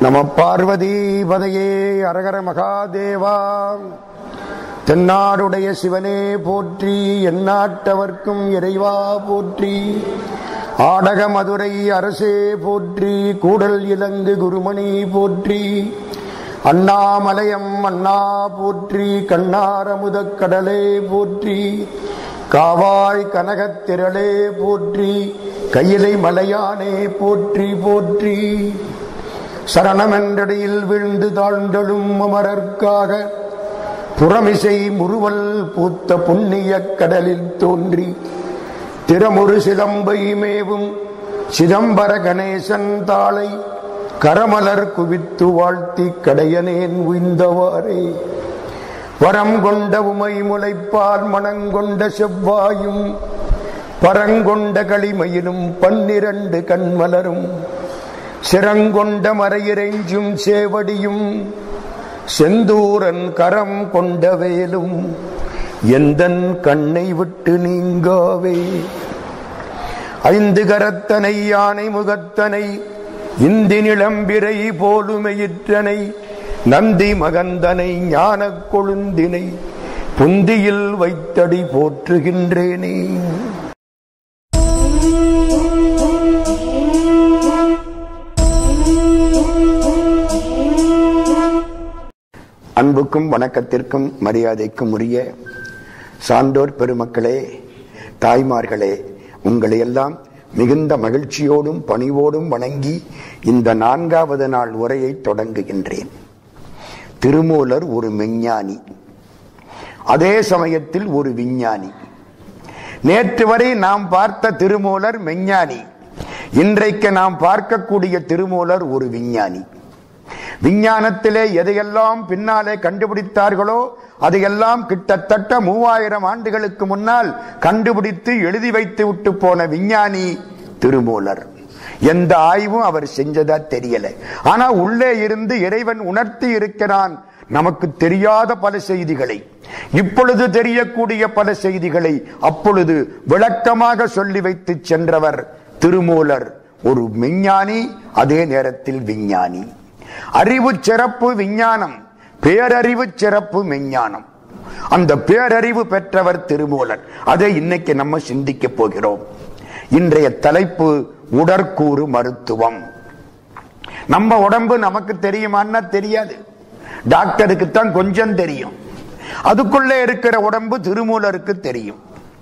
நம பார்வதி பதையே அரகர மகாதேவா தென்னாடுடைய சிவனே போற்றி எந்நாட்டவர்க்கும் இறைவா போற்றி ஆடக மதுரை அரசே போற்றி கூடல் இலங்கு குருமணி போற்றி அண்ணாமலையம் அண்ணா போற்றி கண்ணாரமுதக் கடலே போற்றி காவாய் கனகத்திரளே போற்றி கையிலை மலையானே போற்றி போற்றி சரணமென்றடியில் வீழ்ந்து தாழ்ந்தழும் அமரர்க்காக புறமிசை முறுவல் பூத்த புண்ணிய கடலில் தோன்றி திறமுறு சிலம்பை மேவும் சிதம்பர கணேசன் தாளை கரமலர் குவித்து வாழ்த்தி கடையனேன் உய்ந்தவாறே வரம் கொண்ட உமை முளைப்பால் மணங்கொண்ட செவ்வாயும் பரங்கொண்ட களிமையிலும் பன்னிரண்டு கண்மலரும் சிறங்கொண்ட மறையிறைஞ்சும் சேவடியும் செந்தூரன் கரம் கொண்ட வேலும் எந்தன் கண்ணை விட்டு நீங்காவே ஐந்து கரத்தனை யானை முகத்தனை இந்தி நிளம்பிரை போலுமையிற்றனை நந்தி மகந்தனை ஞானக் கொழுந்தினை புந்தியில் வைத்தடி போற்றுகின்றேனே அன்புக்கும் வணக்கத்திற்கும் மரியாதைக்கும் உரிய சான்றோர் பெருமக்களே தாய்மார்களே உங்களை எல்லாம் மிகுந்த மகிழ்ச்சியோடும் பணிவோடும் வணங்கி இந்த நான்காவது நாள் உரையை தொடங்குகின்றேன் திருமூலர் ஒரு மெஞ்ஞானி அதே சமயத்தில் ஒரு விஞ்ஞானி நேற்று வரை நாம் பார்த்த திருமூலர் மெஞ்ஞானி இன்றைக்கு நாம் பார்க்கக்கூடிய திருமூலர் ஒரு விஞ்ஞானி விஞ்ஞானத்திலே எதையெல்லாம் பின்னாலே கண்டுபிடித்தார்களோ அதையெல்லாம் கிட்டத்தட்ட மூவாயிரம் ஆண்டுகளுக்கு முன்னால் கண்டுபிடித்து எழுதி வைத்து விட்டு போன விஞ்ஞானி திருமூலர் எந்த ஆய்வும் அவர் செஞ்சதா தெரியல ஆனா உள்ளே இருந்து இறைவன் உணர்த்தி இருக்கிறான் நமக்கு தெரியாத பல செய்திகளை இப்பொழுது தெரியக்கூடிய பல செய்திகளை அப்பொழுது விளக்கமாக சொல்லி வைத்து சென்றவர் திருமூலர் ஒரு விஞ்ஞானி அதே நேரத்தில் விஞ்ஞானி அறிவு சிறப்பு விஞ்ஞானம் பேரறிவு சிறப்பு மெஞ்ஞானம் அந்த பேரறிவு பெற்றவர் திருமூலர் அதை இன்னைக்கு நம்ம சிந்திக்க போகிறோம் இன்றைய தலைப்பு உடற்கூறு மருத்துவம் நம்ம உடம்பு நமக்கு தெரியுமான்னா தெரியாது டாக்டருக்கு தான் கொஞ்சம் தெரியும் அதுக்குள்ளே இருக்கிற உடம்பு திருமூலருக்கு தெரியும்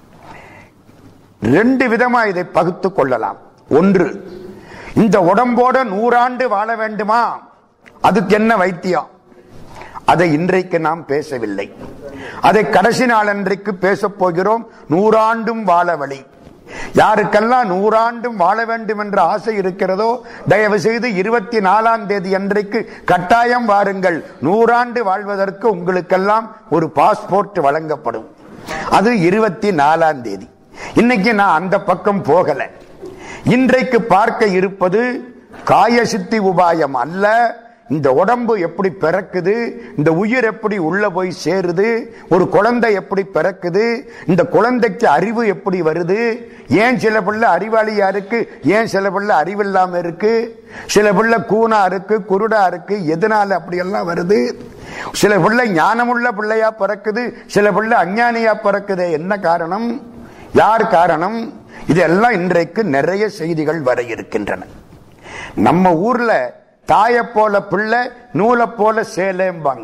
ரெண்டு விதமா இதை பகுத்து கொள்ளலாம் ஒன்று இந்த உடம்போட நூறாண்டு வாழ வேண்டுமா அதுக்கு என்ன வைத்தியம் அதை இன்றைக்கு நாம் பேசவில்லை அதை கடைசி நாளன்றைக்கு பேசப் போகிறோம் நூறாண்டும் வாழ வழி யாருக்கெல்லாம் நூறாண்டும் வாழ வேண்டும் என்ற ஆசை இருக்கிறதோ தயவு செய்து இருபத்தி நாலாம் தேதி அன்றைக்கு கட்டாயம் வாருங்கள் நூறாண்டு வாழ்வதற்கு உங்களுக்கெல்லாம் ஒரு பாஸ்போர்ட் வழங்கப்படும் அது இருபத்தி நாலாம் தேதி இன்னைக்கு நான் அந்த பக்கம் போகல இன்றைக்கு பார்க்க இருப்பது காயசித்தி உபாயம் அல்ல இந்த உடம்பு எப்படி பிறக்குது இந்த உயிர் எப்படி உள்ள போய் சேருது ஒரு குழந்தை எப்படி பிறக்குது இந்த குழந்தைக்கு அறிவு எப்படி வருது ஏன் சில பிள்ளை அறிவாளியா இருக்கு ஏன் சில பிள்ளை அறிவில்லாம இருக்கு சில பிள்ளை கூனா இருக்கு குருடா இருக்கு எதனால அப்படியெல்லாம் வருது சில பிள்ளை ஞானமுள்ள பிள்ளையா பிறக்குது சில பிள்ளை அஞ்ஞானியா பிறக்குது என்ன காரணம் யார் காரணம் இதெல்லாம் இன்றைக்கு நிறைய செய்திகள் வர இருக்கின்றன நம்ம ஊர்ல தாயை போல பிள்ளை நூலை போல சேலேம்பாங்க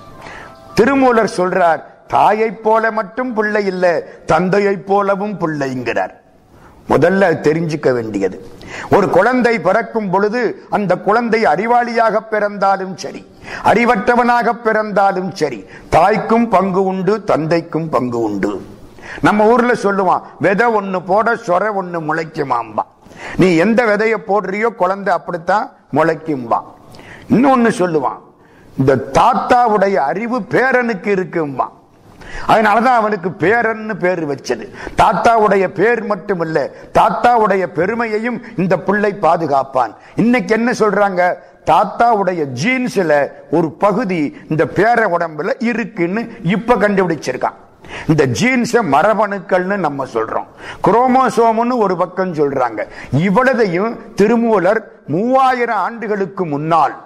திருமூலர் சொல்றார் தாயை போல மட்டும் பிள்ளை இல்ல தந்தையை போலவும் பிள்ளைங்கிறார் முதல்ல தெரிஞ்சுக்க வேண்டியது ஒரு குழந்தை பிறக்கும் பொழுது அந்த குழந்தை அறிவாளியாக பிறந்தாலும் சரி அறிவற்றவனாக பிறந்தாலும் சரி தாய்க்கும் பங்கு உண்டு தந்தைக்கும் பங்கு உண்டு நம்ம ஊர்ல சொல்லுவான் விதை ஒண்ணு போட சொர ஒண்ணு முளைக்குமாம்பா நீ எந்த விதைய போடுறியோ குழந்தை அப்படித்தான் முளைக்கும்பா இன்னொன்னு சொல்லுவான் இந்த தாத்தாவுடைய அறிவு பேரனுக்கு இருக்கும்பா அதனாலதான் அவனுக்கு பேரன்னு பேர் வச்சது தாத்தாவுடைய பேர் மட்டும் இல்ல தாத்தாவுடைய பெருமையையும் இந்த பிள்ளை பாதுகாப்பான் இன்னைக்கு என்ன சொல்றாங்க தாத்தாவுடைய ஜீன்ஸ்ல ஒரு பகுதி இந்த பேர உடம்புல இருக்குன்னு இப்ப கண்டுபிடிச்சிருக்கான் இந்த ஜீன்ஸ மரபணுக்கள்னு நம்ம சொல்றோம் குரோமோசோம்னு ஒரு பக்கம் சொல்றாங்க இவ்வளதையும் திருமூலர் மூவாயிரம் ஆண்டுகளுக்கு முன்னால்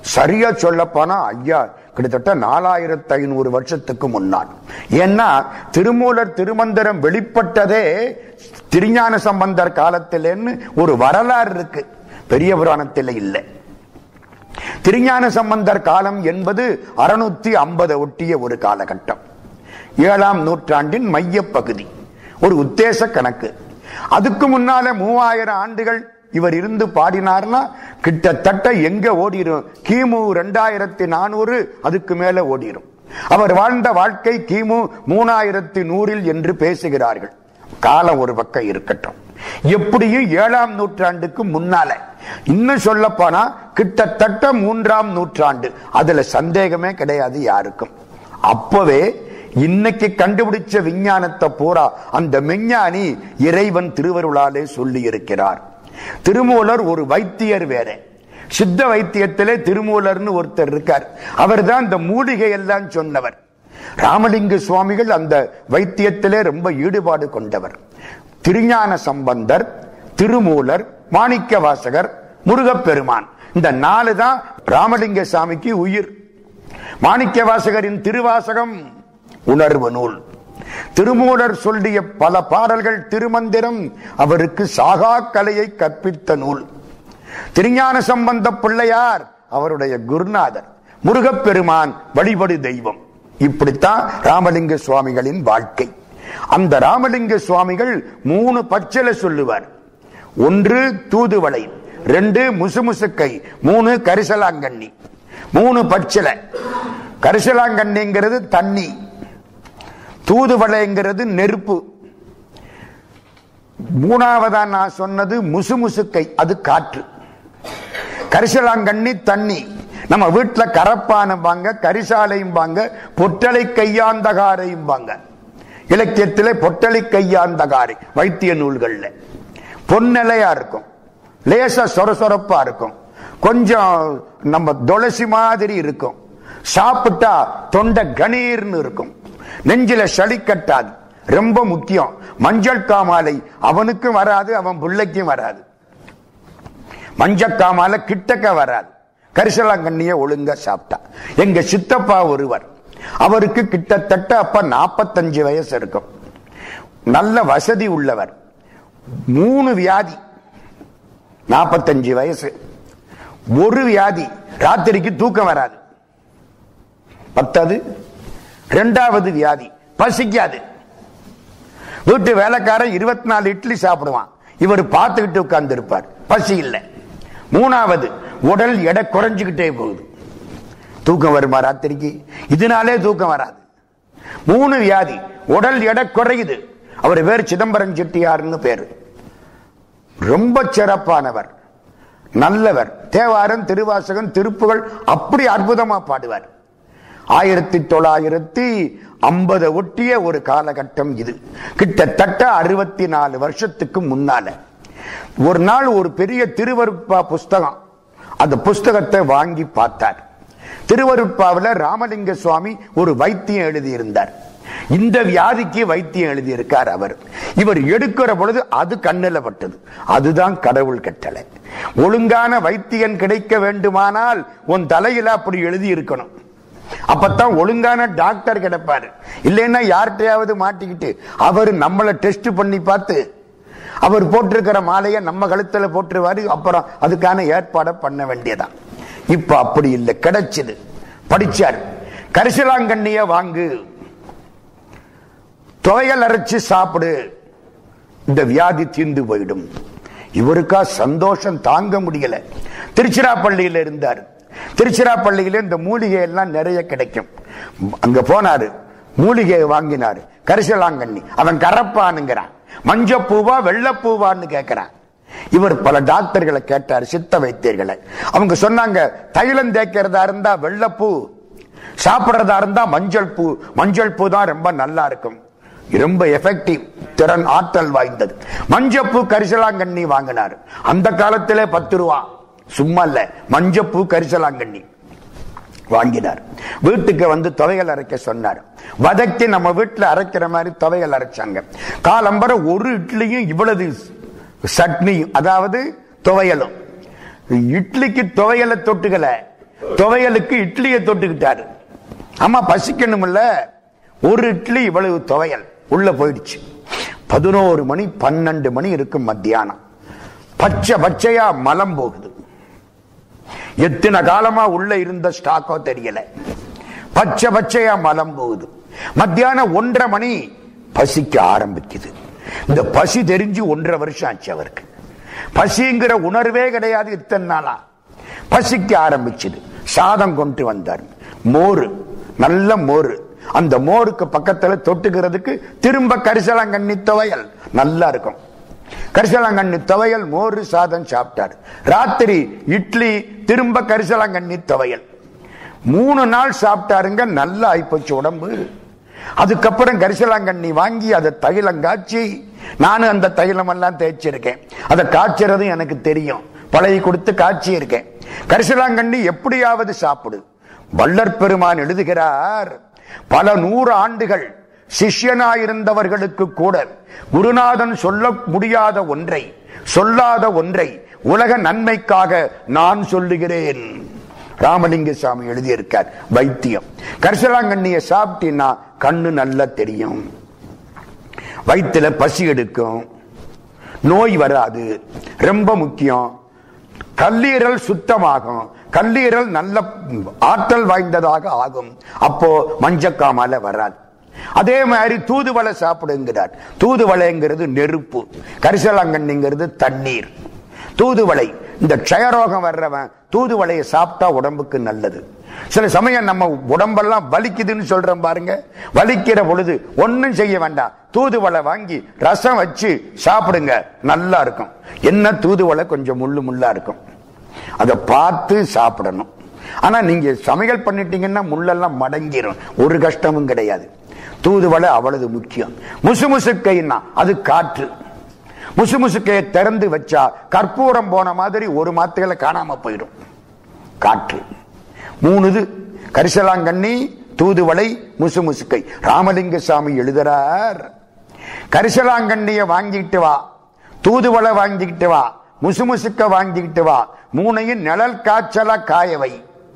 சரியா சொல்லப்போனா ஐயா கிட்டத்தட்ட நாலாயிரத்தி ஐநூறு வருஷத்துக்கு முன்னாள் ஏன்னா திருமூலர் திருமந்திரம் வெளிப்பட்டதே திருஞான சம்பந்தர் காலத்திலேன்னு ஒரு வரலாறு இருக்கு பெரிய புராணத்தில் இல்லை திருஞான சம்பந்தர் காலம் என்பது அறுநூத்தி ஐம்பது ஒட்டிய ஒரு காலகட்டம் ஏழாம் நூற்றாண்டின் மைய பகுதி ஒரு உத்தேச கணக்கு அதுக்கு முன்னால மூவாயிரம் ஆண்டுகள் இவர் இருந்து பாடினார்னா கிட்டத்தட்ட எங்க ஓடிரும் கிமு ரெண்டாயிரத்தி நானூறு அதுக்கு மேல ஓடிரும் அவர் வாழ்ந்த வாழ்க்கை கிமு மூணாயிரத்தி நூறில் என்று பேசுகிறார்கள் காலம் ஒரு பக்கம் இருக்கட்டும் எப்படியும் ஏழாம் நூற்றாண்டுக்கு முன்னால இன்னும் சொல்ல போனா கிட்டத்தட்ட மூன்றாம் நூற்றாண்டு அதுல சந்தேகமே கிடையாது யாருக்கும் அப்பவே இன்னைக்கு கண்டுபிடிச்ச விஞ்ஞானத்தை பூரா அந்த மெஞ்ஞானி இறைவன் திருவருளாலே சொல்லி இருக்கிறார் திருமூலர் ஒரு வைத்தியர் வேற சித்த வைத்தியத்திலே திருமூலர்னு ஒருத்தர் இருக்கார் அவர் தான் இந்த மூலிகை எல்லாம் சொன்னவர் ராமலிங்க சுவாமிகள் அந்த வைத்தியத்திலே ரொம்ப ஈடுபாடு கொண்டவர் திருஞான சம்பந்தர் திருமூலர் மாணிக்க வாசகர் முருகப்பெருமான் இந்த நாலு தான் ராமலிங்க சாமிக்கு உயிர் மாணிக்க வாசகரின் திருவாசகம் உணர்வு நூல் திருமூலர் சொல்லிய பல பாடல்கள் திருமந்திரம் அவருக்கு சாகா கலையை கற்பித்த நூல் திருஞான சம்பந்த பிள்ளையார் அவருடைய குருநாதர் முருகப்பெருமான் வழிபடு தெய்வம் இப்படித்தான் ராமலிங்க சுவாமிகளின் வாழ்க்கை அந்த ராமலிங்க சுவாமிகள் மூணு பச்சலை சொல்லுவார் ஒன்று தூதுவளை ரெண்டு முசுமுசுக்கை மூணு கரிசலாங்கண்ணி மூணு பச்சிலை கரிசலாங்கண்ணிங்கிறது தண்ணி தூதுவளைங்கிறது நெருப்பு மூணாவதா நான் சொன்னது முசுமுசுக்கை அது காற்று கரிசலாங்கண்ணி தண்ணி நம்ம வீட்டுல கரப்பானும்பாங்க கரிசாலையும் பாங்க பொட்டலை கையாந்தகாரையும் பாங்க இலக்கியத்திலே பொட்டலை கையாந்தகாரை வைத்திய நூல்கள்ல பொன்னிலையா இருக்கும் லேசா சொரசொரப்பா இருக்கும் கொஞ்சம் நம்ம துளசி மாதிரி இருக்கும் சாப்பிட்டா தொண்டை கணீர்னு இருக்கும் நெஞ்சில சளி கட்டாது ரொம்ப முக்கியம் மஞ்சள் காமாலை அவனுக்கும் வராது அவன் பிள்ளைக்கும் வராது மஞ்சக்காமால கிட்டக்க வராது கரிசலாங்கண்ணிய ஒழுங்க சாப்பிட்டா எங்க சித்தப்பா ஒருவர் அவருக்கு கிட்டத்தட்ட அப்ப நாற்பத்தஞ்சு வயசு இருக்கும் நல்ல வசதி உள்ளவர் மூணு வியாதி நாற்பத்தஞ்சு வயசு ஒரு வியாதி ராத்திரிக்கு தூக்கம் வராது பத்தாது ரெண்டாவது வியாதி பசிக்காது வீட்டு வேலைக்காரன் இருபத்தி நாலு இட்லி சாப்பிடுவான் இவர் பார்த்துக்கிட்டு உட்கார்ந்து இருப்பார் பசி இல்லை மூணாவது உடல் எடை குறைஞ்சுக்கிட்டே போகுது தூக்கம் வருமா ராத்திரிக்கு இதனாலே தூக்கம் வராது மூணு வியாதி உடல் எடை குறையுது அவர் பேர் சிதம்பரம் செட்டியார்னு பேரு ரொம்ப சிறப்பானவர் நல்லவர் தேவாரம் திருவாசகம் திருப்புகள் அப்படி அற்புதமா பாடுவார் ஆயிரத்தி தொள்ளாயிரத்தி ஐம்பது ஒட்டிய ஒரு காலகட்டம் இது கிட்டத்தட்ட அறுபத்தி நாலு வருஷத்துக்கு முன்னால ஒரு நாள் ஒரு பெரிய திருவருட்பா புஸ்தகம் அந்த புஸ்தகத்தை வாங்கி பார்த்தார் திருவருட்பாவில் ராமலிங்க சுவாமி ஒரு வைத்தியம் எழுதியிருந்தார் இந்த வியாதிக்கு வைத்தியம் எழுதியிருக்கார் அவர் இவர் எடுக்கிற பொழுது அது கண்ணில் பட்டது அதுதான் கடவுள் கட்டளை ஒழுங்கான வைத்தியன் கிடைக்க வேண்டுமானால் உன் தலையில அப்படி எழுதி இருக்கணும் அப்பதான் ஒழுங்கான டாக்டர் கிடைப்பாரு இல்லைன்னா யார்கிட்டயாவது மாட்டிக்கிட்டு அவர் நம்மளை டெஸ்ட் பண்ணி பார்த்து அவர் போட்டிருக்கிற மாலையை நம்ம கழுத்துல போட்டுருவாரு அப்புறம் அதுக்கான ஏற்பாடை பண்ண வேண்டியதான் இப்ப அப்படி இல்லை கிடைச்சது படிச்சார் கரிசலாங்கண்ணிய வாங்கு துவையல் அரைச்சு சாப்பிடு இந்த வியாதி தீர்ந்து போயிடும் இவருக்கா சந்தோஷம் தாங்க முடியல திருச்சிராப்பள்ளியில இருந்தார் திருச்சிராப்பள்ளியில இந்த மூலிகை எல்லாம் நிறைய கிடைக்கும் அங்க போனாரு மூலிகையை வாங்கினாரு கரிசலாங்கண்ணி அவன் கரப்பானுங்கிறான் மஞ்சப்பூவா வெள்ளப்பூவான்னு கேட்கிறான் இவர் பல டாக்டர்களை கேட்டார் சித்த வைத்தியர்களை அவங்க சொன்னாங்க தைலம் தேய்க்கிறதா இருந்தா வெள்ளப்பூ சாப்பிடுறதா இருந்தா மஞ்சள் பூ மஞ்சள் பூ தான் ரொம்ப நல்லா இருக்கும் ரொம்ப எஃபெக்டிவ் திறன் ஆற்றல் வாய்ந்தது மஞ்சப்பூ கரிசலாங்கண்ணி வாங்கினார் அந்த காலத்திலே பத்து ரூபா சும்மா இல்ல மஞ்சப்பூ கரிசலாங்கண்ணி வாங்கினார் வீட்டுக்கு வந்து துவையல் அரைக்க சொன்னார் வதக்கி நம்ம வீட்டுல அரைக்கிற மாதிரி துவையல் அரைச்சாங்க காலம்பர ஒரு இட்லியும் இவ்வளவு சட்னியும் அதாவது துவையலும் இட்லிக்கு துவையலை தொட்டுக்கல துவையலுக்கு இட்லியை தொட்டுக்கிட்டாரு அம்மா பசிக்கணும்ல ஒரு இட்லி இவ்வளவு துவையல் உள்ள போயிடுச்சு பதினோரு மணி பன்னெண்டு மணி இருக்கும் மத்தியானம் பச்சை பச்சையா மலம் போகுது எத்தனை காலமா உள்ள இருந்த ஸ்டாக்கோ தெரியல பச்சை பச்சையா மலம் போகுது மத்தியானம் ஒன்றரை மணி பசிக்க ஆரம்பிக்குது இந்த பசி தெரிஞ்சு ஒன்றரை வருஷம் ஆச்சு அவருக்கு பசிங்கிற உணர்வே கிடையாது இத்தனை நாளா பசிக்க ஆரம்பிச்சது சாதம் கொண்டு வந்தார் மோர் நல்ல மோர் அந்த மோருக்கு பக்கத்துல தொட்டுக்கிறதுக்கு திரும்ப கரிசலாங்கண்ணி துவையல் நல்லா இருக்கும் கரிசலாங்கண்ணி துவையல் மோர் சாதம் சாப்பிட்டார் ராத்திரி இட்லி திரும்ப கரிசலாங்கண்ணி துவையல் மூணு நாள் சாப்பிட்டாருங்க நல்லா ஆயிப்போச்சு உடம்பு அதுக்கப்புறம் கரிசலாங்கண்ணி வாங்கி அதை தைலம் காய்ச்சி நானும் அந்த தைலம் எல்லாம் தேய்ச்சிருக்கேன் அதை காய்ச்சறதும் எனக்கு தெரியும் பழகி கொடுத்து காய்ச்சி இருக்கேன் கரிசலாங்கண்ணி எப்படியாவது சாப்பிடு வள்ளற் பெருமான் எழுதுகிறார் பல நூறு ஆண்டுகள் சிஷ்யனாயிருந்தவர்களுக்கு கூட குருநாதன் சொல்ல முடியாத ஒன்றை சொல்லாத ஒன்றை உலக நன்மைக்காக நான் சொல்லுகிறேன் ராமலிங்க சாமி எழுதியிருக்கார் வைத்தியம் கரிசலாங்கண்ணிய சாப்பிட்டீங்கன்னா கண்ணு நல்லா தெரியும் வயிற்றுல பசி எடுக்கும் நோய் வராது ரொம்ப முக்கியம் கல்லீரல் சுத்தமாகும் கல்லீரல் நல்ல ஆற்றல் வாய்ந்ததாக ஆகும் அப்போ மஞ்சக்காமால வராது அதே மாதிரி தூதுவளை சாப்பிடுங்கிறார் தூதுவளைங்கிறது நெருப்பு கரிசலாங்கண்ணிங்கிறது தண்ணீர் தூதுவளை இந்த க்ஷயரோகம் வர்றவன் தூதுவளையை சாப்பிட்டா உடம்புக்கு நல்லது சில சமயம் நம்ம உடம்பெல்லாம் வலிக்குதுன்னு சொல்றோம் பாருங்க வலிக்கிற பொழுது ஒன்னும் செய்ய வேண்டாம் தூதுவளை வாங்கி ரசம் வச்சு சாப்பிடுங்க நல்லா இருக்கும் என்ன தூதுவளை கொஞ்சம் முள்ளு முள்ளா இருக்கும் அதை பார்த்து சாப்பிடணும் ஆனா நீங்க சமையல் பண்ணிட்டீங்கன்னா முள்ளெல்லாம் மடங்கிரும் ஒரு கஷ்டமும் கிடையாது தூதுவளை அவ்வளவு முக்கியம் முசுமுசுக்கைன்னா அது காற்று முசுமுசுக்கையை திறந்து வச்சா கற்பூரம் போன மாதிரி ஒரு மாத்தையில காணாம போயிடும் காற்று மூணுது கரிசலாங்கண்ணி தூதுவளை முசுமுசுக்கை ராமலிங்க சாமி எழுதுறார் கரிசலாங்கண்ணிய வாங்கிட்டு வா தூதுவளை வாங்கிக்கிட்டு வா முசுமுசுக்க வாங்கிக்கிட்டு வா மூணையும் நிழல் காய்ச்சலா காயவை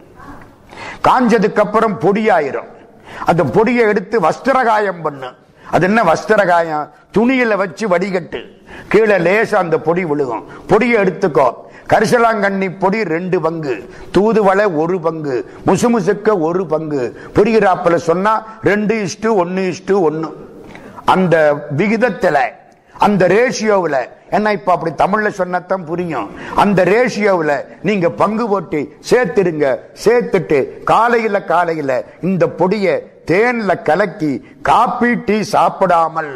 காஞ்சதுக்கு அப்புறம் பொடியாயிரும் அந்த பொடியை எடுத்து வஸ்திரகாயம் பண்ணு அது என்ன வஸ்திரகாயம் துணியில வச்சு வடிகட்டு கீழே லேசா அந்த பொடி விழுகும் பொடியை எடுத்துக்கோ கரிசலாங்கண்ணி பொடி ரெண்டு பங்கு தூதுவளை ஒரு பங்கு முசுமுசுக்க ஒரு பங்கு புரிகிறாப்புல சொன்னா ரெண்டு இஷ்டு ஒன்னு இஷ்டு ஒன்னு அந்த விகிதத்துல அந்த ரேஷியோவில் என்ன இப்ப அப்படி தமிழ்ல சொன்னதான் புரியும் அந்த ரேஷியோவில் நீங்க பங்கு போட்டு சேர்த்துடுங்க சேர்த்துட்டு காலையில காலையில இந்த பொடியை தேன்ல கலக்கி காப்பி டீ சாப்பிடாமல்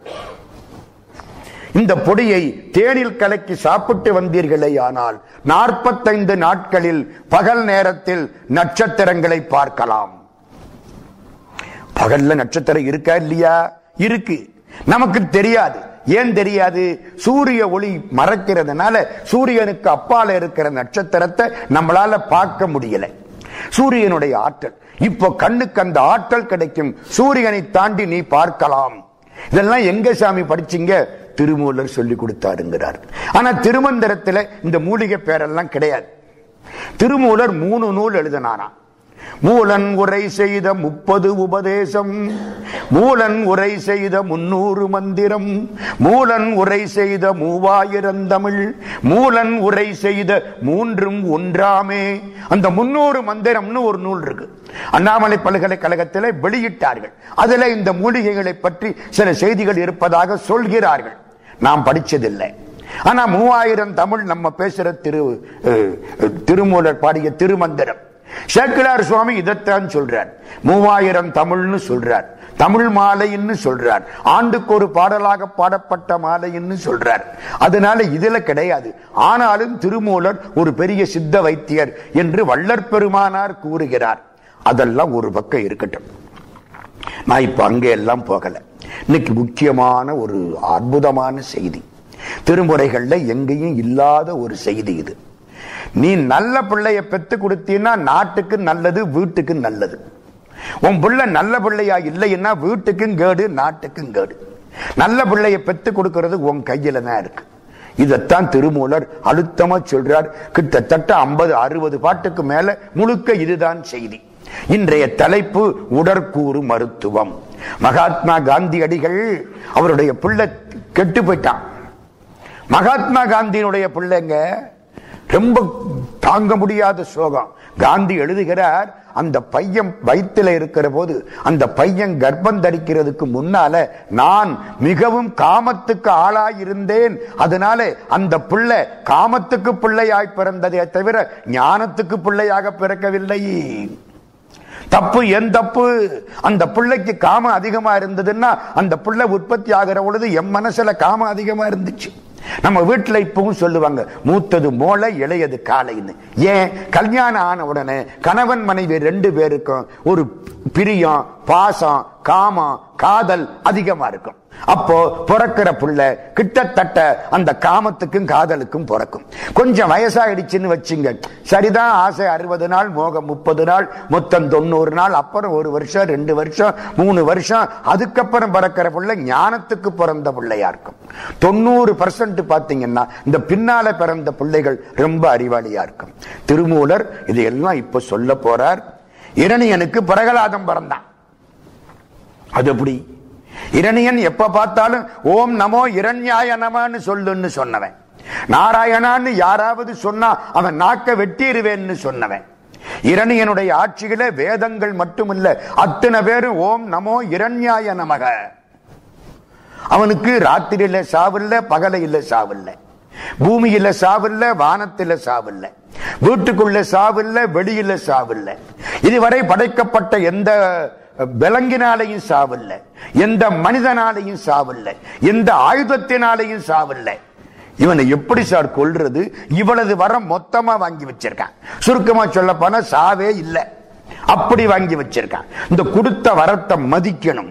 இந்த பொடியை தேனில் கலக்கி சாப்பிட்டு வந்தீர்களே ஆனால் நாற்பத்தைந்து நாட்களில் பகல் நேரத்தில் நட்சத்திரங்களை பார்க்கலாம் பகல்ல நட்சத்திரம் இருக்கா இல்லையா இருக்கு நமக்கு தெரியாது ஏன் தெரியாது சூரிய ஒளி மறைக்கிறதுனால சூரியனுக்கு அப்பால இருக்கிற நட்சத்திரத்தை நம்மளால பார்க்க முடியல சூரியனுடைய ஆற்றல் இப்போ கண்ணுக்கு அந்த ஆற்றல் கிடைக்கும் சூரியனை தாண்டி நீ பார்க்கலாம் இதெல்லாம் எங்க சாமி படிச்சீங்க திருமூலர் சொல்லி கொடுத்தாருங்கிறார் ஆனா திருமந்திரத்துல இந்த மூலிகை பேரெல்லாம் கிடையாது திருமூலர் மூணு நூல் எழுதினாராம் மூலன் உரை செய்த முப்பது உபதேசம் மூலன் உரை செய்த முன்னூறு மந்திரம் மூலன் உரை செய்த மூவாயிரம் தமிழ் மூலன் உரை செய்த மூன்றும் ஒன்றாமே அந்த முன்னூறு மந்திரம்னு ஒரு நூல் இருக்கு அண்ணாமலை பல்கலைக்கழகத்தில் வெளியிட்டார்கள் அதுல இந்த மூலிகைகளை பற்றி சில செய்திகள் இருப்பதாக சொல்கிறார்கள் நாம் படிச்சதில்லை ஆனா மூவாயிரம் தமிழ் நம்ம பேசுற திரு திருமூலர் பாடிய திருமந்திரம் சேக்கிலார் சுவாமி இதைத்தான் சொல்றார் மூவாயிரம் தமிழ்னு சொல்றார் தமிழ் மாலைன்னு சொல்றார் ஆண்டுக்கு ஒரு பாடலாக பாடப்பட்ட மாலைன்னு சொல்றார் அதனால இதுல கிடையாது ஆனாலும் திருமூலர் ஒரு பெரிய சித்த வைத்தியர் என்று வள்ளற் பெருமானார் கூறுகிறார் அதெல்லாம் ஒரு பக்கம் இருக்கட்டும் நான் இப்ப அங்கே எல்லாம் போகல இன்னைக்கு முக்கியமான ஒரு அற்புதமான செய்தி திருமுறைகள்ல எங்கேயும் இல்லாத ஒரு செய்தி இது நீ நல்ல பிள்ளைய பெத்து கொடுத்தீன்னா நாட்டுக்கு நல்லது வீட்டுக்கு நல்லது உன் பிள்ளை நல்ல பிள்ளையா இல்லைன்னா வீட்டுக்கும் கேடு நாட்டுக்கும் கேடு நல்ல பிள்ளைய பெத்து கொடுக்கிறது உன் கையில தான் இருக்கு இதைத்தான் திருமூலர் அழுத்தமா சொல்றார் கிட்டத்தட்ட ஐம்பது அறுபது பாட்டுக்கு மேல முழுக்க இதுதான் செய்தி இன்றைய தலைப்பு உடற்கூறு மருத்துவம் மகாத்மா காந்தியடிகள் அவருடைய பிள்ளை கெட்டு போயிட்டான் மகாத்மா காந்தியினுடைய பிள்ளைங்க ரொம்ப தாங்க முடியாத சோகம் காந்தி எழுதுகிறார் அந்த பையன் வயிற்றுல இருக்கிற போது அந்த பையன் கர்ப்பம் தரிக்கிறதுக்கு முன்னால நான் மிகவும் காமத்துக்கு ஆளாயிருந்தேன் அதனால அந்த பிள்ளை காமத்துக்கு பிள்ளையாய் பிறந்ததே தவிர ஞானத்துக்கு பிள்ளையாக பிறக்கவில்லை தப்பு என் தப்பு அந்த பிள்ளைக்கு காமம் அதிகமா இருந்ததுன்னா அந்த பிள்ளை உற்பத்தி ஆகிற பொழுது என் மனசுல காமம் அதிகமா இருந்துச்சு நம்ம வீட்டுல இப்பவும் சொல்லுவாங்க மூத்தது மோளை இளையது காலைன்னு ஏன் கல்யாணம் ஆன உடனே கணவன் மனைவி ரெண்டு பேருக்கும் ஒரு பிரியம் பாசம் காமம் காதல் அதிகமா இருக்கும் அப்போ பிறக்கிற புள்ள கிட்டத்தட்ட அந்த காமத்துக்கும் காதலுக்கும் பிறக்கும் கொஞ்சம் வயசாயிடுச்சுன்னு வச்சுங்க சரிதான் ஆசை அறுபது நாள் மோகம் முப்பது நாள் மொத்தம் தொண்ணூறு நாள் அப்புறம் ஒரு வருஷம் ரெண்டு வருஷம் மூணு வருஷம் அதுக்கப்புறம் பிறக்கிற புள்ள ஞானத்துக்கு பிறந்த பிள்ளையா இருக்கும் தொண்ணூறு பர்சன்ட் பாத்தீங்கன்னா இந்த பின்னால பிறந்த பிள்ளைகள் ரொம்ப அறிவாளியா இருக்கும் திருமூலர் இதையெல்லாம் இப்ப சொல்ல போறார் இரணியனுக்கு பிரகலாதம் பிறந்தான் அது எப்படி இரணியன் எப்ப பார்த்தாலும் ஓம் நமோ இரண்யாய நமன்னு சொல்லுன்னு சொன்னவன் நாராயணான்னு யாராவது சொன்னா அவன் நாக்க வெட்டிடுவேன்னு சொன்னவன் இரணியனுடைய ஆட்சியில வேதங்கள் மட்டுமில்ல அத்தனை பேரும் ஓம் நமோ இரண்யாய நமக அவனுக்கு ராத்திரியில சாவில்ல பகலையில சாவில்ல பூமியில சாவில்ல வானத்தில சாவில்ல வீட்டுக்குள்ள சாவில்ல வெளியில சாவில்ல இதுவரை படைக்கப்பட்ட எந்த விலங்கினாலையும் சாவில்ல எந்த மனிதனாலையும் சாவில்ல எந்த ஆயுதத்தினாலையும் சாவில்ல இவனை எப்படி சார் கொல்றது இவளது வரம் மொத்தமா வாங்கி வச்சிருக்கான் சுருக்கமா சொல்ல போனா சாவே இல்லை அப்படி வாங்கி வச்சிருக்கான் இந்த கொடுத்த வரத்தை மதிக்கணும்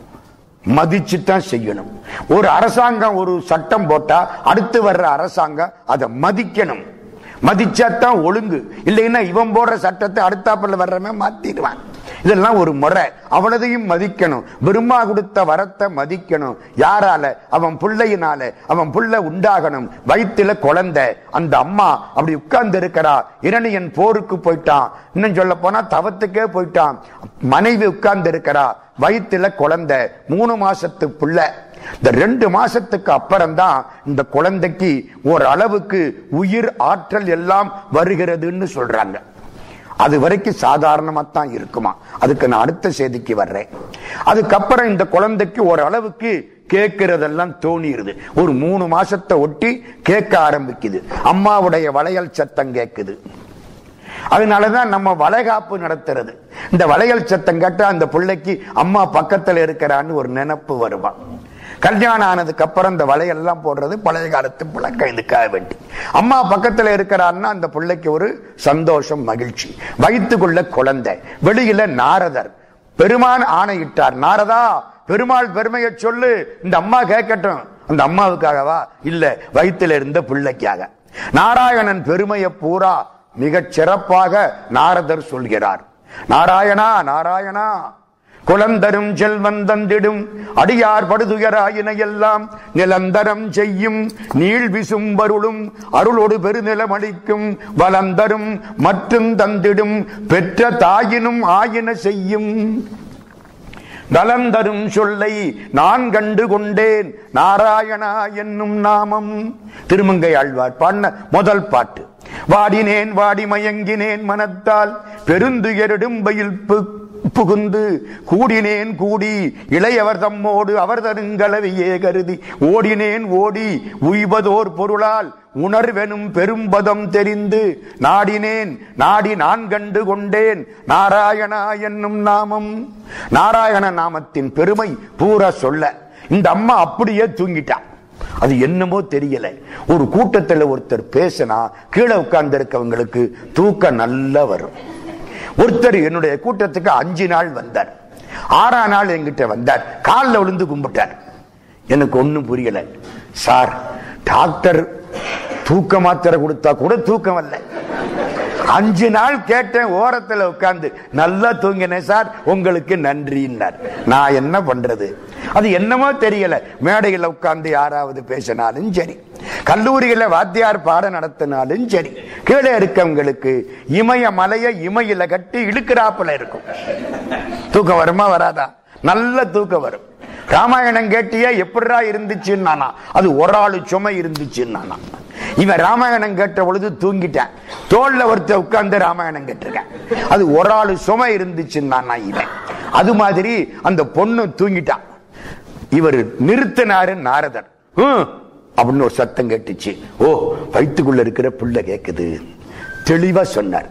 மதிச்சு தான் செய்யணும் ஒரு அரசாங்கம் ஒரு சட்டம் போட்டா அடுத்து வர்ற அரசாங்கம் அதை மதிக்கணும் மதிச்சாதான் ஒழுங்கு இல்லைன்னா இவன் போடுற சட்டத்தை அடுத்தாப்புல வர்றவன் மாத்திடுவான் இதெல்லாம் ஒரு முறை அவனதையும் மதிக்கணும் பிரம்மா கொடுத்த வரத்தை மதிக்கணும் யாரால அவன் பிள்ளையினால அவன் புள்ள உண்டாகணும் வயிற்றுல குழந்தை அந்த அம்மா அப்படி உட்கார்ந்து இருக்கிறா இரணியன் போருக்கு போயிட்டான் இன்னும் சொல்ல போனா தவத்துக்கே போயிட்டான் மனைவி உட்கார்ந்து இருக்கிறா வயிற்றுல குழந்தை மூணு மாசத்து புள்ள இந்த ரெண்டு மாசத்துக்கு அப்புறம் தான் இந்த குழந்தைக்கு ஒரு அளவுக்கு உயிர் ஆற்றல் எல்லாம் வருகிறதுன்னு சொல்றாங்க அது வரைக்கும் சாதாரணமா தான் இருக்குமா அதுக்கு நான் அடுத்த செய்திக்கு வர்றேன் அதுக்கப்புறம் இந்த குழந்தைக்கு ஒரு அளவுக்கு கேட்கிறதெல்லாம் தோணிடுது ஒரு மூணு மாசத்தை ஒட்டி கேட்க ஆரம்பிக்குது அம்மாவுடைய வளையல் சத்தம் கேட்குது அதனாலதான் நம்ம வளைகாப்பு நடத்துறது இந்த வளையல் சத்தம் கேட்டா அந்த பிள்ளைக்கு அம்மா பக்கத்துல இருக்கிறான்னு ஒரு நினப்பு வருவான் கல்யாணம் ஆனதுக்கு அப்புறம் இந்த வலையெல்லாம் போடுறது பழைய காலத்து பழக்கம் இதுக்காக வேண்டி அம்மா பக்கத்துல இருக்கிறான்னா அந்த பிள்ளைக்கு ஒரு சந்தோஷம் மகிழ்ச்சி வயிற்றுக்குள்ள குழந்தை வெளியில நாரதர் பெருமான் ஆணையிட்டார் நாரதா பெருமாள் பெருமையை சொல்லு இந்த அம்மா கேட்கட்டும் அந்த அம்மாவுக்காகவா இல்ல வயிற்றுல இருந்த பிள்ளைக்காக நாராயணன் பெருமையை பூரா மிகச் சிறப்பாக நாரதர் சொல்கிறார் நாராயணா நாராயணா குளந்தரும் செல்வந்தந்திடும் அடியார் படுதுயராயின எல்லாம் நிலந்தரம் செய்யும் நீள் விசும் வருளும் அருளோடு பெருநிலம் அளிக்கும் வலந்தரும் மற்றும் தந்திடும் பெற்ற தாயினும் ஆயின செய்யும் நலந்தரும் சொல்லை நான் கண்டு கொண்டேன் நாராயணா என்னும் நாமம் திருமங்கை ஆழ்வார் பாடின முதல் பாட்டு வாடினேன் வாடி மயங்கினேன் மனத்தால் பெருந்துயரிடும் பயில் புகுந்து கூடினேன் கூடி இளையவர் தம்மோடு அவர் தருங்கலவையே கருதி ஓடினேன் ஓடி உய்வதோர் பொருளால் உணர்வெனும் பெரும்பதம் தெரிந்து நாடினேன் நாடி நான் கண்டு கொண்டேன் நாராயணா என்னும் நாமம் நாராயண நாமத்தின் பெருமை பூரா சொல்ல இந்த அம்மா அப்படியே தூங்கிட்டான் அது என்னமோ தெரியல ஒரு கூட்டத்தில் ஒருத்தர் பேசினா கீழே உட்கார்ந்து இருக்கவங்களுக்கு தூக்கம் நல்லா வரும் ஒருத்தர் என்னுடைய கூட்டத்துக்கு அஞ்சு நாள் வந்தார் ஆறாம் நாள் என்கிட்ட வந்தார் காலில் விழுந்து கும்பிட்டார் எனக்கு ஒன்னும் புரியல சார் டாக்டர் தூக்க மாத்திரை கொடுத்தா கூட தூக்கம் வரல அஞ்சு நாள் கேட்டேன் ஓரத்துல உட்கார்ந்து நல்லா தூங்கினேன் சார் உங்களுக்கு நன்றின்னார் நான் என்ன பண்றது அது என்னமோ தெரியல மேடையில் உட்கார்ந்து யாராவது பேசினாலும் சரி கல்லூரியில வாத்தியார் பாடம் நடத்தினாலும் சரி கீழே இருக்கவங்களுக்கு இமய மலைய இமையில கட்டி இழுக்கிறாப்புல இருக்கும் தூக்கம் வருமா வராதா நல்ல தூக்கம் வரும் ராமாயணம் கேட்டியா எப்படிரா இருந்துச்சுன்னா அது ஒரு ஆளு சுமை இருந்துச்சுன்னா இவன் ராமாயணம் கேட்ட பொழுது தூங்கிட்டான் தோல்ல ஒருத்த உட்கார்ந்து ராமாயணம் கேட்டிருக்கேன் அது ஒரு ஆளு சுமை இருந்துச்சுன்னா இவன் அது மாதிரி அந்த பொண்ணு தூங்கிட்டான் இவர் நிறுத்தினாரு நாரதர் "ஹம்" அப்படின்னு ஒரு சத்தம் கேட்டுச்சு ஓ வயிற்றுக்குள்ள இருக்கிற புள்ள கேக்குது தெளிவா சொன்னார்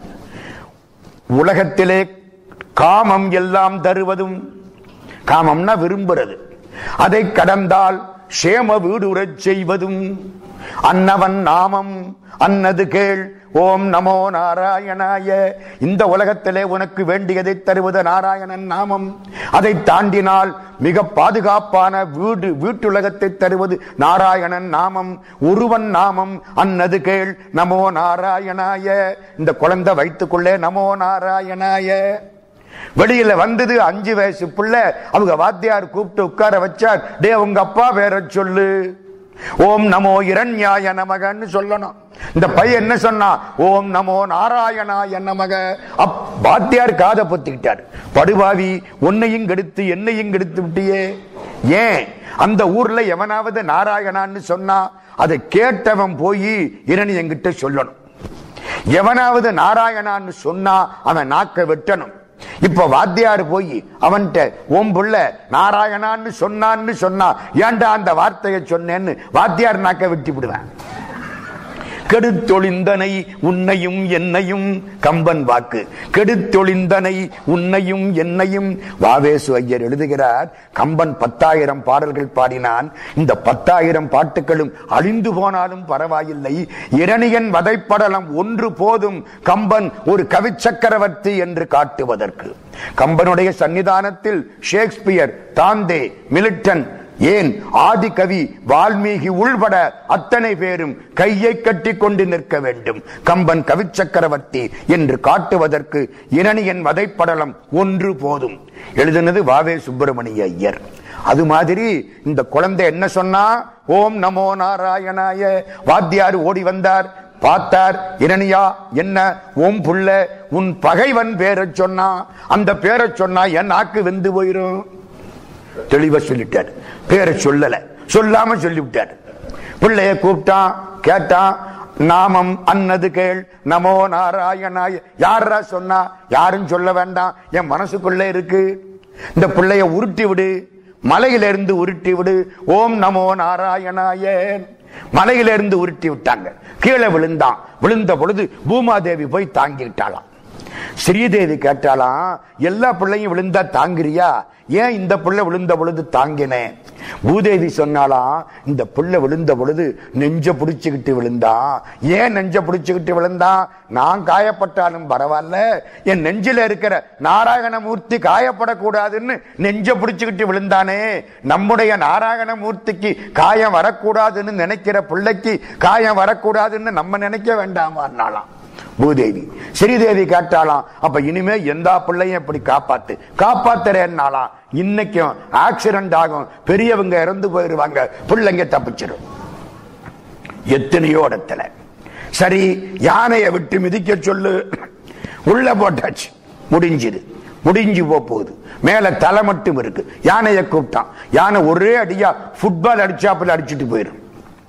உலகத்திலே காமம் எல்லாம் தருவதும் காமம்னா விரும்புறது அதை கடந்தால் சேம வீடுறச் செய்வதும் அன்னவன் நாமம் அன்னது கேள் ஓம் நமோ நாராயணாய இந்த உலகத்திலே உனக்கு வேண்டியதை தருவது நாராயணன் நாமம் அதை தாண்டினால் மிக பாதுகாப்பான வீடு வீட்டுலகத்தை தருவது நாராயணன் நாமம் ஒருவன் நாமம் அன்னது கேள் நமோ நாராயணாய இந்த குழந்தை வைத்துக்கொள்ளே நமோ நாராயணாய வெளியில வந்தது அஞ்சு வயசு பிள்ளை அவங்க வாத்தியார் கூப்பிட்டு உட்கார வச்சார் டே உங்க அப்பா பேர சொல்லு ஓம் நமோ இரண்யாய நமகன்னு சொல்லணும் இந்த பையன் என்ன சொன்னா ஓம் நமோ நாராயணாய நமக அப் வாத்தியார் காதை பொத்திக்கிட்டார் படுபாவி உன்னையும் கெடுத்து என்னையும் கெடுத்து விட்டியே ஏன் அந்த ஊர்ல எவனாவது நாராயணான்னு சொன்னா அதை கேட்டவன் போய் இரணி என்கிட்ட சொல்லணும் எவனாவது நாராயணான்னு சொன்னா அவன் நாக்க வெட்டணும் இப்ப வாத்தியார் போய் அவன்கிட்ட ஓம் புள்ள நாராயணான்னு சொன்னான்னு சொன்னா ஏன்டா அந்த வார்த்தையை சொன்னேன்னு வாத்தியார் நாக்க வெட்டி விடுவேன் கெடுத்தொழிந்தனை உன்னையும் என்னையும் கம்பன் வாக்கு கெடுத்தொழிந்தனை உன்னையும் என்னையும் வாவேசு ஐயர் எழுதுகிறார் கம்பன் பத்தாயிரம் பாடல்கள் பாடினான் இந்த பத்தாயிரம் பாட்டுகளும் அழிந்து போனாலும் பரவாயில்லை இரணியன் வதைப்படலம் ஒன்று போதும் கம்பன் ஒரு கவி சக்கரவர்த்தி என்று காட்டுவதற்கு கம்பனுடைய சன்னிதானத்தில் ஷேக்ஸ்பியர் தாந்தே மிலிட்டன் ஏன் ஆதி கவி வால்மீகி உள்பட அத்தனை பேரும் கையை கட்டி கொண்டு நிற்க வேண்டும் கம்பன் கவி சக்கரவர்த்தி என்று காட்டுவதற்கு இரணியன் வதைப்படலம் ஒன்று போதும் எழுதினது வாவே சுப்பிரமணிய ஐயர் அது மாதிரி இந்த குழந்தை என்ன சொன்னா ஓம் நமோ நாராயணாய வாத்தியார் ஓடி வந்தார் பார்த்தார் இரணியா என்ன ஓம் புள்ள உன் பகைவன் பேரை சொன்னா அந்த பேரை சொன்னா என் நாக்கு வெந்து போயிரும் தெளிவா சொல்லிட்டார் பேரை சொல்லல சொல்லாம சொல்லிவிட்டார் பிள்ளைய கூப்பிட்டான் கேட்டான் நாமம் அன்னது கேள் நமோ நாராயணாய யாரா சொன்னா யாரும் சொல்ல வேண்டாம் என் மனசுக்குள்ள இருக்கு இந்த பிள்ளைய உருட்டி விடு மலையிலிருந்து உருட்டி விடு ஓம் நமோ நாராயணாய மலையிலிருந்து உருட்டி விட்டாங்க கீழே விழுந்தான் விழுந்த பொழுது பூமாதேவி போய் தாங்கிட்டாளாம் ஸ்ரீதேவி கேட்டாலாம் எல்லா பிள்ளையும் விழுந்தா தாங்குறியா ஏன் இந்த பிள்ளை விழுந்த பொழுது தாங்கினேன் பூதேவி சொன்னாலாம் இந்த பிள்ளை விழுந்த பொழுது நெஞ்ச புடிச்சுக்கிட்டு விழுந்தா ஏன் நெஞ்ச புடிச்சுக்கிட்டு விழுந்தா நான் காயப்பட்டாலும் பரவாயில்ல என் நெஞ்சில இருக்கிற நாராயணமூர்த்தி காயப்படக்கூடாதுன்னு நெஞ்ச புடிச்சுக்கிட்டு விழுந்தானே நம்முடைய நாராயணமூர்த்திக்கு காயம் வரக்கூடாதுன்னு நினைக்கிற பிள்ளைக்கு காயம் வரக்கூடாதுன்னு நம்ம நினைக்க வேண்டாமான்னாலாம் பூதேவி ஸ்ரீதேவி கேட்டாலாம் அப்ப இனிமே எந்த பிள்ளையும் இப்படி காப்பாத்து காப்பாத்துறேன்னாலாம் இன்னைக்கும் ஆக்சிடென்ட் ஆகும் பெரியவங்க இறந்து போயிருவாங்க பிள்ளைங்க தப்பிச்சிடும் எத்தனையோ இடத்துல சரி யானையை விட்டு மிதிக்க சொல்லு உள்ள போட்டாச்சு முடிஞ்சுது முடிஞ்சு போக போகுது மேல தலை மட்டும் இருக்கு யானையை கூப்பிட்டான் யானை ஒரே அடியா ஃபுட்பால் அடிச்சாப்புல அடிச்சுட்டு போயிரும்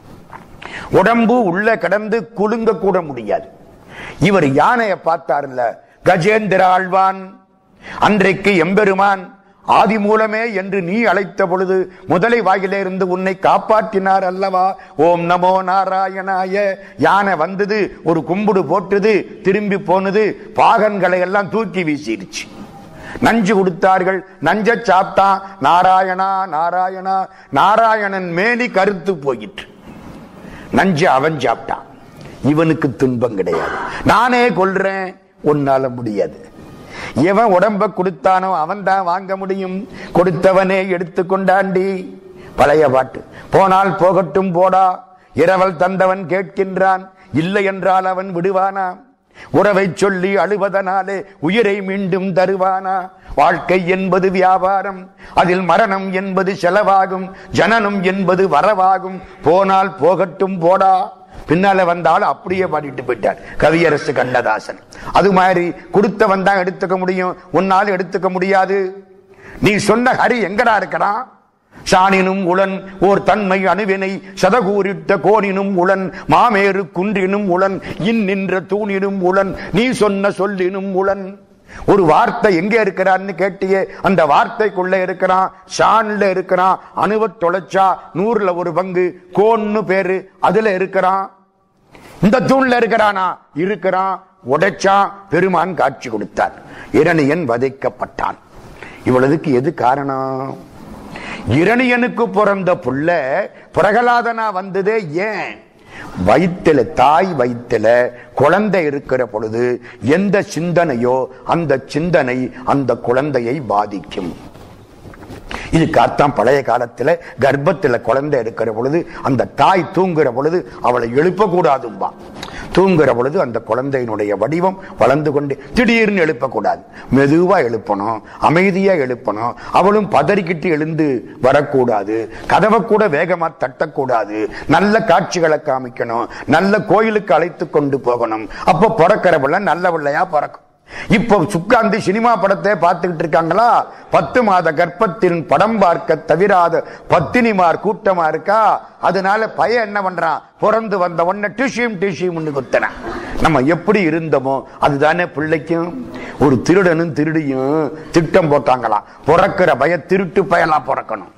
உடம்பு உள்ள கடந்து குலுங்க கூட முடியாது இவர் யானையை பார்த்தார்ல கஜேந்திர ஆழ்வான் அன்றைக்கு எம்பெருமான் ஆதி மூலமே என்று நீ அழைத்த பொழுது முதலை வாயிலே இருந்து உன்னை காப்பாற்றினார் அல்லவா ஓம் நமோ நாராயணாய யானை வந்தது ஒரு கும்புடு போட்டது திரும்பி போனது பாகன்களை எல்லாம் தூக்கி வீசிடுச்சு நஞ்சு கொடுத்தார்கள் நஞ்ச சாப்பிட்டான் நாராயணா நாராயணா நாராயணன் மேனி கருத்து போயிற்று நஞ்சு அவன் சாப்பிட்டான் இவனுக்கு துன்பம் கிடையாது நானே கொள்றேன் உன்னால முடியாது எவன் உடம்ப கொடுத்தானோ அவன் தான் வாங்க முடியும் கொடுத்தவனே எடுத்து கொண்டாண்டி பழைய பாட்டு போனால் போகட்டும் போடா இரவல் தந்தவன் கேட்கின்றான் இல்லை என்றால் அவன் விடுவானா உறவை சொல்லி அழுவதனாலே உயிரை மீண்டும் தருவானா வாழ்க்கை என்பது வியாபாரம் அதில் மரணம் என்பது செலவாகும் ஜனனம் என்பது வரவாகும் போனால் போகட்டும் போடா பின்னால வந்தாலும் அப்படியே பாடிட்டு போயிட்டார் கவியரசு கண்ணதாசன் அது மாதிரி கொடுத்தவன் தான் எடுத்துக்க முடியும் உன்னால் எடுத்துக்க முடியாது நீ சொன்ன ஹரி எங்கடா இருக்கிறான் சாணினும் உளன் ஓர் தன்மை அணுவினை சதகூரிட்ட கோணினும் உளன் மாமேறு குன்றினும் உளன் இன் நின்ற தூணினும் உளன் நீ சொன்ன சொல்லினும் உளன் ஒரு வார்த்தை எங்க இருக்கிறான்னு கேட்டியே அந்த வார்த்தைக்குள்ள இருக்கிறான் ஷான்ல இருக்கிறான் அணுவ தொலைச்சா நூறுல ஒரு பங்கு கோன்னு பேரு அதுல இருக்கிறான் இந்த தூண்ல இருக்கிறானா இருக்கிறான் உடைச்சான் பெருமான் காட்சி கொடுத்தார் இரணியன் வதைக்கப்பட்டான் இவ்வளவுக்கு எது காரணம் இரணியனுக்கு பிறந்த புள்ள பிரகலாதனா வந்ததே ஏன் வயிற்றுல தாய் வயிற்றுல குழந்தை இருக்கிற பொழுது எந்த சிந்தனையோ அந்த சிந்தனை அந்த குழந்தையை பாதிக்கும் இதுக்காகத்தான் பழைய காலத்துல கர்ப்பத்துல குழந்தை இருக்கிற பொழுது அந்த தாய் தூங்குற பொழுது அவளை எழுப்ப கூடாதும்பா தூங்குற பொழுது அந்த குழந்தையினுடைய வடிவம் வளர்ந்து கொண்டு திடீர்னு எழுப்பக்கூடாது மெதுவா எழுப்பணும் அமைதியா எழுப்பணும் அவளும் பதறிக்கிட்டு எழுந்து வரக்கூடாது கதவை கூட வேகமா தட்டக்கூடாது நல்ல காட்சிகளை காமிக்கணும் நல்ல கோயிலுக்கு அழைத்து கொண்டு போகணும் அப்ப பிறக்கிற பிள்ளை நல்ல பிள்ளையா பிறக்கும் இப்போ சுக்காந்தி சினிமா படத்தை பார்த்துக்கிட்டு இருக்காங்களா பத்து மாத கர்ப்பத்தின் படம் பார்க்க தவிராத பத்தினிமார் கூட்டமா இருக்கா அதனால பையன் என்ன பண்றான் பிறந்து வந்த உடனே டியூஷியம் டியூஷியம் குத்தன நம்ம எப்படி இருந்தோமோ அதுதானே பிள்ளைக்கும் ஒரு திருடனும் திருடியும் திட்டம் போட்டாங்களாம் பிறக்கிற பய திருட்டு பயலா பிறக்கணும்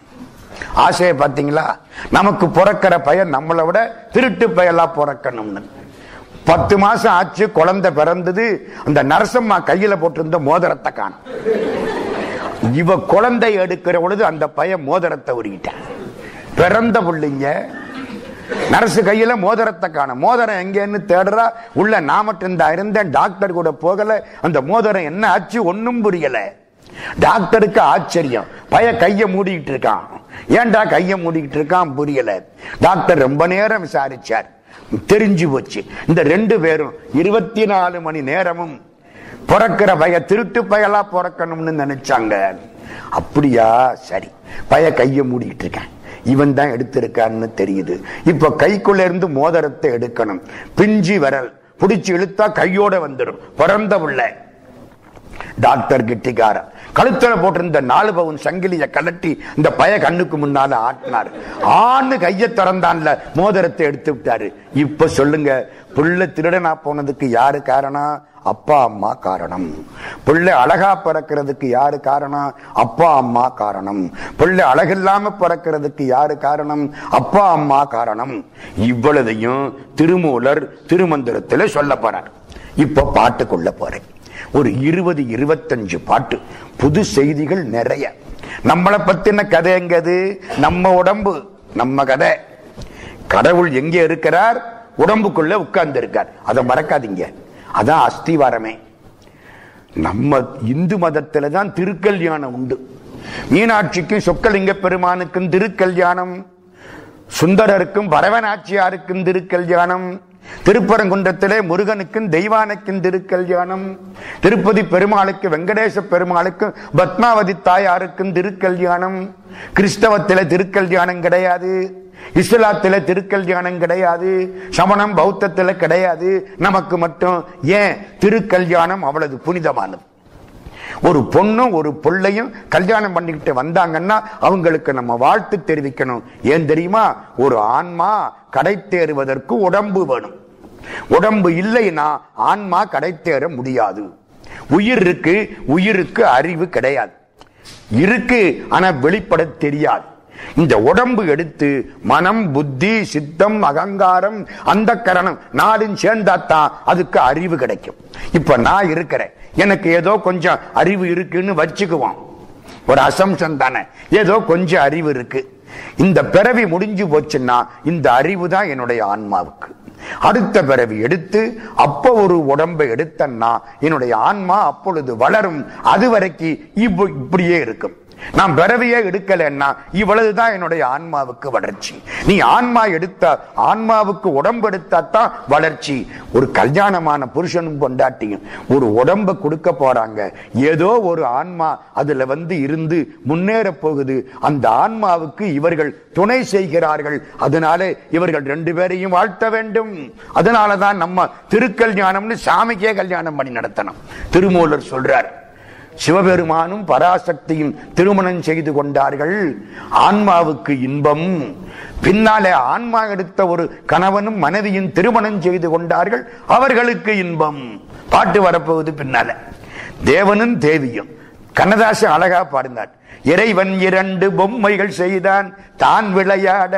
ஆசையை பார்த்தீங்களா நமக்கு பிறக்கிற பையன் நம்மளை விட திருட்டு பயலா பிறக்கணும்னு பத்து மாசம் ஆச்சு குழந்தை பிறந்தது அந்த நரசம்மா கையில போட்டிருந்த மோதிரத்தை காணும் இவ குழந்தை எடுக்கிற பொழுது அந்த பையன் மோதிரத்தை உருகிட்டான் பிறந்த பிள்ளைங்க நரசு கையில மோதிரத்தை காணும் மோதிரம் எங்கன்னு தேடுறா உள்ள நான் மட்டும் தான் இருந்தேன் டாக்டர் கூட போகல அந்த மோதிரம் என்ன ஆச்சு ஒன்னும் புரியல டாக்டருக்கு ஆச்சரியம் பைய கைய மூடிக்கிட்டு இருக்கான் ஏன்டா கைய மூடிக்கிட்டு இருக்கான் புரியல டாக்டர் ரொம்ப நேரம் விசாரிச்சார் தெரிஞ்சு போச்சு இந்த ரெண்டு பேரும் இருபத்தி நாலு மணி நேரமும் பிறக்கிற பய திருட்டு பயலா பிறக்கணும்னு நினைச்சாங்க அப்படியா சரி பய கைய மூடிக்கிட்டு இருக்கேன் இவன் தான் எடுத்திருக்கான்னு தெரியுது இப்ப கைக்குள்ள இருந்து மோதிரத்தை எடுக்கணும் பிஞ்சி விரல் பிடிச்சு இழுத்தா கையோட வந்துடும் பிறந்த பிள்ளை டாக்டர் கிட்டிக்கார கழுத்துல போட்டிருந்த நாலு பவுன் சங்கிலிய கலட்டி இந்த பய கண்ணுக்கு முன்னால ஆட்டினார் ஆண் கைய திறந்தான்ல மோதிரத்தை எடுத்து விட்டாரு இப்ப சொல்லுங்க புள்ள திருடனா போனதுக்கு யாரு காரணம் அப்பா அம்மா காரணம் பிள்ளை அழகா பிறக்கிறதுக்கு யாரு காரணம் அப்பா அம்மா காரணம் பிள்ளை அழகில்லாம பிறக்கிறதுக்கு யாரு காரணம் அப்பா அம்மா காரணம் இவ்வளதையும் திருமூலர் திருமந்திரத்துல சொல்ல போறார் இப்ப பாட்டுக்குள்ள போறேன் ஒரு இருபது இருபத்தஞ்சு பாட்டு புது செய்திகள் நிறைய நம்மளை பத்தின கதை எங்கது நம்ம உடம்பு நம்ம கதை கடவுள் எங்க இருக்கிறார் உடம்புக்குள்ள உட்கார்ந்து இருக்கார் அதை மறக்காதீங்க அதான் அஸ்திவாரமே நம்ம இந்து மதத்துல தான் திருக்கல்யாணம் உண்டு மீனாட்சிக்கும் சொக்கலிங்க பெருமானுக்கும் திருக்கல்யாணம் சுந்தரருக்கும் பரவநாச்சியாருக்கும் திருக்கல்யாணம் திருப்பரங்குன்றத்திலே முருகனுக்கும் தெய்வானுக்கும் திருக்கல்யாணம் திருப்பதி பெருமாளுக்கு வெங்கடேச பெருமாளுக்கும் பத்மாவதி தாயாருக்கும் திருக்கல்யாணம் கிறிஸ்தவத்தில திருக்கல்யாணம் கிடையாது இஸ்லாத்தில திருக்கல்யாணம் கிடையாது சமணம் பௌத்தத்தில கிடையாது நமக்கு மட்டும் ஏன் திருக்கல்யாணம் அவ்வளவு புனிதமானது ஒரு பொண்ணும் ஒரு பிள்ளையும் கல்யாணம் பண்ணிக்கிட்டு வந்தாங்கன்னா அவங்களுக்கு நம்ம வாழ்த்து தெரிவிக்கணும் ஏன் தெரியுமா ஒரு ஆன்மா கடை தேறுவதற்கு உடம்பு வேணும் உடம்பு இல்லைன்னா ஆன்மா கடை தேற முடியாது உயிர் இருக்கு உயிருக்கு அறிவு கிடையாது இருக்கு ஆனா வெளிப்பட தெரியாது இந்த உடம்பு எடுத்து மனம் புத்தி சித்தம் அகங்காரம் அந்த கரணம் நாடும் சேர்ந்தாத்தான் அதுக்கு அறிவு கிடைக்கும் இப்ப நான் இருக்கிறேன் எனக்கு ஏதோ கொஞ்சம் அறிவு இருக்குன்னு வச்சுக்குவோம் ஒரு அசம்சன் தானே ஏதோ கொஞ்சம் அறிவு இருக்கு இந்த பிறவி முடிஞ்சு போச்சுன்னா இந்த அறிவு தான் என்னுடைய ஆன்மாவுக்கு அடுத்த பிறவி எடுத்து அப்ப ஒரு உடம்பை எடுத்தன்னா என்னுடைய ஆன்மா அப்பொழுது வளரும் அது வரைக்கும் இப்ப- இப்படியே இருக்கும் நான் பிறவியே எடுக்கலைன்னா இவ்வளவுதான் என்னுடைய ஆன்மாவுக்கு வளர்ச்சி நீ ஆன்மா எடுத்த ஆன்மாவுக்கு உடம்பு எடுத்தாதான் வளர்ச்சி ஒரு கல்யாணமான புருஷனும் பொண்டாட்டியும் ஒரு உடம்ப கொடுக்க போறாங்க ஏதோ ஒரு ஆன்மா அதுல வந்து இருந்து முன்னேற போகுது அந்த ஆன்மாவுக்கு இவர்கள் துணை செய்கிறார்கள் அதனாலே இவர்கள் ரெண்டு பேரையும் வாழ்த்த வேண்டும் அதனாலதான் நம்ம திருக்கல்யாணம்னு சாமிக்கே கல்யாணம் பண்ணி நடத்தணும் திருமூலர் சொல்றார் சிவபெருமானும் பராசக்தியும் திருமணம் செய்து கொண்டார்கள் ஆன்மாவுக்கு இன்பம் பின்னாலே ஆன்மா எடுத்த ஒரு கணவனும் மனைவியும் திருமணம் செய்து கொண்டார்கள் அவர்களுக்கு இன்பம் பாட்டு வரப்போகுது பின்னால தேவனும் தேவியும் கண்ணதாசன் அழகா பாடினார் இறைவன் இரண்டு பொம்மைகள் செய்தான் தான் விளையாட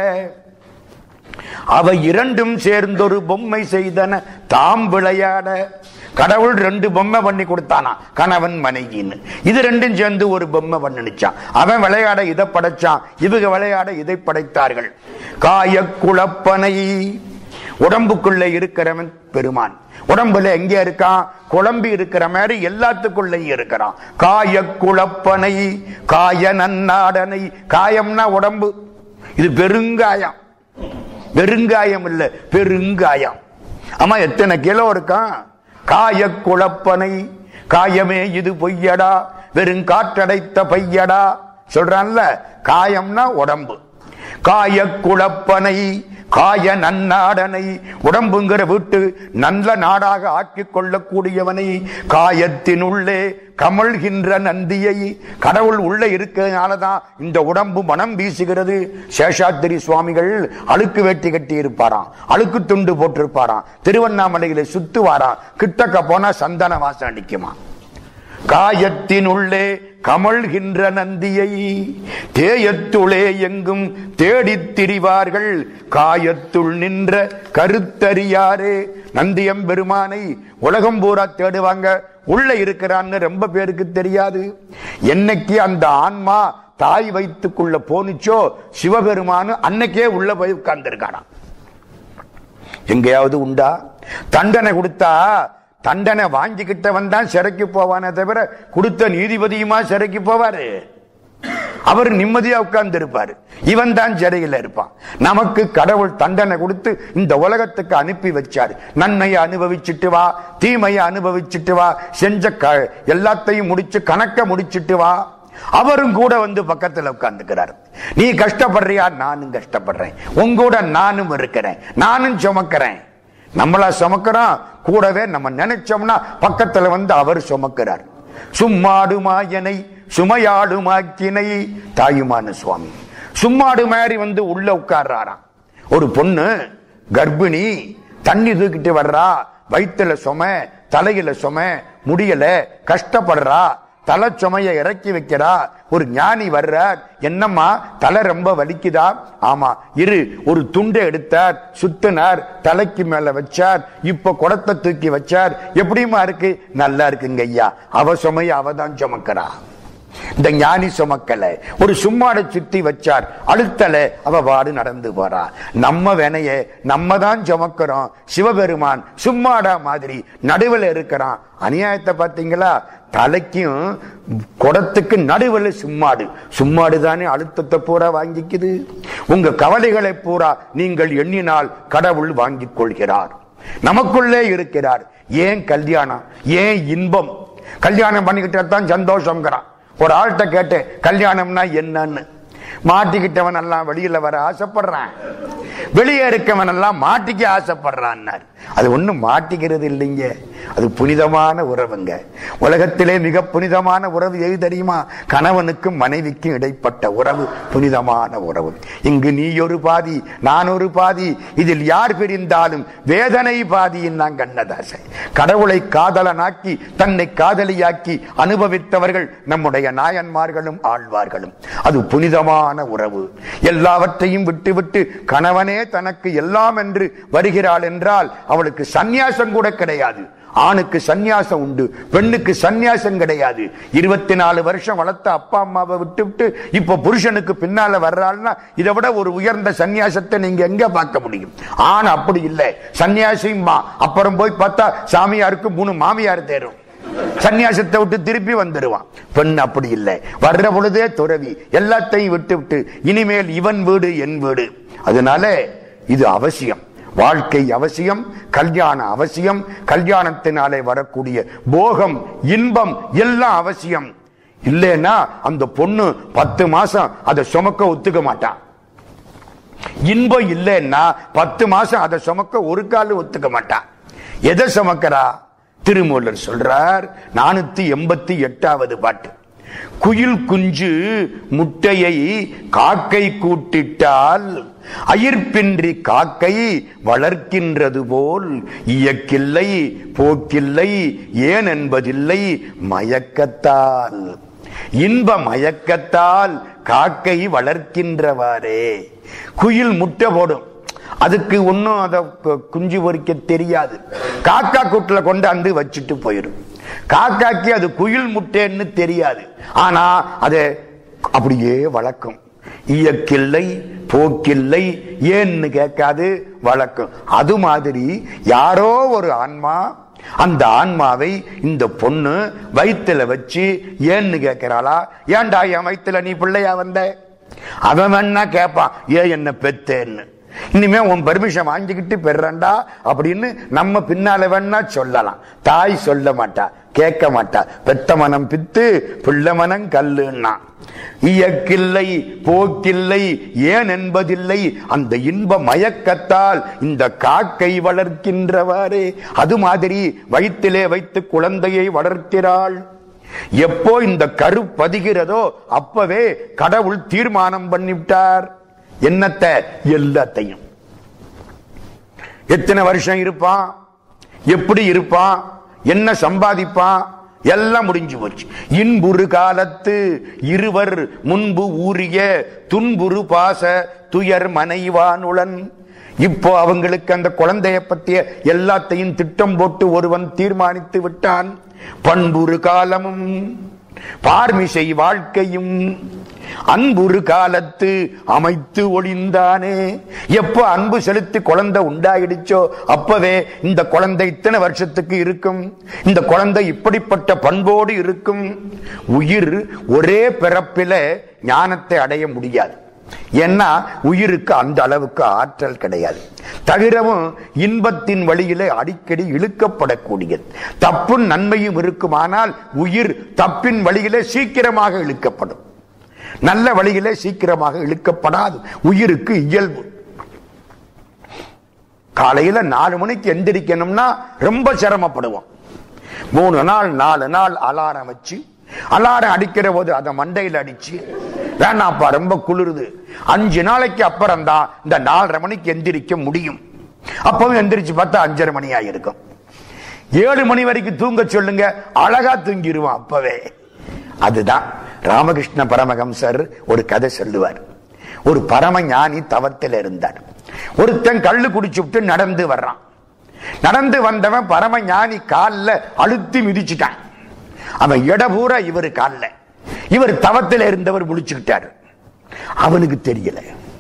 அவை இரண்டும் சேர்ந்தொரு பொம்மை செய்தன தாம் விளையாட கடவுள் ரெண்டு பொம்மை பண்ணி கொடுத்தானா கணவன் மனைவின்னு இது ரெண்டும் சேர்ந்து ஒரு பொம்மை பண்ணிச்சான் அவன் விளையாட இதை படைச்சான் இவங்க விளையாட இதை படைத்தார்கள் காய குழப்பனை உடம்புக்குள்ள இருக்கிறவன் பெருமான் உடம்புல எங்க இருக்கான் குழம்பி இருக்கிற மாதிரி எல்லாத்துக்குள்ளயும் இருக்கிறான் காய குழப்பனை காய நன்னாடனை காயம்னா உடம்பு இது பெருங்காயம் பெருங்காயம் இல்ல பெருங்காயம் ஆமா எத்தனை கிலோ இருக்கான் காய குழப்பனை காயமே இது பொய்யடா வெறும் காற்றடைத்த பையடா சொல்றான்ல காயம்னா உடம்பு காய குழப்பனை காய நன்னாடனை உடம்புங்கிற வீட்டு நல்ல நாடாக ஆக்கிக் கொள்ளக்கூடியவனை காயத்தினுள்ளே கமழ்கின்ற நந்தியை கடவுள் உள்ள இருக்கிறதுனாலதான் இந்த உடம்பு மனம் வீசுகிறது சேஷாத்திரி சுவாமிகள் அழுக்கு வேட்டி கட்டி இருப்பாராம் அழுக்கு துண்டு போட்டிருப்பாராம் திருவண்ணாமலையில சுத்துவாராம் கிட்டக்க போனா சந்தன வாசம் அடிக்குமா காயத்தினுள்ளே கமழ்கின்ற நந்தியை தேயத்துளே எங்கும் தேடித் திரிவார்கள் காயத்துள் நின்ற கருத்தறியாரே நந்தியம் பெருமானை உலகம் பூரா தேடுவாங்க உள்ள இருக்கிறான்னு ரொம்ப பேருக்கு தெரியாது என்னைக்கு அந்த ஆன்மா தாய் வயிற்றுக்குள்ள போனுச்சோ சிவபெருமானு அன்னைக்கே உள்ள போய் உட்கார்ந்துருக்காராம் எங்கேயாவது உண்டா தண்டனை கொடுத்தா தண்டனை வாங்கிக்கிட்டவன் தான் சிறைக்கு போவானே தவிர கொடுத்த நீதிபதியுமா சிறைக்கு போவாரு அவர் நிம்மதியா உட்கார்ந்து இருப்பாரு இவன் தான் சிறையில் இருப்பான் நமக்கு கடவுள் தண்டனை கொடுத்து இந்த உலகத்துக்கு அனுப்பி வச்சாரு நன்மையை அனுபவிச்சுட்டு வா தீமையை அனுபவிச்சுட்டு வா செஞ்ச க- எல்லாத்தையும் முடிச்சு கணக்க முடிச்சிட்டு வா அவரும் கூட வந்து பக்கத்துல உட்கார்ந்துக்கிறார் நீ கஷ்டப்படுறியா நானும் கஷ்டப்படுறேன் உங்கூட நானும் இருக்கிறேன் நானும் சுமக்கிறேன் நம்மளா சுமக்கிறோம் கூடவே நம்ம நினைச்சோம்னா பக்கத்துல வந்து அவர் சுமக்கிறார் சும்மாடுமாயனை சுமையாடுமாக்கினை தாயுமான சுவாமி சும்மாடு மாதிரி வந்து உள்ள உட்கார்றாராம் ஒரு பொண்ணு கர்ப்பிணி தண்ணி தூக்கிட்டு வர்றா வயிற்றுல சும தலையில சும முடியல கஷ்டப்படுறா தலை சுமைய இறக்கி வைக்கிறா ஒரு ஞானி வர்றார் என்னம்மா தலை ரொம்ப வலிக்குதா ஆமா இரு ஒரு துண்டை எடுத்தார் சுத்தினார் தலைக்கு மேல வச்சார் இப்ப குடத்தை தூக்கி வச்சார் எப்படிமா இருக்கு நல்லா இருக்குங்க ஐயா அவ சுமைய அவ தான் சுமக்கிறா இந்த ஞானி சுமக்கல ஒரு சும்மாடை சுத்தி வச்சார் அழுத்தல அவ பாடு நடந்து போறா நம்ம வினைய நம்ம தான் சுமக்கிறோம் சிவபெருமான் சும்மாடா மாதிரி நடுவில் இருக்கிறான் அநியாயத்தை பார்த்தீங்களா தலைக்கும் குடத்துக்கு நடுவில் சும்மாடு சும்மாடு தானே அழுத்தத்தை பூரா வாங்கிக்குது உங்க கவலைகளை பூரா நீங்கள் எண்ணினால் கடவுள் வாங்கிக் கொள்கிறார் நமக்குள்ளே இருக்கிறார் ஏன் கல்யாணம் ஏன் இன்பம் கல்யாணம் பண்ணிக்கிட்டா தான் சந்தோஷங்கிறான் ஒரு ஆள்கிட்ட கேட்டேன் கல்யாணம்னா என்னன்னு மாட்டிக்கிட்டவன் எல்லாம் வெளியில வர ஆசைப்படுறான் வெளியே இருக்கவன் எல்லாம் மாட்டிக்க ஆசைப்படுறான்னார் அது ஒண்ணும் மாட்டிக்கிறது இல்லைங்க அது புனிதமான உறவுங்க உலகத்திலே மிக புனிதமான உறவு எது தெரியுமா கணவனுக்கும் மனைவிக்கும் இடைப்பட்ட உறவு புனிதமான உறவு இங்கு நீ ஒரு பாதி நான் ஒரு பாதி இதில் யார் பிரிந்தாலும் வேதனை பாதியின் நான் கண்ணதாசன் கடவுளை காதலனாக்கி தன்னை காதலியாக்கி அனுபவித்தவர்கள் நம்முடைய நாயன்மார்களும் ஆழ்வார்களும் அது புனிதமான உறவு எல்லாவற்றையும் விட்டுவிட்டு கணவனே தனக்கு எல்லாம் என்று வருகிறாள் என்றால் அவளுக்கு சந்நியாசம் கூட கிடையாது ஆணுக்கு சந்நியாசம் உண்டு பெண்ணுக்கு சந்நியாசம் கிடையாது இருபத்தி நாலு வருஷம் வளர்த்த அப்பா அம்மாவை விட்டு விட்டு இப்ப புருஷனுக்கு பின்னால வர்றாள்னா இதை விட ஒரு உயர்ந்த சந்நியாசத்தை நீங்க எங்க பார்க்க முடியும் ஆண் அப்படி இல்லை சன்னியாசியுமா அப்புறம் போய் பார்த்தா சாமியாருக்கு மூணு மாமியார் தேரும் சன்னியாசத்தை விட்டு திருப்பி வந்துடுவான் பெண் அப்படி இல்லை வர்ற பொழுதே துறவி எல்லாத்தையும் விட்டு விட்டு இனிமேல் இவன் வீடு என் வீடு அதனால இது அவசியம் வாழ்க்கை அவசியம் கல்யாணம் அவசியம் கல்யாணத்தினாலே வரக்கூடிய போகம் இன்பம் எல்லாம் அவசியம் இல்லைன்னா அந்த பொண்ணு பத்து மாசம் அதை சுமக்க ஒத்துக்க மாட்டான் இன்பம் இல்லைன்னா பத்து மாசம் அதை சுமக்க ஒரு கால் ஒத்துக்க மாட்டான் எதை சுமக்கிறா திருமூலர் சொல்றார் நானூத்தி எண்பத்தி எட்டாவது பாட்டு குயில் குஞ்சு முட்டையை காக்கை கூட்டிட்டால் அயிர்பின்றி காக்கை வளர்க்கின்றது போல் இயக்கில்லை போக்கில்லை ஏன் என்பதில்லை மயக்கத்தால் இன்ப மயக்கத்தால் காக்கை வளர்க்கின்றவாறே குயில் முட்டை போடும் அதுக்கு ஒன்னும் அத கு- குஞ்சு பொறிக்க தெரியாது காக்கா கூட்டுல கொண்டாந்து வச்சுட்டு போயிடும் காக்காக்கு அது குயில் முட்டைன்னு தெரியாது ஆனா அதை அப்படியே வளர்க்கும் இயக்கில்லை போக்கில்லை ஏன்னு கேட்காது வளர்க்கும் அது மாதிரி யாரோ ஒரு ஆன்மா அந்த ஆன்மாவை இந்த பொண்ணு வயித்துல வச்சு ஏன்னு கேட்கிறாளா ஏன்டா என் வயித்துல நீ பிள்ளையா வந்த அவன் வேணா கேட்பான் ஏன் என்ன பெத்தேன்னு இனிமே உன் பெர்மிஷன் வாங்கிக்கிட்டு பெறண்டா அப்படின்னு நம்ம பின்னால வேணா சொல்லலாம் தாய் சொல்ல மாட்டா கேட்க மாட்டா பெத்த மனம் பித்து பிள்ளை மனம் கல்லுன்னா இயக்கில்லை போக்கில்லை ஏன் என்பதில்லை அந்த இன்ப மயக்கத்தால் இந்த காக்கை வளர்க்கின்றவாறே அது மாதிரி வயிற்றிலே வைத்து குழந்தையை வளர்க்கிறாள் எப்போ இந்த கரு பதிகிறதோ அப்பவே கடவுள் தீர்மானம் பண்ணிவிட்டார் என்னத்தை எல்லாத்தையும் எத்தனை வருஷம் இருப்பான் எப்படி இருப்பான் என்ன சம்பாதிப்பான் எல்லாம் முடிஞ்சு போச்சு இன்புறு காலத்து இருவர் முன்பு ஊறிய துன்புறு பாச துயர் மனைவானுளன் இப்போ அவங்களுக்கு அந்த குழந்தைய பற்றிய எல்லாத்தையும் திட்டம் போட்டு ஒருவன் தீர்மானித்து விட்டான் பண்புறு காலமும் பார்மிசை வாழ்க்கையும் அன்புறு காலத்து அமைத்து ஒளிந்தானே எப்போ அன்பு செலுத்தி குழந்தை உண்டாயிடுச்சோ அப்பவே இந்த குழந்தை இத்தனை வருஷத்துக்கு இருக்கும் இந்த குழந்தை இப்படிப்பட்ட பண்போடு இருக்கும் உயிர் ஒரே பிறப்பில ஞானத்தை அடைய முடியாது ஏன்னா உயிருக்கு அந்த அளவுக்கு ஆற்றல் கிடையாது தவிரவும் இன்பத்தின் வழியிலே அடிக்கடி இழுக்கப்படக்கூடியது தப்பும் நன்மையும் இருக்குமானால் உயிர் தப்பின் வழியிலே சீக்கிரமாக இழுக்கப்படும் நல்ல வழியிலே சீக்கிரமாக இழுக்கப்படாது உயிருக்கு இயல்பு காலையில நாலு மணிக்கு எந்திரிக்கணும்னா ரொம்ப சிரமப்படுவோம் மூணு நாள் நாலு நாள் அலாரம் வச்சு அலாரம் அடிக்கிற போது அதை மண்டையில் அடிச்சு வேணாப்பா ரொம்ப குளிருது அஞ்சு நாளைக்கு அப்புறம் தான் இந்த நாலரை மணிக்கு எந்திரிக்க முடியும் அப்பவும் எந்திரிச்சு பார்த்தா அஞ்சரை மணி ஆயிருக்கும் ஏழு மணி வரைக்கும் தூங்க சொல்லுங்க அழகா தூங்கிடுவான் அப்பவே அதுதான் ராமகிருஷ்ண பரமஹம்சர் ஒரு கதை சொல்லுவார் ஒரு பரம ஞானி தவத்தில் இருந்தார் ஒருத்தன் கள்ளு குடிச்சு விட்டு நடந்து வர்றான் நடந்து வந்தவன் பரம ஞானி கால்ல அழுத்தி மிதிச்சுட்டான் அவன் இடபூரா இவர் கால்ல இவர் தவத்தில் இருந்தவர் முழிச்சுக்கிட்டாரு அவனுக்கு தெரியல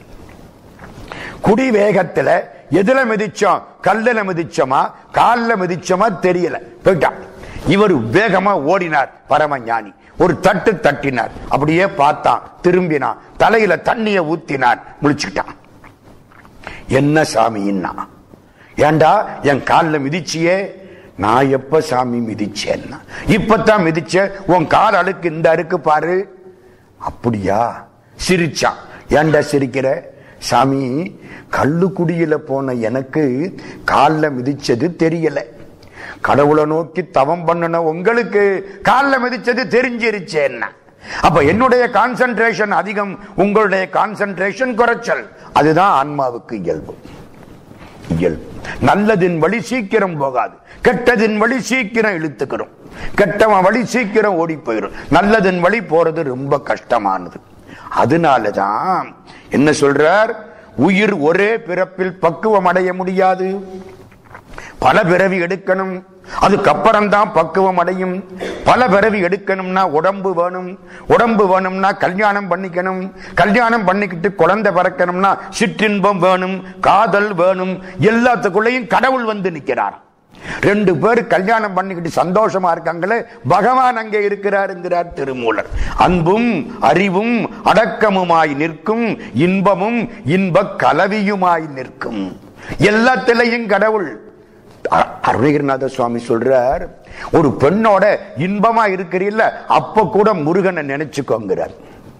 குடி வேகத்துல எதுல மிதிச்சோம் கல்லுல மிதிச்சோமா கால்ல மிதிச்சோமா தெரியல போயிட்டான் இவர் வேகமா ஓடினார் பரம ஞானி ஒரு தட்டு தட்டினார் அப்படியே பார்த்தான் திரும்பினான் தலையில தண்ணிய ஊத்தினார் முழிச்சுக்கிட்டான் என்ன சாமின்னா ஏண்டா என் கால்ல மிதிச்சியே நான் எப்ப சாமி மிதிச்சேன்னா இப்பதான் மிதிச்ச உன் கால் அழுக்கு இந்த அழுக்கு பாரு அப்படியா சிரிச்சான் ஏன்டா சிரிக்கிற சாமி கள்ளுக்குடியில போன எனக்கு கால்ல மிதிச்சது தெரியல கடவுளை நோக்கி தவம் பண்ணன உங்களுக்கு கால்ல மிதிச்சது தெரிஞ்சிருச்சேன்னா அப்ப என்னுடைய கான்சென்ட்ரேஷன் அதிகம் உங்களுடைய கான்சென்ட்ரேஷன் குறைச்சல் அதுதான் ஆன்மாவுக்கு இயல்பு இயல்பு நல்லதின் வழி சீக்கிரம் போகாது கெட்டதின் வழி சீக்கிரம் இழுத்துக்கிறோம் கெட்டவன் வழி சீக்கிரம் ஓடி போயிடும் நல்லதின் வழி போறது ரொம்ப கஷ்டமானது அதனாலதான் என்ன சொல்றார் உயிர் ஒரே பிறப்பில் பக்குவம் அடைய முடியாது பல பிறவி எடுக்கணும் அதுக்கப்புறம் தான் பக்குவம் அடையும் பல பிறவி எடுக்கணும்னா உடம்பு வேணும் உடம்பு வேணும்னா கல்யாணம் பண்ணிக்கணும் கல்யாணம் பண்ணிக்கிட்டு குழந்தை பிறக்கணும்னா சிற்றின்பம் வேணும் காதல் வேணும் எல்லாத்துக்குள்ளேயும் கடவுள் வந்து நிற்கிறார் ரெண்டு பேர் கல்யாணம் பண்ணிக்கிட்டு சந்தோஷமா இருக்காங்களே பகவான் அங்கே இருக்கிறாருங்கிறார் திருமூலர் அன்பும் அறிவும் அடக்கமுமாய் நிற்கும் இன்பமும் இன்ப கலவியுமாய் நிற்கும் எல்லாத்திலையும் கடவுள் அ- அருணகிரிநாத சுவாமி சொல்றார் ஒரு பெண்ணோட இன்பமா இருக்கிறீல்ல அப்ப கூட முருகனை நினைச்சுக்கோங்கிறார்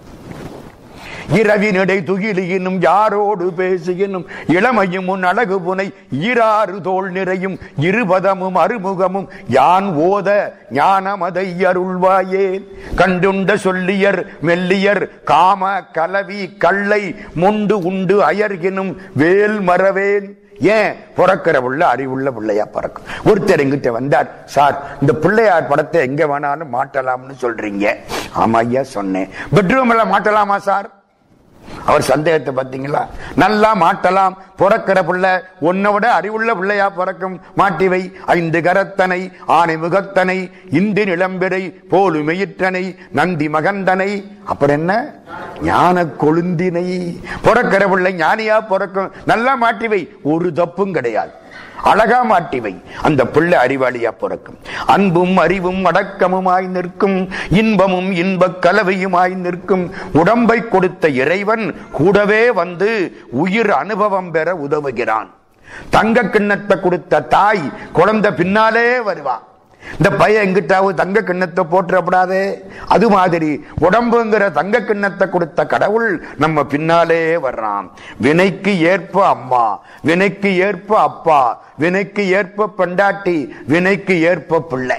இரவினடை துகிலியினும் யாரோடு பேசியினும் இளமையும் உன் அழகு புனை ஈராறு தோல் நிறையும் இருபதமும் அறுமுகமும் யான் ஓத ஞானமதை அருள்வாயே கண்டுண்ட சொல்லியர் மெல்லியர் காம கலவி கள்ளை மொண்டு உண்டு அயர்கினும் வேல் மறவேன் ஏன் பிறக்கிற உள்ள அறிவுள்ள பிள்ளையா பிறக்கும் ஒருத்தர் எங்கிட்ட வந்தார் சார் இந்த பிள்ளையார் படத்தை எங்க வேணாலும் மாட்டலாம்னு சொல்றீங்க ஆமா ஐயா சொன்னேன் பெட்ரூம்ல மாட்டலாமா சார் அவர் சந்தேகத்தை பார்த்தீங்களா நல்லா மாட்டலாம் பிறக்கிற பிள்ளை உன்னை விட அறிவுள்ள பிள்ளையா பிறக்கும் மாட்டிவை ஐந்து கரத்தனை ஆனை முகத்தனை இந்தி நிலம்பிரை போலு மெயிற்றனை நந்தி மகந்தனை அப்புறம் என்ன ஞான கொழுந்தினை பிறக்கிற பிள்ளை ஞானியா பிறக்கும் நல்லா மாட்டிவை ஒரு தப்பும் கிடையாது அழகா மாட்டிவை அந்த பிள்ளை அறிவாளியா பிறக்கும் அன்பும் அறிவும் அடக்கமுமாய் நிற்கும் இன்பமும் இன்பக் கலவையுமாய் நிற்கும் உடம்பை கொடுத்த இறைவன் கூடவே வந்து உயிர் அனுபவம் பெற உதவுகிறான் தங்க கிண்ணத்தை கொடுத்த தாய் குழந்தை பின்னாலே வருவான் இந்த பையன் எங்கிட்டாவது தங்க கிண்ணத்தை போட்டுறப்படாதே அது மாதிரி உடம்புங்கிற தங்க கிண்ணத்தை கொடுத்த கடவுள் நம்ம பின்னாலே வர்றான் வினைக்கு ஏற்ப அம்மா வினைக்கு ஏற்ப அப்பா வினைக்கு ஏற்ப பெண்டாட்டி வினைக்கு ஏற்ப பிள்ளை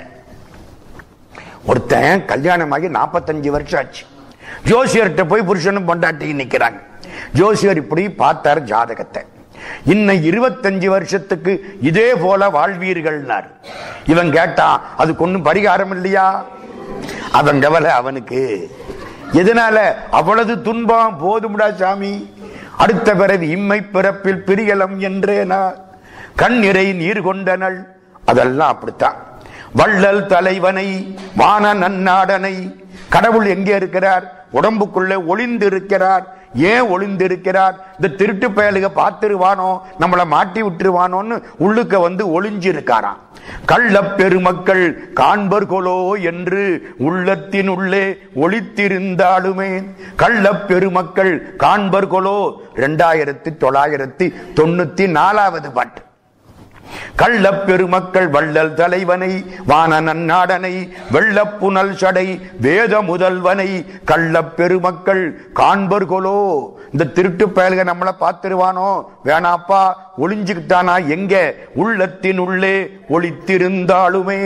ஒருத்தன் கல்யாணமாகி நாற்பத்தஞ்சு வருஷம் ஆச்சு ஜோசியர்கிட்ட போய் புருஷனும் பொண்டாட்டி நிக்கிறாங்க ஜோசியர் இப்படி பார்த்தார் ஜாதகத்தை இன்னும் இருபத்தஞ்சு வருஷத்துக்கு இதே போல வாழ்வீர்கள்னார் இவன் கேட்டான் அதுக்கு ஒண்ணும் பரிகாரம் இல்லையா அவன் கவலை அவனுக்கு எதனால அவ்வளவு துன்பம் போதும்டா சாமி அடுத்த பிறவி இம்மை பிறப்பில் பிரியலம் என்றேனா கண்ணிறை நீர் கொண்டனள் அதெல்லாம் அப்படித்தான் வள்ளல் தலைவனை வான நன்னாடனை கடவுள் எங்கே இருக்கிறார் உடம்புக்குள்ளே ஒளிந்து இருக்கிறார் ஏன் ஒளிந்து இருக்கிறார் இந்த திருட்டு பயலுக பார்த்துருவானோ நம்மளை மாட்டி விட்டுருவானோன்னு உள்ளுக்க வந்து ஒளிஞ்சு இருக்காராம் கள்ளப் பெருமக்கள் காண்பர் கொலோ என்று உள்ளத்தின் உள்ளே ஒளித்திருந்தாலுமே கள்ளப் பெருமக்கள் காண்பர் கொலோ ரெண்டாயிரத்தி தொள்ளாயிரத்தி தொண்ணூத்தி நாலாவது பாட்டு கள்ளப் பெருமக்கள் வள்ளல் தலைவனை வான நன்னாடனை வெள்ளப்புனல் சடை வேத முதல்வனை கள்ளப் பெருமக்கள் காண்பர்கொலோ இந்த திருட்டு பயல்க நம்மளை பார்த்துருவானோ வேணாப்பா ஒளிஞ்சுக்கிட்டானா எங்க உள்ளத்தின் உள்ளே ஒளித்திருந்தாலுமே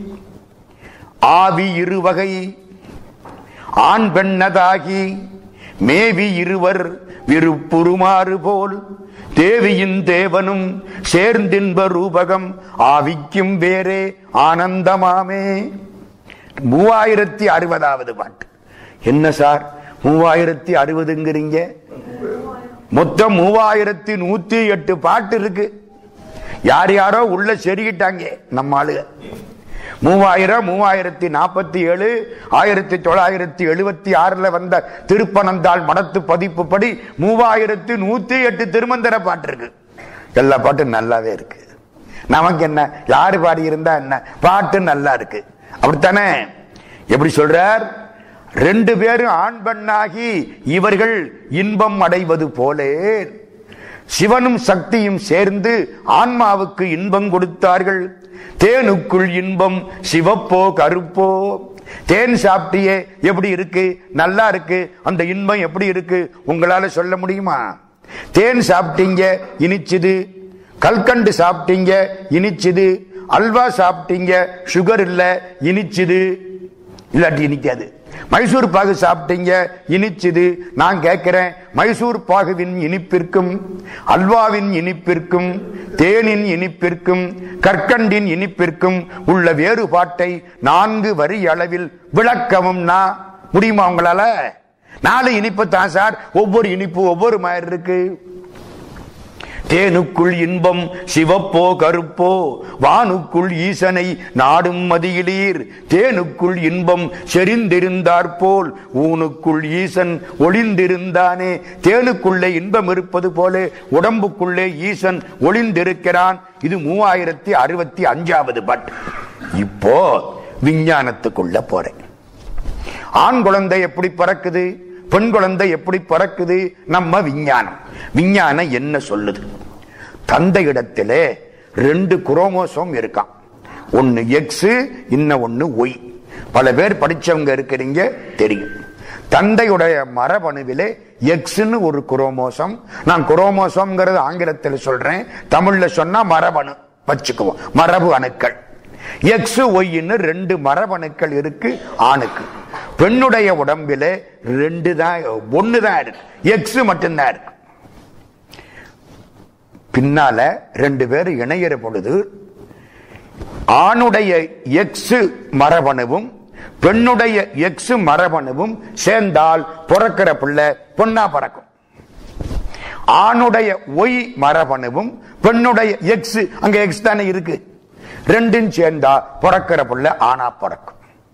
ஆவி இருவகை ஆண் பெண்ணதாகி மேவி இருவர் விருப்புருமாறு போல் தேவியின் தேவனும் சேர்ந்தின்ப ரூபகம் ஆவிக்கும் வேறே ஆனந்தமாமே மூவாயிரத்தி அறுபதாவது பாட்டு என்ன சார் மூவாயிரத்தி அறுபதுங்கிறீங்க மொத்தம் மூவாயிரத்தி நூத்தி எட்டு பாட்டு இருக்கு யார் யாரோ உள்ள செருகிட்டாங்க நம்ம ஆளுக மூவாயிரம் மூவாயிரத்தி நாற்பத்தி ஏழு ஆயிரத்தி தொள்ளாயிரத்தி எழுபத்தி ஆறுல வந்த திருப்பனந்தாள் மடத்து பதிப்பு படி மூவாயிரத்தி நூத்தி எட்டு திருமந்திர பாட்டு இருக்கு எல்லா பாட்டும் நல்லாவே இருக்கு நமக்கு என்ன யாரு பாடி இருந்தா என்ன பாட்டு நல்லா இருக்கு அப்படித்தானே எப்படி சொல்றார் ரெண்டு பேரும் ஆண் பெண்ணாகி இவர்கள் இன்பம் அடைவது போலே சிவனும் சக்தியும் சேர்ந்து ஆன்மாவுக்கு இன்பம் கொடுத்தார்கள் தேனுக்குள் இன்பம் சிவப்போ கருப்போ தேன் சாப்பிட்டியே எப்படி இருக்கு நல்லா இருக்கு அந்த இன்பம் எப்படி இருக்கு உங்களால சொல்ல முடியுமா தேன் சாப்பிட்டீங்க இனிச்சுது கல்கண்டு சாப்பிட்டீங்க இனிச்சுது அல்வா சாப்பிட்டீங்க சுகர் இல்ல இனிச்சுது இல்லாட்டி இனிக்காது மைசூர் பாகு சாப்பிட்டீங்க இனிச்சுது நான் கேட்கிறேன் மைசூர் பாகுவின் இனிப்பிற்கும் அல்வாவின் இனிப்பிற்கும் தேனின் இனிப்பிற்கும் கற்கண்டின் இனிப்பிற்கும் உள்ள வேறுபாட்டை நான்கு வரி அளவில் விளக்கவும் நான் முடியுமா உங்களால நாலு இனிப்பு தான் சார் ஒவ்வொரு இனிப்பு ஒவ்வொரு மாதிரி இருக்கு தேனுக்குள் இன்பம் சிவப்போ கருப்போ வானுக்குள் ஈசனை நாடும் மதியிலீர் தேனுக்குள் இன்பம் செறிந்திருந்தாற் போல் ஊனுக்குள் ஈசன் ஒளிந்திருந்தானே தேனுக்குள்ளே இன்பம் இருப்பது போல உடம்புக்குள்ளே ஈசன் ஒளிந்திருக்கிறான் இது மூவாயிரத்தி அறுபத்தி அஞ்சாவது பட் இப்போ விஞ்ஞானத்துக்குள்ள போறேன் ஆண் குழந்தை எப்படி பிறக்குது பெண் குழந்தை எப்படி பிறக்குது நம்ம விஞ்ஞானம் விஞ்ஞானம் என்ன சொல்லுது தந்தை இடத்திலே ரெண்டு குரோமோசோம் இருக்கான் ஒன்னு எக்ஸ் இன்னும் ஒன்னு ஒய் பல பேர் படிச்சவங்க இருக்கிறீங்க தெரியும் தந்தையுடைய மரபணுவிலே எக்ஸ்னு ஒரு குரோமோசம் நான் குரோமோசோம்ங்கிறது ஆங்கிலத்தில் சொல்றேன் தமிழ்ல சொன்னா மரபணு வச்சுக்குவோம் மரபு அணுக்கள் எக்ஸ் ஒய்ன்னு ரெண்டு மரபணுக்கள் இருக்கு ஆணுக்கு பெண்ணுடைய உடம்பிலே ரெண்டு தான் ஒன்னு தான் இருக்கு எக்ஸ் மட்டும்தான் இருக்கு பின்னால ரெண்டு பேர் இணையிற பொழுது ஆணுடைய எக்ஸ் மரபணுவும் பெண்ணுடைய எக்ஸ் மரபணுவும் சேர்ந்தால் பிறக்கிற பிள்ளை பொண்ணா பிறக்கும் ஆணுடைய ஒய் மரபணுவும் பெண்ணுடைய எக்ஸ் அங்க எக்ஸ் தானே இருக்கு ரெண்டும் சேர்ந்தா பிறக்கிற பிள்ளை ஆணா பிறக்கும்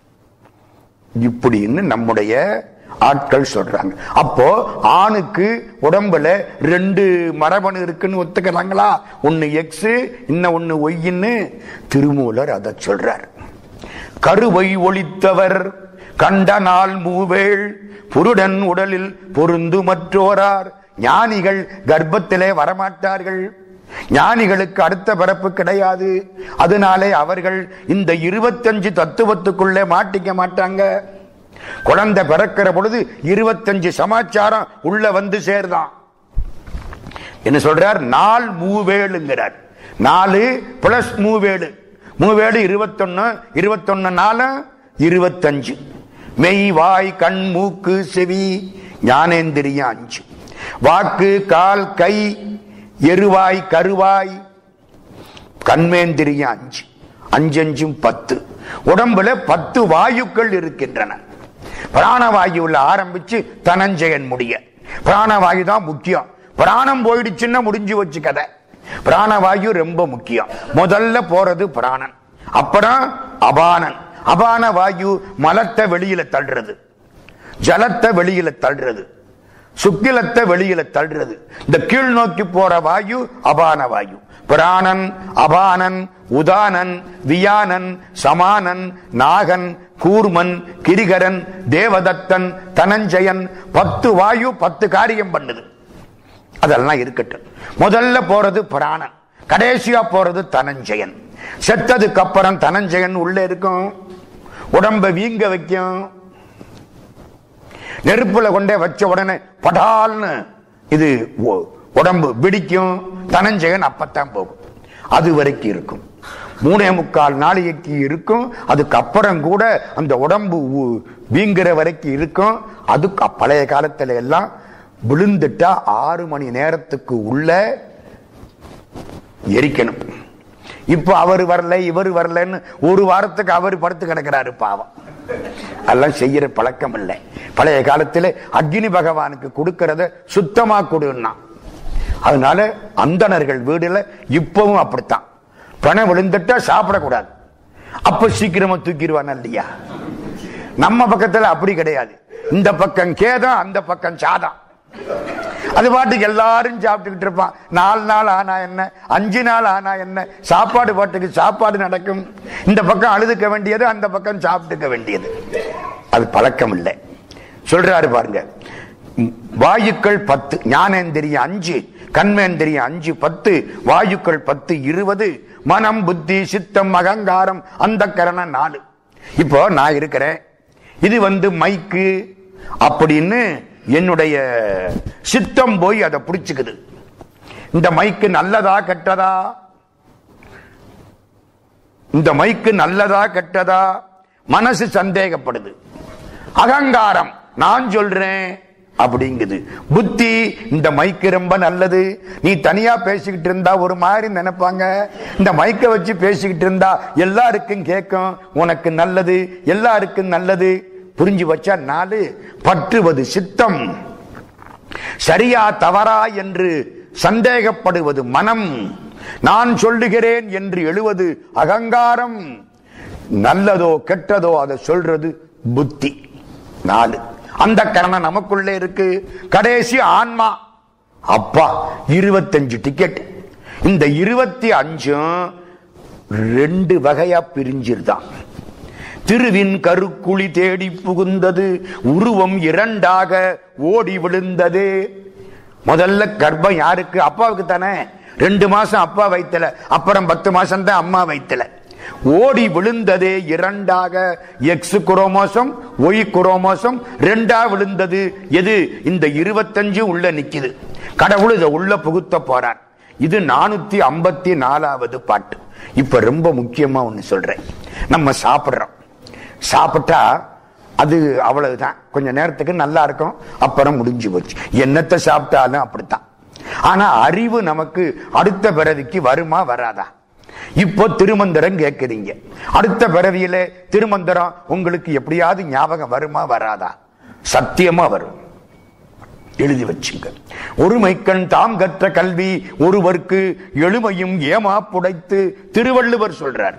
இப்படின்னு நம்முடைய ஆட்கள் சொல்றாங்க அப்போ ஆணுக்கு உடம்புல ரெண்டு மரபணு இருக்குன்னு ஒத்துக்கிறாங்களா ஒன்னு எக்ஸ் இன்னும் ஒன்னு ஒய்ன்னு திருமூலர் அதை சொல்றார் கருவை ஒளித்தவர் கண்ட நாள் மூவேள் புருடன் உடலில் பொருந்து மற்றோரார் ஞானிகள் கர்ப்பத்திலே வரமாட்டார்கள் ஞானிகளுக்கு அடுத்த பிறப்பு கிடையாது அதனாலே அவர்கள் இந்த இருபத்தஞ்சு தத்துவத்துக்குள்ளே மாட்டிக்க மாட்டாங்க குழந்தை பிறக்கிற பொழுது இருபத்தஞ்சு சமாச்சாரம் உள்ள வந்து சேர்தான் என்ன சொல்றார் நாள் மூவேளுங்கிறார் நாலு பிளஸ் மூவேடு மூவேடு இருபத்தொன்னு இருபத்தொன்னு நாலு இருபத்தஞ்சு மெய் வாய் கண் மூக்கு செவி ஞானேந்திரியம் அஞ்சு வாக்கு கால் கை எருவாய் கருவாய் கண்மேந்திரியம் அஞ்சு அஞ்சஞ்சும் பத்து உடம்புல பத்து வாயுக்கள் இருக்கின்றன பிராணவாயுல ஆரம்பிச்சு தனஞ்சயன் முடிய பிராணவாயு தான் முக்கியம் பிராணம் போயிடுச்சுன்னா முடிஞ்சு வச்சு கதை பிராணவாயு ரொம்ப முக்கியம் முதல்ல போறது பிராணன் அப்புறம் அபானன் அபான வாயு மலத்தை வெளியில தள்ளுறது ஜலத்தை வெளியில தள்ளுறது சுக்கிலத்தை வெளியில தள்ளுறது இந்த கீழ் நோக்கி போற வாயு அபான வாயு பிராணன் அபானன் உதானன் வியானன் சமானன் நாகன் கூர்மன் கிரிகரன் தேவதத்தன் தனஞ்சயன் பத்து வாயு பத்து காரியம் பண்ணுது அதெல்லாம் இருக்கட்டும் முதல்ல போறது பிராணன் கடைசியா போறது தனஞ்சயன் செத்ததுக்கு அப்புறம் தனஞ்சயன் உள்ள இருக்கும் உடம்ப வீங்க வைக்கும் நெருப்புல கொண்டே வச்ச உடனே படால்னு இது ஒ- உடம்பு பிடிக்கும் தனஞ்சயன் அப்பத்தான் போகும் அது வரைக்கும் இருக்கும் மூணே முக்கால் நாளைக்கு இருக்கும் அதுக்கு அப்புறம் கூட அந்த உடம்பு உ- வீங்குற வரைக்கும் இருக்கும் அதுக்கு அப்~ பழைய காலத்துல எல்லாம் விழுந்துட்டா ஆறு மணி நேரத்துக்கு உள்ள எரிக்கணும் இப்ப அவர் வரல இவர் வரலன்னு ஒரு வாரத்துக்கு அவர் படுத்து கிடக்கிறாரு பாவம் அதெல்லாம் செய்யற பழக்கம் இல்லை பழைய காலத்துல அக்னி பகவானுக்கு கொடுக்கறத சுத்தமா கொடுன்னா அதனால அந்தணர்கள் வீடுல இப்பவும் அப்படித்தான் பணம் விழுந்துட்டா சாப்பிடக்கூடாது அப்ப சீக்கிரமா தூக்கிடுவான் இல்லையா நம்ம பக்கத்துல அப்படி கிடையாது இந்த பக்கம் கேதம் அந்த பக்கம் சாதம் அது பாட்டுக்கு எல்லாரும் சாப்பிட்டுக்கிட்டு இருப்பான் நாலு நாள் ஆனா என்ன அஞ்சு நாள் ஆனா என்ன சாப்பாடு பாட்டுக்கு சாப்பாடு நடக்கும் இந்த பக்கம் அழுதுக்க வேண்டியது அந்த பக்கம் சாப்பிட்டுக்க வேண்டியது அது பழக்கம் இல்லை சொல்றாரு பாருங்க ம், வாயுக்கள் பத்து ஞானேந்திரியம் அஞ்சு கண்மேந்திரியம் அஞ்சு பத்து வாயுக்கள் பத்து இருபது மனம் புத்தி சித்தம் அகங்காரம் அந்த கரணம் நாலு இப்போ நான் இருக்கிறேன் இது வந்து மைக்கு அப்படின்னு என்னுடைய சித்தம் போய் அதை பிடிச்சுக்குது இந்த மைக்கு நல்லதா கெட்டதா இந்த மைக்கு நல்லதா கெட்டதா மனசு சந்தேகப்படுது அகங்காரம் நான் சொல்றேன் அப்படிங்குது புத்தி இந்த மைக்கு ரொம்ப நல்லது நீ தனியா பேசிக்கிட்டு இருந்தா ஒரு மாதிரி நினைப்பாங்க இந்த மைக்கை வச்சு பேசிக்கிட்டு இருந்தா எல்லாருக்கும் கேட்கும் உனக்கு நல்லது எல்லாருக்கும் நல்லது புரிஞ்சு வச்சா நாலு பற்றுவது சித்தம் சரியா தவறா என்று சந்தேகப்படுவது மனம் நான் சொல்லுகிறேன் என்று எழுவது அகங்காரம் நல்லதோ கெட்டதோ அதை சொல்றது புத்தி நாலு அந்த கரணம் நமக்குள்ளே இருக்கு கடைசி ஆன்மா அப்பா இருபத்தஞ்சு டிக்கெட் இந்த இருபத்தி அஞ்சும் ரெண்டு வகையா பிரிஞ்சிருதான் திருவின் கருக்குழி தேடி புகுந்தது உருவம் இரண்டாக ஓடி விழுந்தது முதல்ல கர்ப்பம் யாருக்கு அப்பாவுக்கு தானே ரெண்டு மாசம் அப்பா வைத்தல அப்புறம் பத்து மாசம் தான் அம்மா வைத்தல ஓடி விழுந்ததே இரண்டாக எக்ஸ் குரோமோசம் ஒய் குரோமோசம் ரெண்டா விழுந்தது எது இந்த இருபத்தஞ்சு உள்ள நிக்குது கடவுள் இதை உள்ள புகுத்த போறார் இது நானூத்தி ஐம்பத்தி நாலாவது பாட்டு இப்ப ரொம்ப முக்கியமா ஒண்ணு சொல்றேன் நம்ம சாப்பிடுறோம் சாப்பிட்டா அது அவ்வளவுதான் கொஞ்ச நேரத்துக்கு நல்லா இருக்கும் அப்புறம் முடிஞ்சு போச்சு என்னத்தை சாப்பிட்டாலும் அப்படித்தான் ஆனா அறிவு நமக்கு அடுத்த பிறவிக்கு வருமா வராதா இப்போ திருமந்திரம் கேட்குறீங்க அடுத்த பிறவியில திருமந்திரம் உங்களுக்கு எப்படியாவது ஞாபகம் வருமா வராதா சத்தியமா வரும் எழுதி வச்சுங்க ஒருமைக்கண் தாம் கற்ற கல்வி ஒருவருக்கு எழுமையும் ஏமா புடைத்து திருவள்ளுவர் சொல்றார்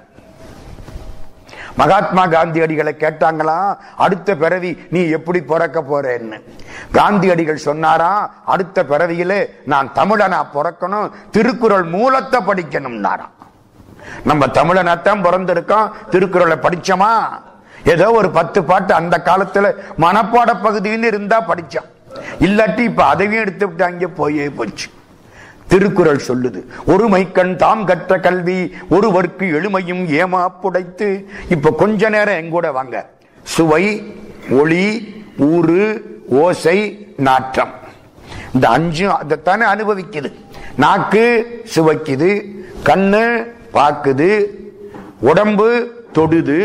மகாத்மா காந்தியடிகளை கேட்டாங்களா அடுத்த பிறவி நீ எப்படி பிறக்க போறேன்னு காந்தியடிகள் சொன்னாரா அடுத்த பிறவியிலே நான் தமிழனா பிறக்கணும் திருக்குறள் மூலத்தை படிக்கணும்னாராம் நம்ம தமிழனாத்தான் பிறந்திருக்கோம் திருக்குறளை படிச்சோமா ஏதோ ஒரு பத்து பாட்டு அந்த காலத்துல மனப்பாட பகுதின்னு இருந்தா படிச்சோம் இல்லாட்டி இப்ப அதையும் எடுத்து விட்டாங்க போயே போச்சு திருக்குறள் சொல்லுது ஒருமைக்கண் தாம் கற்ற கல்வி ஒருவருக்கு எளிமையும் ஏமா புடைத்து இப்ப கொஞ்ச நேரம் எங்கூட வாங்க சுவை ஒளி ஊறு ஓசை நாற்றம் இந்த அஞ்சும் அதைத்தானே அனுபவிக்குது நாக்கு சுவைக்குது கண்ணு பாக்குது உடம்பு தொடுது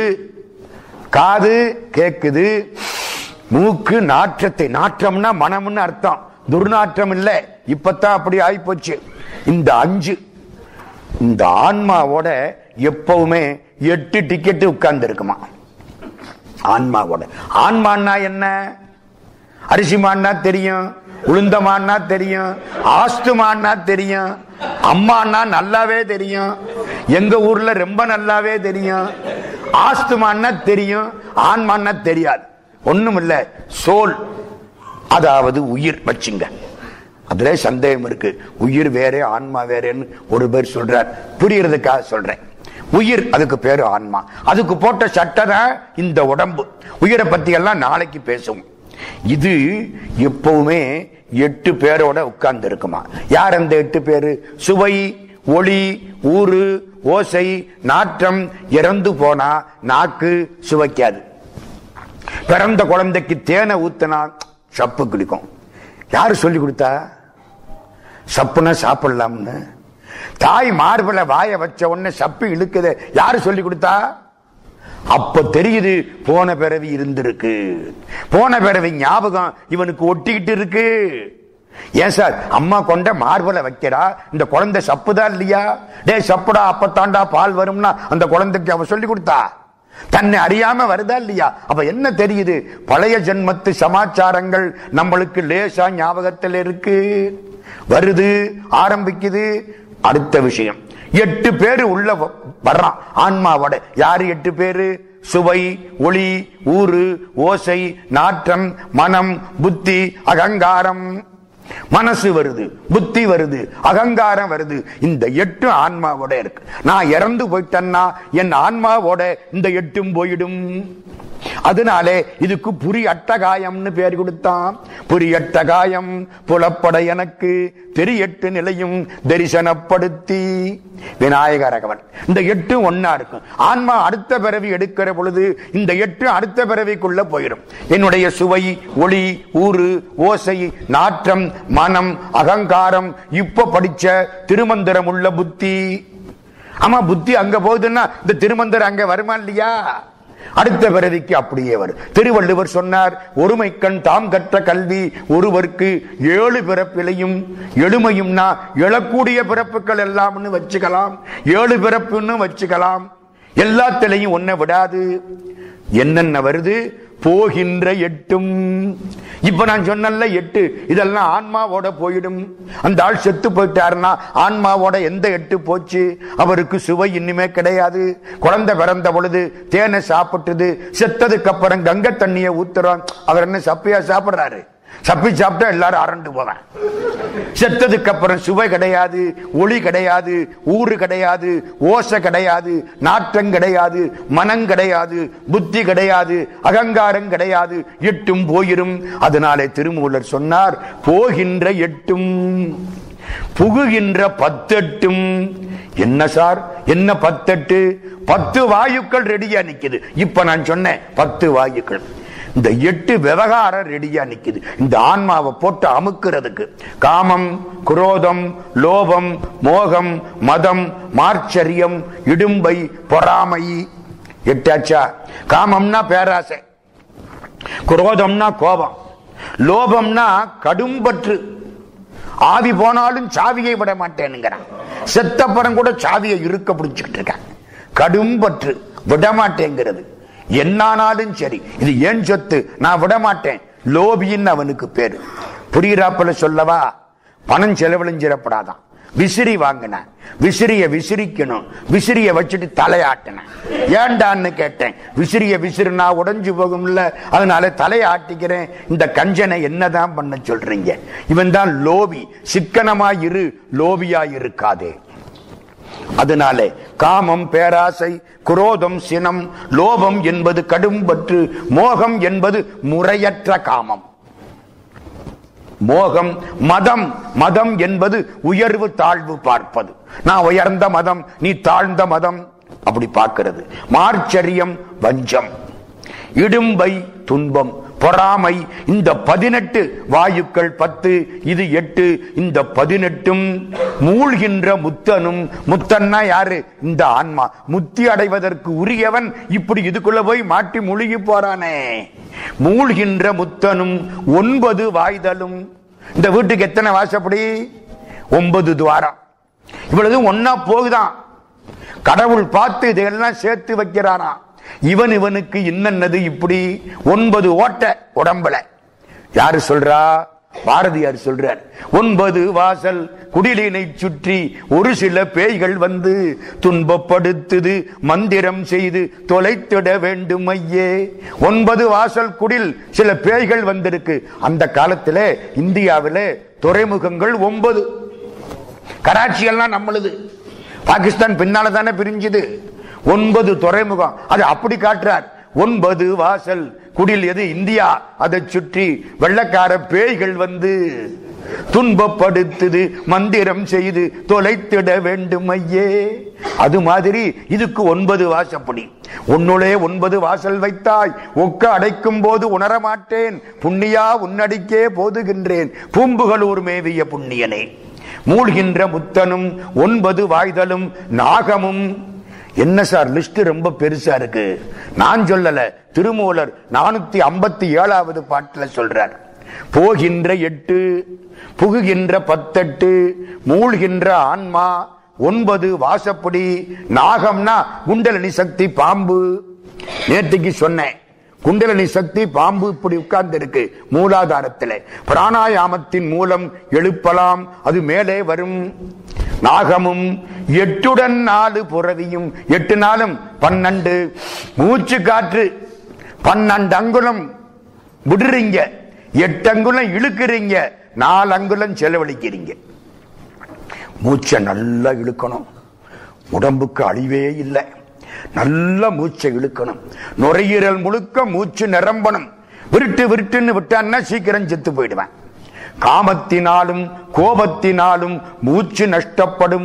காது கேக்குது மூக்கு நாற்றத்தை நாற்றம்னா மனம்னு அர்த்தம் துர்நாற்றம் இல்ல இப்பதான் அப்படி ஆயிப்போச்சு இந்த அஞ்சு இந்த ஆன்மாவோட எப்பவுமே எட்டு டிக்கெட் உட்கார்ந்து இருக்குமா ஆன்மாவோட ஆன்மான்னா என்ன அரிசிமான்னா தெரியும் உளுந்தமான்னா தெரியும் ஆஸ்துமான்னா தெரியும் அம்மான்னா நல்லாவே தெரியும் எங்க ஊர்ல ரொம்ப நல்லாவே தெரியும் ஆஸ்துமான்னா தெரியும் ஆன்மான்னா தெரியாது ஒண்ணும் இல்ல சோல் அதாவது உயிர் வச்சுங்க அதுல சந்தேகம் இருக்கு உயிர் வேற ஆன்மா வேறேன்னு ஒரு பேர் சொல்றார் புரியறதுக்காக சொல்றேன் உயிர் அதுக்கு பேரு ஆன்மா அதுக்கு போட்ட சட்டை தான் இந்த உடம்பு உயிரை பத்தி எல்லாம் நாளைக்கு பேசுவோம் இது எப்பவுமே எட்டு பேரோட உட்கார்ந்து இருக்குமா யார் அந்த எட்டு பேரு சுவை ஒளி ஊறு ஓசை நாற்றம் இறந்து போனா நாக்கு சுவைக்காது பிறந்த குழந்தைக்கு தேனை ஊத்தினா சப்பு குடிக்கும் யாரு சொல்லி கொடுத்தா சப்புனா சாப்பிடலாம்னு தாய் மார்பல வாய வச்ச உடனே சப்பு இழுக்குது யாரு சொல்லி கொடுத்தா அப்ப தெரியுது போன பிறவி இருந்திருக்கு போன பிறவி ஞாபகம் இவனுக்கு ஒட்டிக்கிட்டு இருக்கு ஏன் சார் அம்மா கொண்ட மார்பல வைக்கிறா இந்த குழந்தை சப்புதான் இல்லையா டே சப்புடா அப்பத்தாண்டா பால் வரும்னா அந்த குழந்தைக்கு அவ சொல்லி கொடுத்தா தன்னை அறியாம வருதா இல்லையா அப்ப என்ன தெரியுது பழைய ஜென்மத்து சமாச்சாரங்கள் நம்மளுக்கு லேசா ஞாபகத்தில் இருக்கு வருது ஆரம்பிக்குது அடுத்த விஷயம் எட்டு பேரு உள்ள வ- வர்றான் ஆன்மாவோட யாரு எட்டு பேரு சுவை ஒளி ஊறு ஓசை நாற்றம் மனம் புத்தி அகங்காரம் மனசு வருது புத்தி வருது அகங்காரம் வருது இந்த எட்டு ஆன்மாவோட இருக்கு நான் இறந்து போயிட்டேன்னா என் ஆன்மாவோட இந்த எட்டும் போயிடும் அதனாலே இதுக்கு புரி அட்டகாயம்னு பேர் கொடுத்தான் புரி அட்டகாயம் புலப்பட எனக்கு தெரியட்டு நிலையும் தரிசனப்படுத்தி விநாயக ரகவன் இந்த எட்டு ஒன்னா இருக்கும் ஆன்மா அடுத்த பிறவி எடுக்கிற பொழுது இந்த எட்டு அடுத்த பிறவிக்குள்ள போயிடும் என்னுடைய சுவை ஒளி ஊறு ஓசை நாற்றம் மனம் அகங்காரம் இப்ப படிச்ச திருமந்திரம் உள்ள புத்தி ஆமா புத்தி அங்க போகுதுன்னா இந்த திருமந்திரம் அங்க வருமா இல்லையா அடுத்த பிறவிக்கு அப்படியே வரும் திருவள்ளுவர் சொன்னார் ஒருமைக்கண் தாம் கற்ற கல்வி ஒருவருக்கு ஏழு பிறப்பிலையும் எழுமையும்னா எழக்கூடிய பிறப்புகள் எல்லாம்னு வச்சுக்கலாம் ஏழு பிறப்புன்னு வச்சுக்கலாம் எல்லாத்திலையும் ஒன்ன விடாது என்னென்ன வருது போகின்ற எட்டும் இப்ப நான் சொன்னல எட்டு இதெல்லாம் ஆன்மாவோட போயிடும் அந்த ஆள் செத்து போயிட்டாருன்னா ஆன்மாவோட எந்த எட்டு போச்சு அவருக்கு சுவை இனிமே கிடையாது குழந்தை பிறந்த பொழுது தேனை சாப்பிட்டது செத்ததுக்கு அப்புறம் கங்கை தண்ணியை ஊத்துறோம் அவர் என்ன சப்பையா சாப்பிடுறாரு சப்பி சாப்பிட்டா எல்லாரும் அரண்டு போவேன் செத்ததுக்கு அப்புறம் சுவை கிடையாது ஒளி கிடையாது ஊறு கிடையாது ஓசை கிடையாது நாற்றம் கிடையாது மனம் கிடையாது புத்தி கிடையாது அகங்காரம் கிடையாது எட்டும் போயிரும் அதனாலே திருமூலர் சொன்னார் போகின்ற எட்டும் புகுகின்ற பத்தெட்டும் என்ன சார் என்ன பத்தெட்டு பத்து வாயுக்கள் ரெடியா நிக்குது இப்ப நான் சொன்னேன் பத்து வாயுக்கள் இந்த எட்டு விவகாரம் ரெடியா நிக்குது இந்த ஆன்மாவை போட்டு அமுக்கிறதுக்கு காமம் குரோதம் லோபம் மோகம் மதம் மார்ச்சரியம் இடும்பை பொறாமை எட்டாச்சா காமம்னா பேராசை குரோதம்னா கோபம் லோபம்னா கடும்பற்று ஆவி போனாலும் சாவியை விட மாட்டேனுங்கிறான் செத்தப்பறம் கூட சாவியை இருக்க பிடிச்சுக்கிட்டு இருக்கான் கடும்பற்று விட மாட்டேங்கிறது என்னானாலும் சரி இது ஏன் சொத்து நான் விட மாட்டேன் லோபின்னு அவனுக்கு பேரு புரியுறாப்புல சொல்லவா பணம் செலவழிஞ்சிடப்படாதான் விசிறி வாங்கினேன் விசிறிய விசிறிக்கணும் விசிறிய வச்சுட்டு தலையாட்டினேன் ஏண்டான்னு கேட்டேன் விசிறிய விசிறினா உடைஞ்சு போகும்ல அதனால தலையாட்டிக்கிறேன் இந்த கஞ்சனை என்னதான் பண்ண சொல்றீங்க இவன் தான் லோபி சிக்கனமா இரு லோபியா இருக்காதே அதனாலே காமம் பேராசை குரோதம் சினம் லோபம் என்பது கடும்பற்று மோகம் என்பது முறையற்ற காமம் மோகம் மதம் மதம் என்பது உயர்வு தாழ்வு பார்ப்பது நான் உயர்ந்த மதம் நீ தாழ்ந்த மதம் அப்படி பார்க்கிறது மார்ச்சரியம் வஞ்சம் இடும்பை துன்பம் பொறாமை இந்த பதினெட்டு வாயுக்கள் பத்து இது எட்டு இந்த பதினெட்டும் மூழ்கின்ற முத்தனும் முத்தன்னா யாரு இந்த ஆன்மா முத்தி அடைவதற்கு உரியவன் இப்படி இதுக்குள்ள போய் மாட்டி முழுகி போறானே மூழ்கின்ற முத்தனும் ஒன்பது வாய்தலும் இந்த வீட்டுக்கு எத்தனை வாசப்படி ஒன்பது துவாரம் இவ்வளவு ஒன்னா போகுதான் கடவுள் பார்த்து இதையெல்லாம் சேர்த்து வைக்கிறானா இவன் இவனுக்கு இன்னது இப்படி ஒன்பது ஓட்ட உடம்புல யாரு சொல்றா பாரதியார் சொல்றார் ஒன்பது வாசல் குடிலினை சுற்றி ஒரு சில பேய்கள் வந்து துன்பப்படுத்துது மந்திரம் செய்து தொலைத்திட வேண்டும் ஐயே ஒன்பது வாசல் குடில் சில பேய்கள் வந்திருக்கு அந்த காலத்துல இந்தியாவில துறைமுகங்கள் ஒன்பது கராச்சி எல்லாம் நம்மளுது பாகிஸ்தான் பின்னால தானே பிரிஞ்சுது ஒன்பது துறைமுகம் அது அப்படி காட்டுறார் ஒன்பது வாசல் குடில் எது இந்தியா அதை சுற்றி வெள்ளக்கார பேய்கள் வந்து துன்பப்படுத்துது மந்திரம் செய்து தொலைத்திட வேண்டும் ஐயே அது மாதிரி இதுக்கு ஒன்பது வாசப்படி உன்னுளே ஒன்பது வாசல் வைத்தாய் ஒக்க அடைக்கும் போது உணரமாட்டேன் புண்ணியா உன்னடிக்கே போதுகின்றேன் பூம்புகளூர் மேவிய புண்ணியனே மூழ்கின்ற முத்தனும் ஒன்பது வாய்தலும் நாகமும் என்ன சார் லிஸ்ட் ரொம்ப பெருசா இருக்கு நான் சொல்லல திருமூலர் நானூத்தி ஐம்பத்தி ஏழாவது பாட்டுல சொல்றார் போகின்ற எட்டு புகுகின்ற பத்தெட்டு மூழ்கின்ற ஆன்மா ஒன்பது வாசப்படி நாகம்னா குண்டலனி சக்தி பாம்பு நேற்றுக்கு சொன்னேன் குண்டலனி சக்தி பாம்பு இப்படி உட்கார்ந்து இருக்கு மூலாதாரத்தில் பிராணாயாமத்தின் மூலம் எழுப்பலாம் அது மேலே வரும் நாகமும் எட்டுடன் நாலு புறவியும் எட்டு நாளும் பன்னெண்டு மூச்சு காற்று பன்னெண்டு அங்குலம் விடுறீங்க எட்டு அங்குலம் இழுக்கிறீங்க நாலு அங்குலம் செலவழிக்கிறீங்க மூச்சை நல்லா இழுக்கணும் உடம்புக்கு அழிவே இல்லை நல்ல மூச்சை இழுக்கணும் நுரையீரல் முழுக்க மூச்சு நிரம்பணும் விருட்டு விருட்டுன்னு விட்டான்னா சீக்கிரம் செத்து போயிடுவேன் காமத்தினாலும் கோபத்தினாலும் மூச்சு நஷ்டப்படும்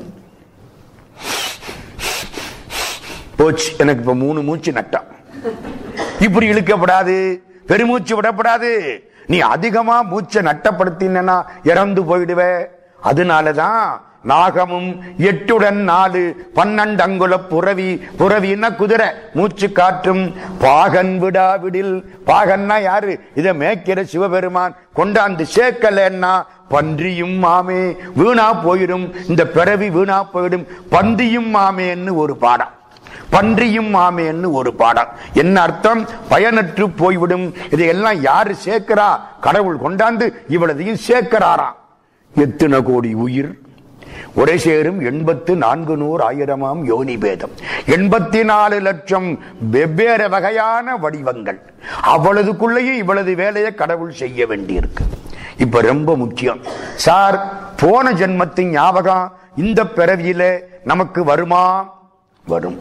போச்சு எனக்கு இப்ப மூணு மூச்சு நட்டம் இப்படி இழுக்கப்படாது பெருமூச்சு விடப்படாது நீ அதிகமா மூச்சை நட்டப்படுத்தினா இறந்து போயிடுவே அதனாலதான் நாகமும் எட்டுடன் நாலு பன்னெண்டு அங்குல புறவி புறவின்னா குதிரை மூச்சு காற்றும் பாகன் விடாவிடில் பாகன்னா யாரு இத மேய்க்கிற சிவபெருமான் கொண்டாந்து சேர்க்கலன்னா பன்றியும் மாமே வீணா போயிடும் இந்த பிறவி வீணா போயிடும் பந்தியும் மாமேன்னு ஒரு பாடம் பன்றியும் ஆமேன்னு ஒரு பாடம் என்ன அர்த்தம் பயனற்று போய்விடும் இதையெல்லாம் யாரு சேர்க்கிறா கடவுள் கொண்டாந்து இவ்வளதையும் சேர்க்கிறாராம் எத்தனை கோடி உயிர் ஒரே சேரும் எண்பத்து நான்கு நூறு ஆயிரமாம் யோனி பேதம் எண்பத்தி நாலு லட்சம் வெவ்வேறு வகையான வடிவங்கள் அவ்வளவுக்குள்ளேயும் இவ்வளவு வேலையை கடவுள் செய்ய வேண்டியிருக்கு இப்ப ரொம்ப முக்கியம் சார் போன ஜென்மத்தின் ஞாபகம் இந்த பிறவியில நமக்கு வருமா வரும்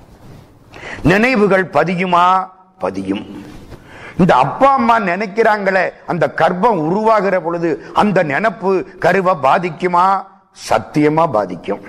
நினைவுகள் பதியுமா பதியும் இந்த அப்பா அம்மா நினைக்கிறாங்களே அந்த கர்ப்பம் உருவாகிற பொழுது அந்த நினைப்பு கருவை பாதிக்குமா சத்தியமா பாதிக்கும்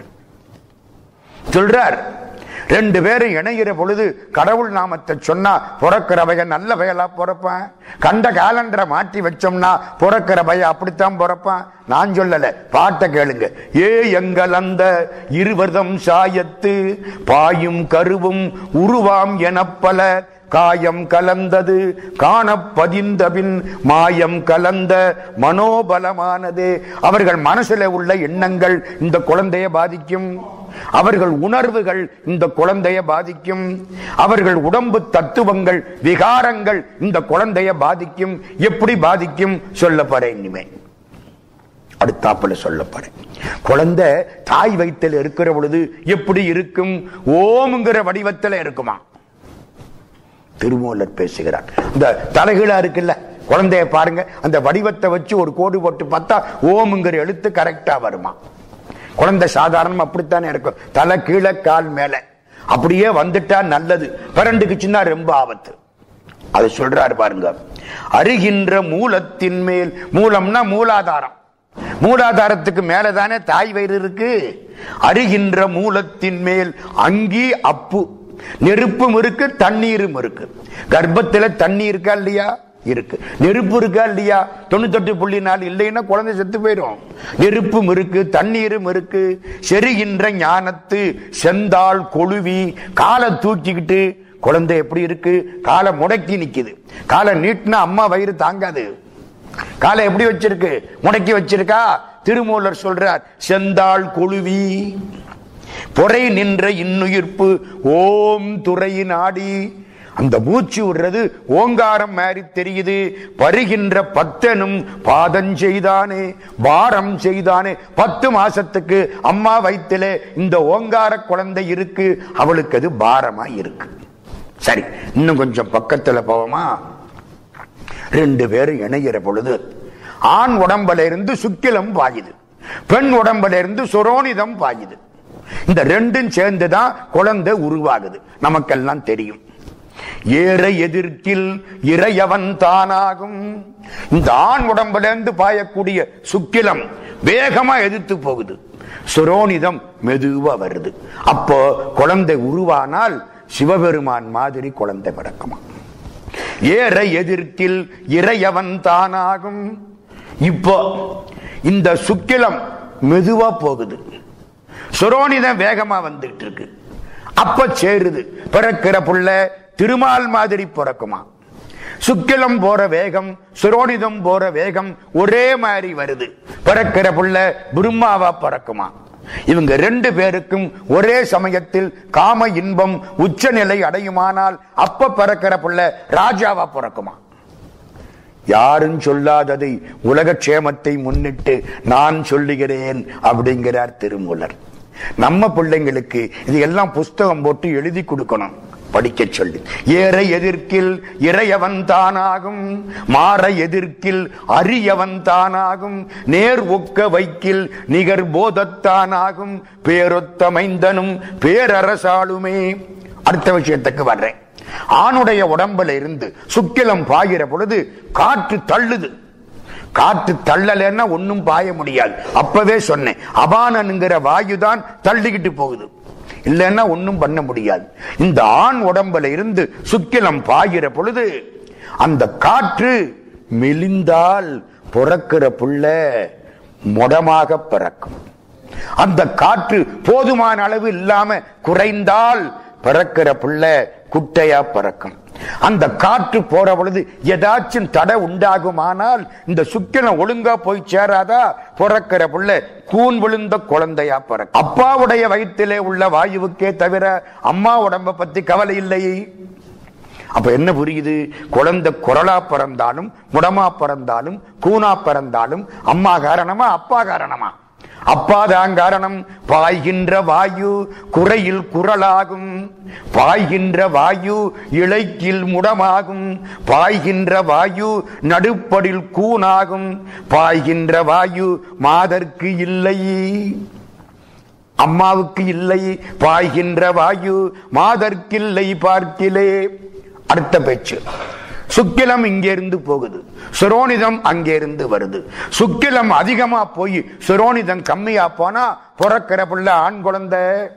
சொல்றார் ரெண்டு பேரும் இணைகிற பொழுது கடவுள் நாமத்தை சொன்னா பிறக்கிற பையன் நல்ல பயலா பிறப்பான் கண்ட காலண்டரை மாற்றி வச்சோம்னா பிறக்கிற பையன் அப்படித்தான் பிறப்பான் நான் சொல்லல பாட்டை கேளுங்க ஏ எங்கள் அந்த இருவர்தம் சாயத்து பாயும் கருவும் உருவாம் எனப்பல காயம் கலந்தது காணப்பதிந்தபின் மாயம் கலந்த மனோபலமானது அவர்கள் மனசுல உள்ள எண்ணங்கள் இந்த குழந்தைய பாதிக்கும் அவர்கள் உணர்வுகள் இந்த குழந்தைய பாதிக்கும் அவர்கள் உடம்பு தத்துவங்கள் விகாரங்கள் இந்த குழந்தைய பாதிக்கும் எப்படி பாதிக்கும் சொல்ல போறேன் இனிமே அடுத்தாப்புல சொல்லப்படுறேன் குழந்தை தாய் வயிற்றில் இருக்கிற பொழுது எப்படி இருக்கும் ஓம்ங்கிற வடிவத்தில் இருக்குமா திருமூலர் பேசுகிறார் இந்த தலைகீழா இருக்குல்ல குழந்தைய பாருங்க அந்த வடிவத்தை வச்சு ஒரு கோடு போட்டு பார்த்தா ஓம்ங்கிற எழுத்து கரெக்டா வருமா குழந்தை சாதாரணம் அப்படித்தானே இருக்கும் தலை கீழே கால் மேல அப்படியே வந்துட்டா நல்லது பிறண்டுக்குச்சுன்னா ரொம்ப ஆபத்து அது சொல்றாரு பாருங்க அருகின்ற மூலத்தின் மேல் மூலம்னா மூலாதாரம் மூலாதாரத்துக்கு மேலதானே தாய் வயிறு இருக்கு அருகின்ற மூலத்தின் மேல் அங்கி அப்பு நெருப்பும் இருக்கு தண்ணீரும் இருக்கு கர்ப்பத்துல தண்ணி இருக்கா இல்லையா இருக்கு நெருப்பு இருக்கா இல்லையா தொண்ணூத்தெட்டு புள்ளி நாலு இல்லைன்னா குழந்தை செத்து போயிடும் நெருப்பும் இருக்கு தண்ணீரும் இருக்கு செருகின்ற ஞானத்து செந்தாள் கொழுவி காலை தூக்கிக்கிட்டு குழந்தை எப்படி இருக்கு காலை முடக்கி நிக்குது காலை நீட்டினா அம்மா வயிறு தாங்காது காலை எப்படி வச்சிருக்கு முடக்கி வச்சிருக்கா திருமூலர் சொல்றார் செந்தாள் கொழுவி பொறை நின்ற இன்னுயிர்ப்பு ஓம் துறையின் ஆடி அந்த மூச்சு விடுறது ஓங்காரம் மாதிரி தெரியுது பருகின்ற பத்தனும் பாதம் செய்தானே பாரம் செய்தானே பத்து மாசத்துக்கு அம்மா வயிற்றிலே இந்த ஓங்கார குழந்தை இருக்கு அவளுக்கு அது பாரமா இருக்கு சரி இன்னும் கொஞ்சம் பக்கத்துல போவோமா ரெண்டு பேரும் இணைகிற பொழுது ஆண் உடம்புல இருந்து சுக்கிலம் பாயுது பெண் உடம்புல இருந்து சுரோனிதம் பாயுது இந்த ரெண்டும் சேர்ந்துதான் குழந்தை உருவாகுது நமக்கெல்லாம் தெரியும் ஏற எதிர்க்கில் இறையவன் தானாகும் இந்த ஆண் உடம்புல இருந்து பாயக்கூடிய சுக்கிலம் வேகமா எதிர்த்து போகுது சுரோனிதம் மெதுவா வருது அப்போ குழந்தை உருவானால் சிவபெருமான் மாதிரி குழந்தை பிறக்குமா ஏற எதிர்க்கில் இறையவன் தானாகும் இப்போ இந்த சுக்கிலம் மெதுவா போகுது சுரோனிதம் வேகமா வந்துட்டு இருக்கு அப்ப சேருது பிறக்கிற புள்ள திருமால் மாதிரி பிறக்குமா சுக்கிலம் போற வேகம் சுரோனிதம் போற வேகம் ஒரே மாதிரி வருது பிறக்கிற புள்ள பிரம்மாவா பிறக்குமா இவங்க ரெண்டு பேருக்கும் ஒரே சமயத்தில் காம இன்பம் உச்சநிலை அடையுமானால் அப்ப பிறக்கிற புள்ள ராஜாவா பிறக்குமா யாரும் சொல்லாததை உலக க்ஷேமத்தை முன்னிட்டு நான் சொல்லுகிறேன் அப்படிங்கிறார் திருமூலர் நம்ம பிள்ளைங்களுக்கு இது எல்லாம் புஸ்தகம் போட்டு எழுதி கொடுக்கணும் படிக்க சொல்லி ஏற எதிர்க்கில் இறையவன் தானாகும் மாற எதிர்க்கில் அரியவன் தானாகும் நேர் ஒக்க வைக்கில் நிகர் போதத்தானாகும் பேரொத்த மைந்தனும் பேரரசாளுமே அடுத்த விஷயத்துக்கு வர்றேன் ஆணுடைய உடம்புல இருந்து சுக்கிலம் பாய்கிற பொழுது காற்று தள்ளுது காற்று தள்ளலைன்னா ஒன்னும் பாய முடியாது அப்பவே சொன்னேன் அபானனுங்கிற வாயுதான் தள்ளிக்கிட்டு போகுது இல்லைன்னா ஒன்னும் பண்ண முடியாது இந்த ஆண் உடம்புல இருந்து சுக்கிலம் பாய்கிற பொழுது அந்த காற்று மெலிந்தால் பிறக்கிற புள்ள முடமாக பிறக்கும் அந்த காற்று போதுமான அளவு இல்லாம குறைந்தால் பிறக்கிற பிள்ளை குட்டையா பிறக்கும் அந்த காற்று போற பொழுது ஏதாச்சும் தடை உண்டாகுமானால் இந்த சுக்கிலம் ஒழுங்கா போய் சேராதா பிறக்கிற பிள்ளை கூன் விழுந்த குழந்தையா பிறக்கும் அப்பாவுடைய வயிற்றிலே உள்ள வாயுவுக்கே தவிர அம்மா உடம்ப பத்தி கவலை இல்லை அப்ப என்ன புரியுது குழந்தை குரலா பிறந்தாலும் முடமா பிறந்தாலும் கூனா பிறந்தாலும் அம்மா காரணமா அப்பா காரணமா அப்பாதான் காரணம் பாய்கின்ற வாயு குறையில் குரலாகும் பாய்கின்ற வாயு இளைக்கில் முடமாகும் பாய்கின்ற வாயு நடுப்படில் கூனாகும் பாய்கின்ற வாயு மாதர்க்கு இல்லை அம்மாவுக்கு இல்லை பாய்கின்ற வாயு மாதர்க்கில்லை பார்க்கிலே அடுத்த பேச்சு சுக்கிலம் இங்கே இருந்து போகுது சுரோனிதம் அங்கே இருந்து வருது சுக்கிலம் அதிகமா போய் சுரோனிதம் கம்மியா போனா பிறக்கிற புள்ள ஆண் குழந்தை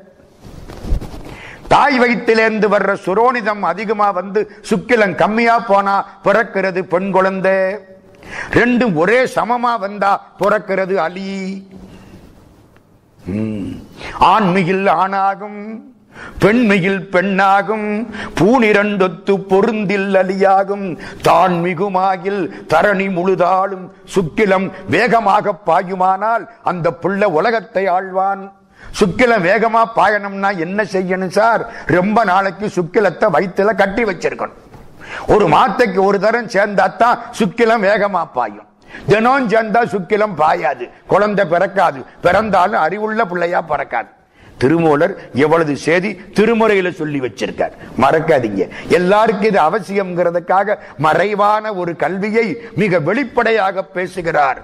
தாய் வயிற்றிலிருந்து வர்ற சுரோனிதம் அதிகமா வந்து சுக்கிலம் கம்மியா போனா பிறக்கிறது பெண் குழந்தை ரெண்டும் ஒரே சமமா வந்தா பிறக்கிறது அலி ம். ஆண்மையில் ஆணாகும் பெண்மையில் பெண்ணாகும் பூனிரண்டொத்து பொருந்தில் அலியாகும் தான் மிகுமாகில் தரணி முழுதாளும் சுக்கிலம் வேகமாக பாயுமானால் அந்த புள்ள உலகத்தை ஆழ்வான் சுக்கிலம் வேகமா பாயணும்னா என்ன செய்யணும் சார் ரொம்ப நாளைக்கு சுக்கிலத்தை வயிற்றுல கட்டி வச்சிருக்கணும் ஒரு மாத்தைக்கு ஒரு தரம் சேர்ந்தாத்தான் சுக்கிலம் வேகமா பாயும் தினம் சேர்ந்தா சுக்கிலம் பாயாது குழந்தை பிறக்காது பிறந்தாலும் அறிவுள்ள பிள்ளையா பிறக்காது திருமூலர் எவ்வளவு செய்தி திருமுறையில சொல்லி வச்சிருக்கார் மறக்காதீங்க எல்லாருக்கும் இது அவசியம்ங்கிறதுக்காக மறைவான ஒரு கல்வியை மிக வெளிப்படையாக பேசுகிறார்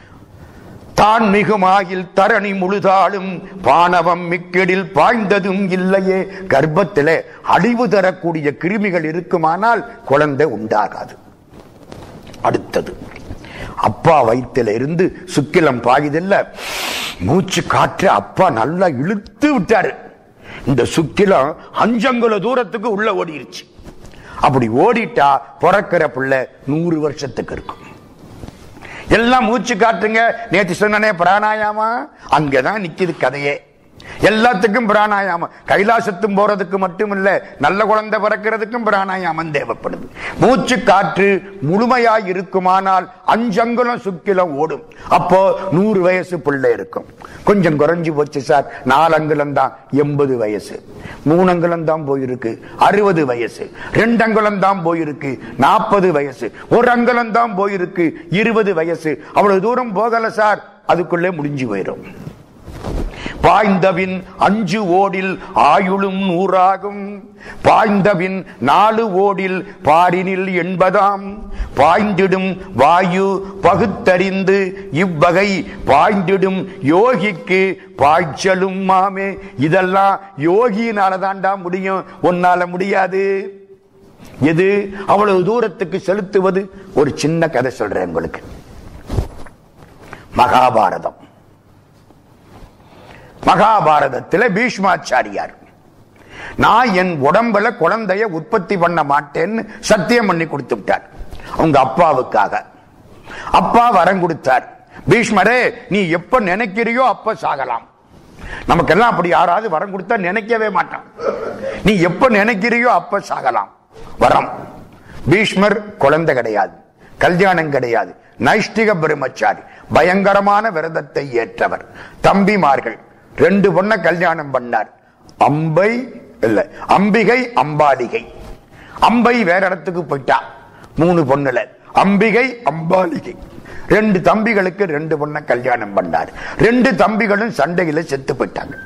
தான் மிகுமாயில் தரணி முழுதாளும் பானவம் மிக்கெடில் பாய்ந்ததும் இல்லையே கர்ப்பத்திலே அழிவு தரக்கூடிய கிருமிகள் இருக்குமானால் குழந்தை உண்டாகாது அடுத்தது அப்பா வயிற்றில இருந்து சுக்கிலம் பாயுதில்ல மூச்சு காற்று அப்பா நல்லா இழுத்து விட்டாரு இந்த சுக்கிலம் அஞ்சங்குல தூரத்துக்கு உள்ள ஓடிருச்சு அப்படி ஓடிட்டா பிறக்கிற பிள்ளை நூறு வருஷத்துக்கு இருக்கும் எல்லாம் மூச்சு காட்டுங்க நேத்து சொன்னனே பிராணாயாமா அங்கதான் நிக்குது கதையே எல்லாத்துக்கும் பிராணாயாமம் கைலாசத்தும் போறதுக்கு மட்டும் இல்ல நல்ல குழந்தை பிறக்கிறதுக்கும் பிராணாயாமம் தேவைப்படுது மூச்சு காற்று முழுமையாய் இருக்குமானால் அஞ்சங்குலம் சுக்கிலம் ஓடும் அப்போ நூறு வயசு பிள்ளை இருக்கும் கொஞ்சம் குறைஞ்சு போச்சு சார் நாலு அங்குலம் தான் எண்பது வயசு மூணு அங்குலம் தான் போயிருக்கு அறுபது வயசு ரெண்டு அங்குலம் தான் போயிருக்கு நாற்பது வயசு ஒரு அங்குலம் தான் போயிருக்கு இருபது வயசு அவ்வளவு தூரம் போகல சார் அதுக்குள்ளே முடிஞ்சு போயிடும் பாய்ந்தபின் அஞ்சு ஓடில் ஆயுளும் நூறாகும் பாய்ந்தபின் நாலு ஓடில் பாரினில் எண்பதாம் பாய்ந்திடும் வாயு பகுத்தறிந்து இவ்வகை பாய்ந்திடும் யோகிக்கு பாய்ச்சலும் மாமே இதெல்லாம் யோகியினால தாண்டா முடியும் உன்னால முடியாது எது அவ்வளவு தூரத்துக்கு செலுத்துவது ஒரு சின்ன கதை சொல்றேன் உங்களுக்கு மகாபாரதம் மகாபாரதத்தில் பீஷ்மாச்சாரியார் நான் என் உடம்புல குழந்தைய உற்பத்தி பண்ண மாட்டேன்னு சத்தியம் பண்ணி கொடுத்து விட்டார் அவங்க அப்பாவுக்காக அப்பா வரம் கொடுத்தார் பீஷ்மரே நீ எப்ப நினைக்கிறியோ அப்ப சாகலாம் நமக்கெல்லாம் அப்படி யாராவது வரம் கொடுத்தா நினைக்கவே மாட்டான் நீ எப்ப நினைக்கிறியோ அப்ப சாகலாம் வரம் பீஷ்மர் குழந்தை கிடையாது கல்யாணம் கிடையாது நைஷ்டிக பிரம்மச்சாரி பயங்கரமான விரதத்தை ஏற்றவர் தம்பிமார்கள் ரெண்டு பொண்ண கல்யாணம் பண்ணார் அம்பை இல்ல அம்பிகை அம்பாலிகை அம்பை வேற இடத்துக்கு போயிட்டா மூணு பொண்ணுல அம்பிகை அம்பாலிகை ரெண்டு தம்பிகளுக்கு ரெண்டு பொண்ண கல்யாணம் பண்ணார் ரெண்டு தம்பிகளும் சண்டையில செத்து போயிட்டாங்க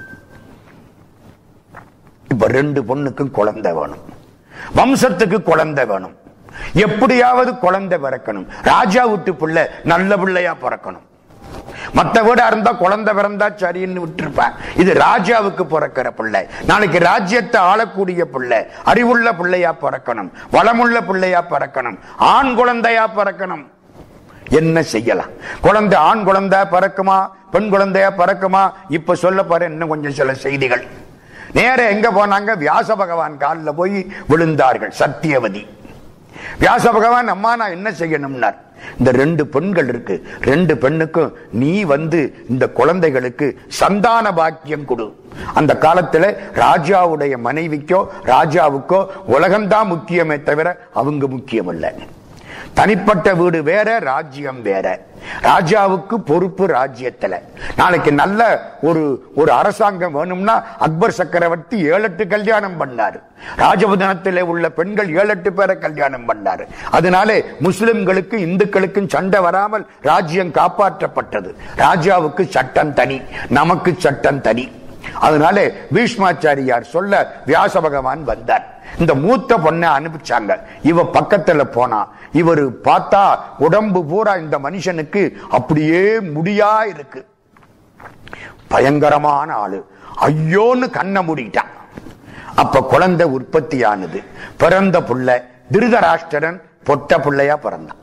இப்ப ரெண்டு பொண்ணுக்கும் குழந்தை வேணும் வம்சத்துக்கு குழந்தை வேணும் எப்படியாவது குழந்தை பிறக்கணும் ராஜா விட்டு பிள்ளை நல்ல பிள்ளையா பிறக்கணும் மத்த வீடா இருந்தா குழந்தை பிறந்தா சரின்னு விட்டுருப்பேன் இது ராஜாவுக்கு பிறக்கிற பிள்ளை நாளைக்கு ராஜ்யத்தை ஆளக்கூடிய பிள்ளை அறிவுள்ள பிள்ளையா பிறக்கணும் வளமுள்ள பிள்ளையா பிறக்கணும் ஆண் குழந்தையா பிறக்கணும் என்ன செய்யலாம் குழந்தை ஆண் குழந்தை பிறக்குமா பெண் குழந்தையா பிறக்குமா இப்ப சொல்ல போற இன்னும் கொஞ்சம் சில செய்திகள் நேர எங்க போனாங்க வியாச பகவான் காலில் போய் விழுந்தார்கள் சத்தியவதி வியாச பகவான் அம்மா நான் என்ன செய்யணும்னார் இந்த ரெண்டு பெண்கள் இருக்கு ரெண்டு பெண்ணுக்கும் நீ வந்து இந்த குழந்தைகளுக்கு சந்தான பாக்கியம் கொடு அந்த காலத்துல ராஜாவுடைய மனைவிக்கோ ராஜாவுக்கோ உலகம்தான் முக்கியமே தவிர அவங்க முக்கியம் இல்லை தனிப்பட்ட வீடு வேற ராஜ்யம் வேற ராஜாவுக்கு பொறுப்பு ராஜ்யத்துல நாளைக்கு நல்ல ஒரு ஒரு அரசாங்கம் வேணும்னா அக்பர் சக்கரவர்த்தி ஏழு எட்டு கல்யாணம் பண்ணாரு ராஜபுதனத்திலே உள்ள பெண்கள் ஏழு எட்டு பேரை கல்யாணம் பண்ணாரு அதனாலே முஸ்லிம்களுக்கு இந்துக்களுக்கும் சண்டை வராமல் ராஜ்யம் காப்பாற்றப்பட்டது ராஜாவுக்கு சட்டம் தனி நமக்கு சட்டம் தனி அதனால பீஷ்மாச்சாரியார் சொல்ல வியாச பகவான் வந்தார் இந்த மூத்த பொண்ணை அனுப்பிச்சாங்க இவ பக்கத்துல போனா இவரு பார்த்தா உடம்பு பூரா இந்த மனுஷனுக்கு அப்படியே முடியா இருக்கு பயங்கரமான ஆளு ஐயோன்னு கண்ணை மூடிட்டான் அப்ப குழந்தை உற்பத்தியானது பிறந்த புள்ள திருதராஷ்டிரன் பொட்ட பிள்ளையா பிறந்தான்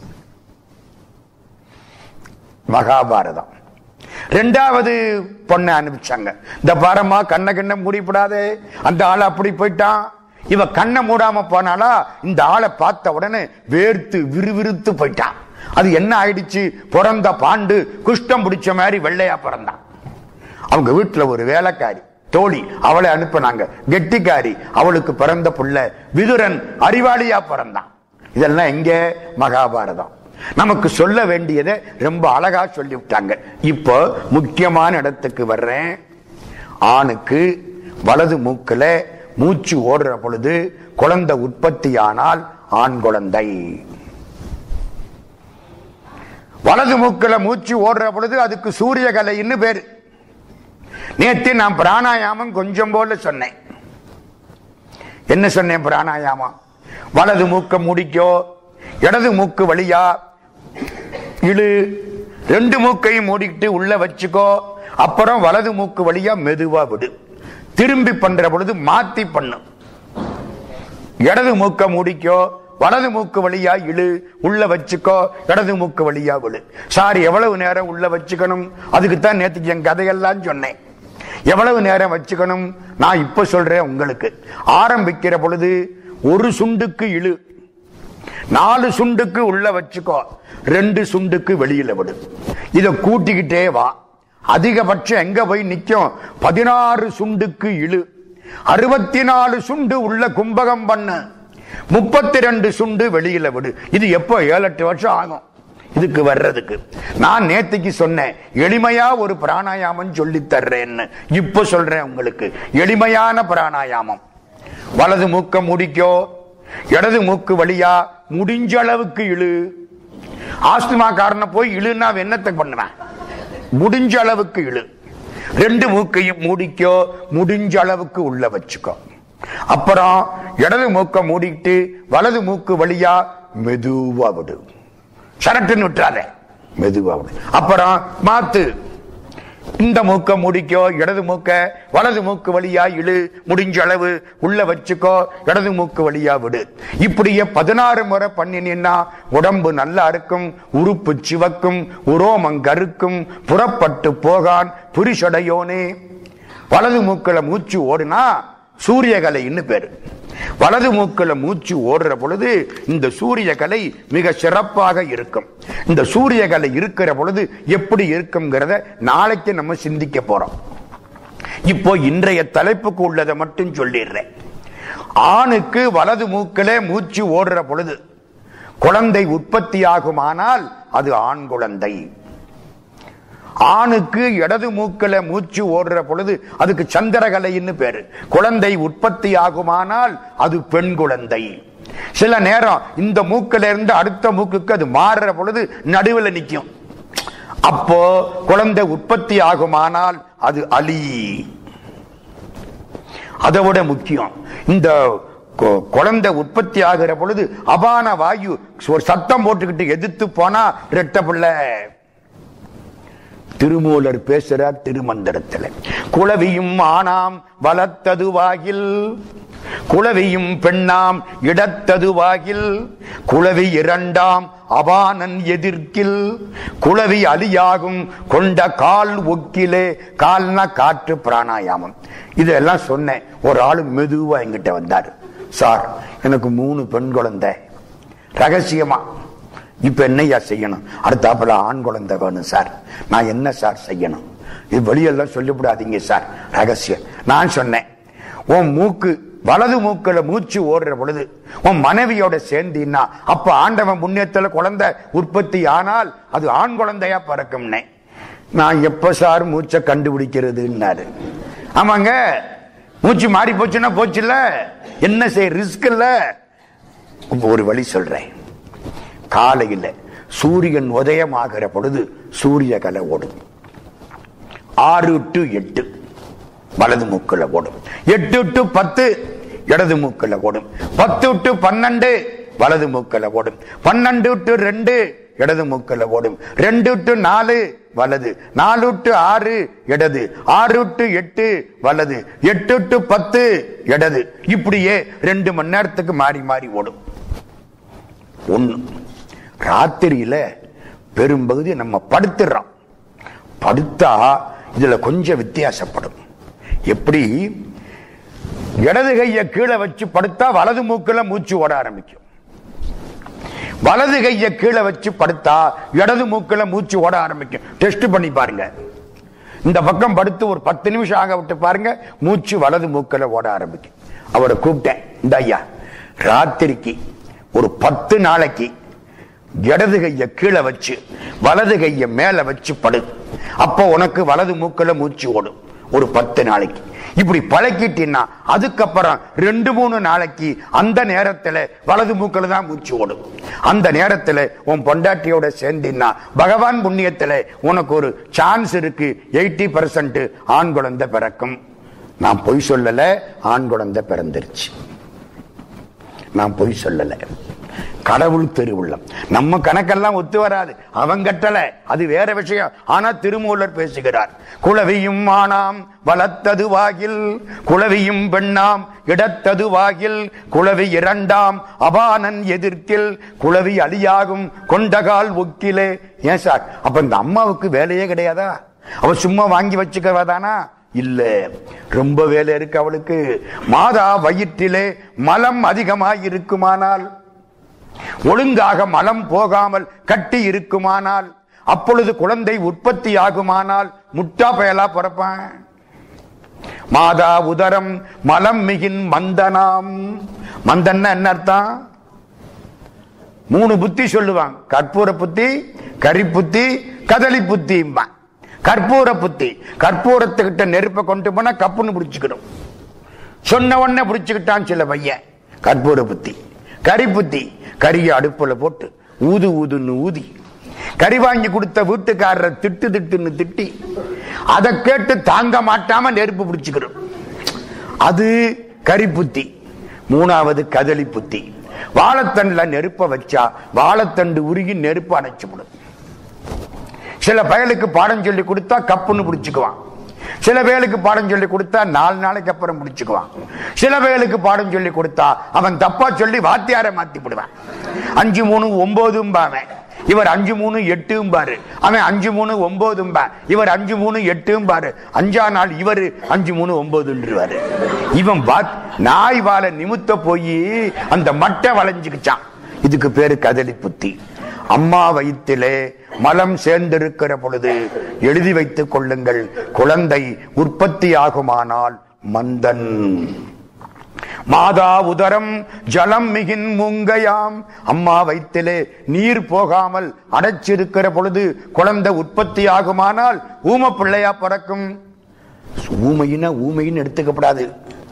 மகாபாரதம் ரெண்டாவது பொண்ணை அனுப்பிச்சாங்க இந்த பாரமா கண்ண கண்ண மூடிப்படாதே அந்த ஆள் அப்படி போயிட்டான் இவ கண்ணை மூடாம போனாலா இந்த ஆளை பார்த்த உடனே வேர்த்து விறுவிறுத்து போயிட்டான் அது என்ன ஆயிடுச்சு பிறந்த பாண்டு குஷ்டம் பிடிச்ச மாதிரி வெள்ளையா பிறந்தான் அவங்க வீட்டுல ஒரு வேலைக்காரி தோழி அவளை அனுப்பினாங்க கெட்டிக்காரி அவளுக்கு பிறந்த புள்ள விதுரன் அறிவாளியா பிறந்தான் இதெல்லாம் எங்க மகாபாரதம் நமக்கு சொல்ல வேண்டியதை ரொம்ப அழகா சொல்லி விட்டாங்க இப்போ முக்கியமான இடத்துக்கு வர்றேன் ஆணுக்கு வலது மூக்குல மூச்சு ஓடுற பொழுது குழந்தை உற்பத்தியானால் ஆண் குழந்தை வலது மூக்குல மூச்சு ஓடுற பொழுது அதுக்கு சூரியகலைன்னு பேரு நேத்து நான் பிராணாயாமம் கொஞ்சம் போல சொன்னேன் என்ன சொன்னேன் பிராணாயாமம் வலது மூக்க முடிக்கோ இடது மூக்கு வழியா இழு ரெண்டு மூக்கையும் மூடிக்கிட்டு உள்ள வச்சுக்கோ அப்புறம் வலது மூக்கு வழியா மெதுவா விடு திரும்பி பண்ற பொழுது மாத்தி பண்ணு இடது மூக்க மூடிக்கோ வலது மூக்கு வழியா இழு உள்ள வச்சுக்கோ இடது மூக்கு வழியா விழு சார் எவ்வளவு நேரம் உள்ள வச்சுக்கணும் அதுக்கு தான் நேத்துக்கு என் கதையெல்லாம் சொன்னேன் எவ்வளவு நேரம் வச்சுக்கணும் நான் இப்ப சொல்றேன் உங்களுக்கு ஆரம்பிக்கிற பொழுது ஒரு சுண்டுக்கு இழு நாலு சுண்டுக்கு உள்ள வச்சுக்கோ ரெண்டு சுண்டுக்கு வெளியில விடு இத கூட்டிக்கிட்டே வா அதிகபட்சம் எங்க போய் நிக்கும் பதினாறு சுண்டுக்கு இழு அறுபத்தி நாலு சுண்டு உள்ள கும்பகம் பண்ணு முப்பத்தி ரெண்டு சுண்டு வெளியில விடு இது எப்போ ஏழு எட்டு வருஷம் ஆகும் இதுக்கு வர்றதுக்கு நான் நேத்துக்கு சொன்னேன் எளிமையா ஒரு பிராணாயாமம் சொல்லி தர்றேன்னு இப்ப சொல்றேன் உங்களுக்கு எளிமையான பிராணாயாமம் வலது மூக்க முடிக்கோ இடது மூக்கு வழியா முடிஞ்ச அளவுக்கு இழு ஆஸ்துமா காரணம் போய் இழுன்னா என்னத்தை பண்ணுவேன் முடிஞ்ச அளவுக்கு இழு ரெண்டு மூக்கையும் மூடிக்கோ முடிஞ்ச அளவுக்கு உள்ள வச்சுக்கோ அப்புறம் இடது மூக்க மூடிட்டு வலது மூக்கு வழியா மெதுவா விடு சரட்டுன்னு விட்டுறாத மெதுவா விடு அப்புறம் மாத்து இந்த மூக்க முடிக்கோ இடது மூக்க வலது மூக்கு வழியா இழு முடிஞ்ச அளவு உள்ள வச்சுக்கோ இடது மூக்கு வழியா விடு இப்படியே பதினாறு முறை பண்ணினா உடம்பு நல்லா இருக்கும் உறுப்பு சிவக்கும் உரோமம் கருக்கும் புறப்பட்டு போகான் புரிஷடையோனே வலது மூக்குல மூச்சு ஓடுனா சூரியகலைன்னு பேரு வலது மூக்குல மூச்சு ஓடுற பொழுது இந்த சூரிய கலை மிக சிறப்பாக இருக்கும் இந்த சூரிய கலை இருக்கிற பொழுது எப்படி இருக்குங்கிறத நாளைக்கு நம்ம சிந்திக்க போறோம் இப்போ இன்றைய தலைப்புக்கு உள்ளதை மட்டும் சொல்லிடுறேன் ஆணுக்கு வலது மூக்கிலே மூச்சு ஓடுற பொழுது குழந்தை உற்பத்தியாகுமானால் அது ஆண் குழந்தை ஆணுக்கு இடது மூக்கில மூச்சு ஓடுற பொழுது அதுக்கு சந்திரகலைன்னு பேரு குழந்தை உற்பத்தி ஆகுமானால் அது பெண் குழந்தை சில நேரம் இந்த மூக்கில இருந்து அடுத்த மூக்குக்கு அது மாறுற பொழுது நடுவில் நிற்கும் அப்போ குழந்தை உற்பத்தி ஆகுமானால் அது அலி அதை விட முக்கியம் இந்த கு- குழந்தை உற்பத்தி ஆகிற பொழுது அபான வாயு ஒரு சத்தம் போட்டுக்கிட்டு எதிர்த்து போனா ரெட்ட பிள்ளை திருமூலர் பேசுறார் திருமந்திரத்தில் குளவியும் ஆனாம் வளர்த்ததுவாகில் குளவியும் பெண்ணாம் இடத்ததுவாகில் குளவி இரண்டாம் அபானன் எதிர்க்கில் குளவி அலியாகும் கொண்ட கால் ஒக்கிலே கால்னா காற்று பிராணாயாமம் இதெல்லாம் சொன்னேன் ஒரு ஆளு மெதுவா என்கிட்ட வந்தார் சார் எனக்கு மூணு பெண் குழந்தை ரகசியமா இப்ப என்னையா செய்யணும் அடுத்தாப்புல ஆண் குழந்தை வேணும் சார் நான் என்ன சார் செய்யணும் இது வெளியெல்லாம் சொல்லிவிடாதீங்க சார் ரகசியம் நான் சொன்னேன் உன் மூக்கு வலது மூக்குல மூச்சு ஓடுற பொழுது உன் மனைவியோட சேர்ந்தீன்னா அப்ப ஆண்டவன் புண்ணியத்துல குழந்தை உற்பத்தி ஆனால் அது ஆண் குழந்தையா பிறக்கும்னே நான் எப்ப சார் மூச்சை கண்டுபிடிக்கிறதுன்னாரு ஆமாங்க மூச்சு மாறி போச்சுன்னா போச்சுல்ல என்ன செய்ய ரிஸ்க் இல்ல ஒரு வழி சொல்றேன் காலையில் சூரியன் உதயமாகிற பொழுது சூரிய கலை ஓடும் ஆறு டு எட்டு வலது மூக்குல ஓடும் எட்டு டு பத்து இடது மூக்குல ஓடும் பத்து டு பன்னெண்டு வலது மூக்குல ஓடும் பன்னெண்டு டு ரெண்டு இடது மூக்குல ஓடும் ரெண்டு டு நாலு வலது நாலு டு ஆறு இடது ஆறு டு எட்டு வலது எட்டு டு பத்து இடது இப்படியே ரெண்டு மணி நேரத்துக்கு மாறி மாறி ஓடும் ஒண்ணு ராத்திரியில பெரும்பகுதி நம்ம படுத்துறோம் படுத்தா இதுல கொஞ்சம் வித்தியாசப்படும் எப்படி இடது கைய கீழே வச்சு படுத்தா வலது மூக்குல மூச்சு ஓட ஆரம்பிக்கும் வலது கைய கீழே வச்சு படுத்தா இடது மூக்குல மூச்சு ஓட ஆரம்பிக்கும் டெஸ்ட் பண்ணி பாருங்க இந்த பக்கம் படுத்து ஒரு பத்து நிமிஷம் ஆக விட்டு பாருங்க மூச்சு வலது மூக்குல ஓட ஆரம்பிக்கும் அவரை கூப்பிட்டேன் இந்த ஐயா ராத்திரிக்கு ஒரு பத்து நாளைக்கு இடது கைய கீழே வச்சு வலது கைய மேல வச்சு படு அப்போ உனக்கு வலது மூக்குல மூச்சு ஓடும் ஒரு பத்து நாளைக்கு இப்படி பழக்கிட்டீன்னா அதுக்கப்புறம் ரெண்டு மூணு நாளைக்கு அந்த நேரத்துல வலது மூக்கில் தான் மூச்சு ஓடும் அந்த நேரத்துல உன் பொண்டாட்டியோட சேர்ந்தீன்னா பகவான் புண்ணியத்துல உனக்கு ஒரு சான்ஸ் இருக்கு எயிட்டி பர்சன்ட் ஆண் குழந்தை பிறக்கும் நான் பொய் சொல்லல ஆண் குழந்தை பிறந்துருச்சு நான் பொய் சொல்லல கடவுள் திருவுள்ளம் நம்ம கணக்கெல்லாம் ஒத்து வராது அவன் கட்டல அது வேற விஷயம் ஆனா திருமூலர் பேசுகிறார் குளவியும் ஆனாம் வளர்த்தது வாகில் குளவியும் பெண்ணாம் இடத்தது வாகில் குளவி இரண்டாம் அபானன் எதிர்க்கில் குளவி அழியாகும் கொண்டகால் ஒக்கிலே ஏன் சார் அப்ப இந்த அம்மாவுக்கு வேலையே கிடையாதா அவ சும்மா வாங்கி வச்சுக்கவாதானா இல்ல ரொம்ப வேலை இருக்கு அவளுக்கு மாதா வயிற்றிலே மலம் அதிகமாய் இருக்குமானால் ஒழுங்காக மலம் போகாமல் கட்டி இருக்குமானால் அப்பொழுது குழந்தை உற்பத்தி ஆகுமானால் முட்டா பயலா பிறப்பான் மாதா உதரம் மலம் மிகின் மந்தனாம் மந்தன்னா என்ன அர்த்தம் மூணு புத்தி சொல்லுவான் கற்பூர புத்தி கரி புத்தி கதலி புத்தி கற்பூர புத்தி கற்பூரத்துக்கிட்ட நெருப்பை கொண்டு போனா கப்புன்னு பிடிச்சுக்கணும் சொன்ன உடனே பிடிச்சுக்கிட்டான் சில பையன் கற்பூர புத்தி கரி புத்தி கரிய அடுப்புல போட்டு ஊது ஊதுன்னு ஊதி கறி வாங்கி கொடுத்த வீட்டுக்காரரை திட்டு திட்டுன்னு திட்டி அதை கேட்டு தாங்க மாட்டாம நெருப்பு பிடிச்சுக்கிறோம் அது கரி புத்தி மூணாவது கதலி புத்தி வாழைத்தண்டுல நெருப்ப வச்சா வாழைத்தண்டு உருகி நெருப்பு அணைச்சுவிடும் சில பயலுக்கு பாடம் சொல்லி கொடுத்தா கப்புன்னு பிடிச்சுக்குவான் சில பேருக்கு பாடம் சொல்லி கொடுத்தா நாலு நாளைக்கு அப்புறம் பிடிச்சுக்குவான் சில பேருக்கு பாடம் சொல்லி கொடுத்தா அவன் தப்பா சொல்லி வாத்தியார மாத்தி விடுவான் அஞ்சு மூணு ஒன்பதும் பாவன் இவர் அஞ்சு மூணு எட்டும் பாரு அவன் அஞ்சு மூணு ஒன்பதும் பா இவர் அஞ்சு மூணு எட்டும் பாரு அஞ்சா நாள் இவர் அஞ்சு மூணு ஒன்பதுன்றுவாரு இவன் நாய் வாழை நிமித்த போய் அந்த மட்டை வளைஞ்சுக்கிச்சான் இதுக்கு பேரு கதலி புத்தி அம்மா வயிற்றிலே மலம் சேர்ந்திருக்கிற பொழுது எழுதி வைத்துக் கொள்ளுங்கள் குழந்தை உற்பத்தி ஆகுமானால் மந்தன் மாதா உதரம் ஜலம் மிகின் மூங்கையாம் அம்மா வயிற்றிலே நீர் போகாமல் அடைச்சிருக்கிற பொழுது குழந்தை உற்பத்தி ஆகுமானால் ஊம பிள்ளையா பிறக்கும் ஊமையின ஊமைன்னு எடுத்துக்கப்படாது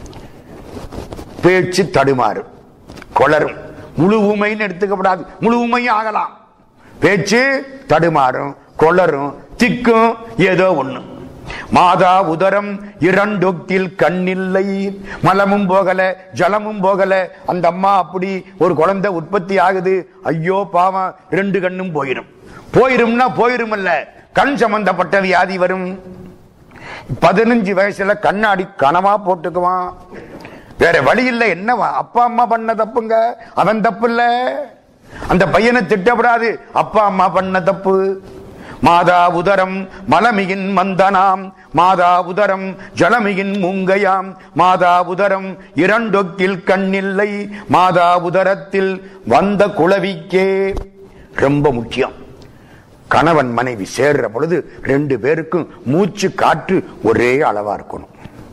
பேச்சு தடுமாறும் கொளரும் முழு ஊமைன்னு எடுத்துக்கப்படாது முழு ஊமையும் ஆகலாம் பேச்சு தடுமாறும் கொளரும் திக்கும் ஏதோ ஒண்ணு மாதா உதரம் இரண்டொக்கில் கண்ணில்லை மலமும் போகல ஜலமும் போகல அந்த அம்மா அப்படி ஒரு குழந்தை உற்பத்தி ஆகுது ஐயோ பாவம் ரெண்டு கண்ணும் போயிரும் போயிரும்னா போயிரும் இல்ல கண் சம்பந்தப்பட்ட வியாதி வரும் பதினஞ்சு வயசுல கண்ணாடி கனமா போட்டுக்குவான் வேற வழி இல்ல என்னவா அப்பா அம்மா பண்ண தப்புங்க அவன் தப்பு இல்ல அந்த பையனை திட்டப்படாது அப்பா அம்மா பண்ண தப்பு மாதா உதரம் மலமியின் மந்தனாம் மாதா உதரம் ஜலமியின் மூங்கையாம் மாதா உதரம் இரண்டொக்கில் கண்ணில்லை மாதா உதரத்தில் வந்த குளவிக்கே ரொம்ப முக்கியம் கணவன் மனைவி சேர்ற பொழுது ரெண்டு பேருக்கும் மூச்சு காற்று ஒரே அளவா இருக்கணும்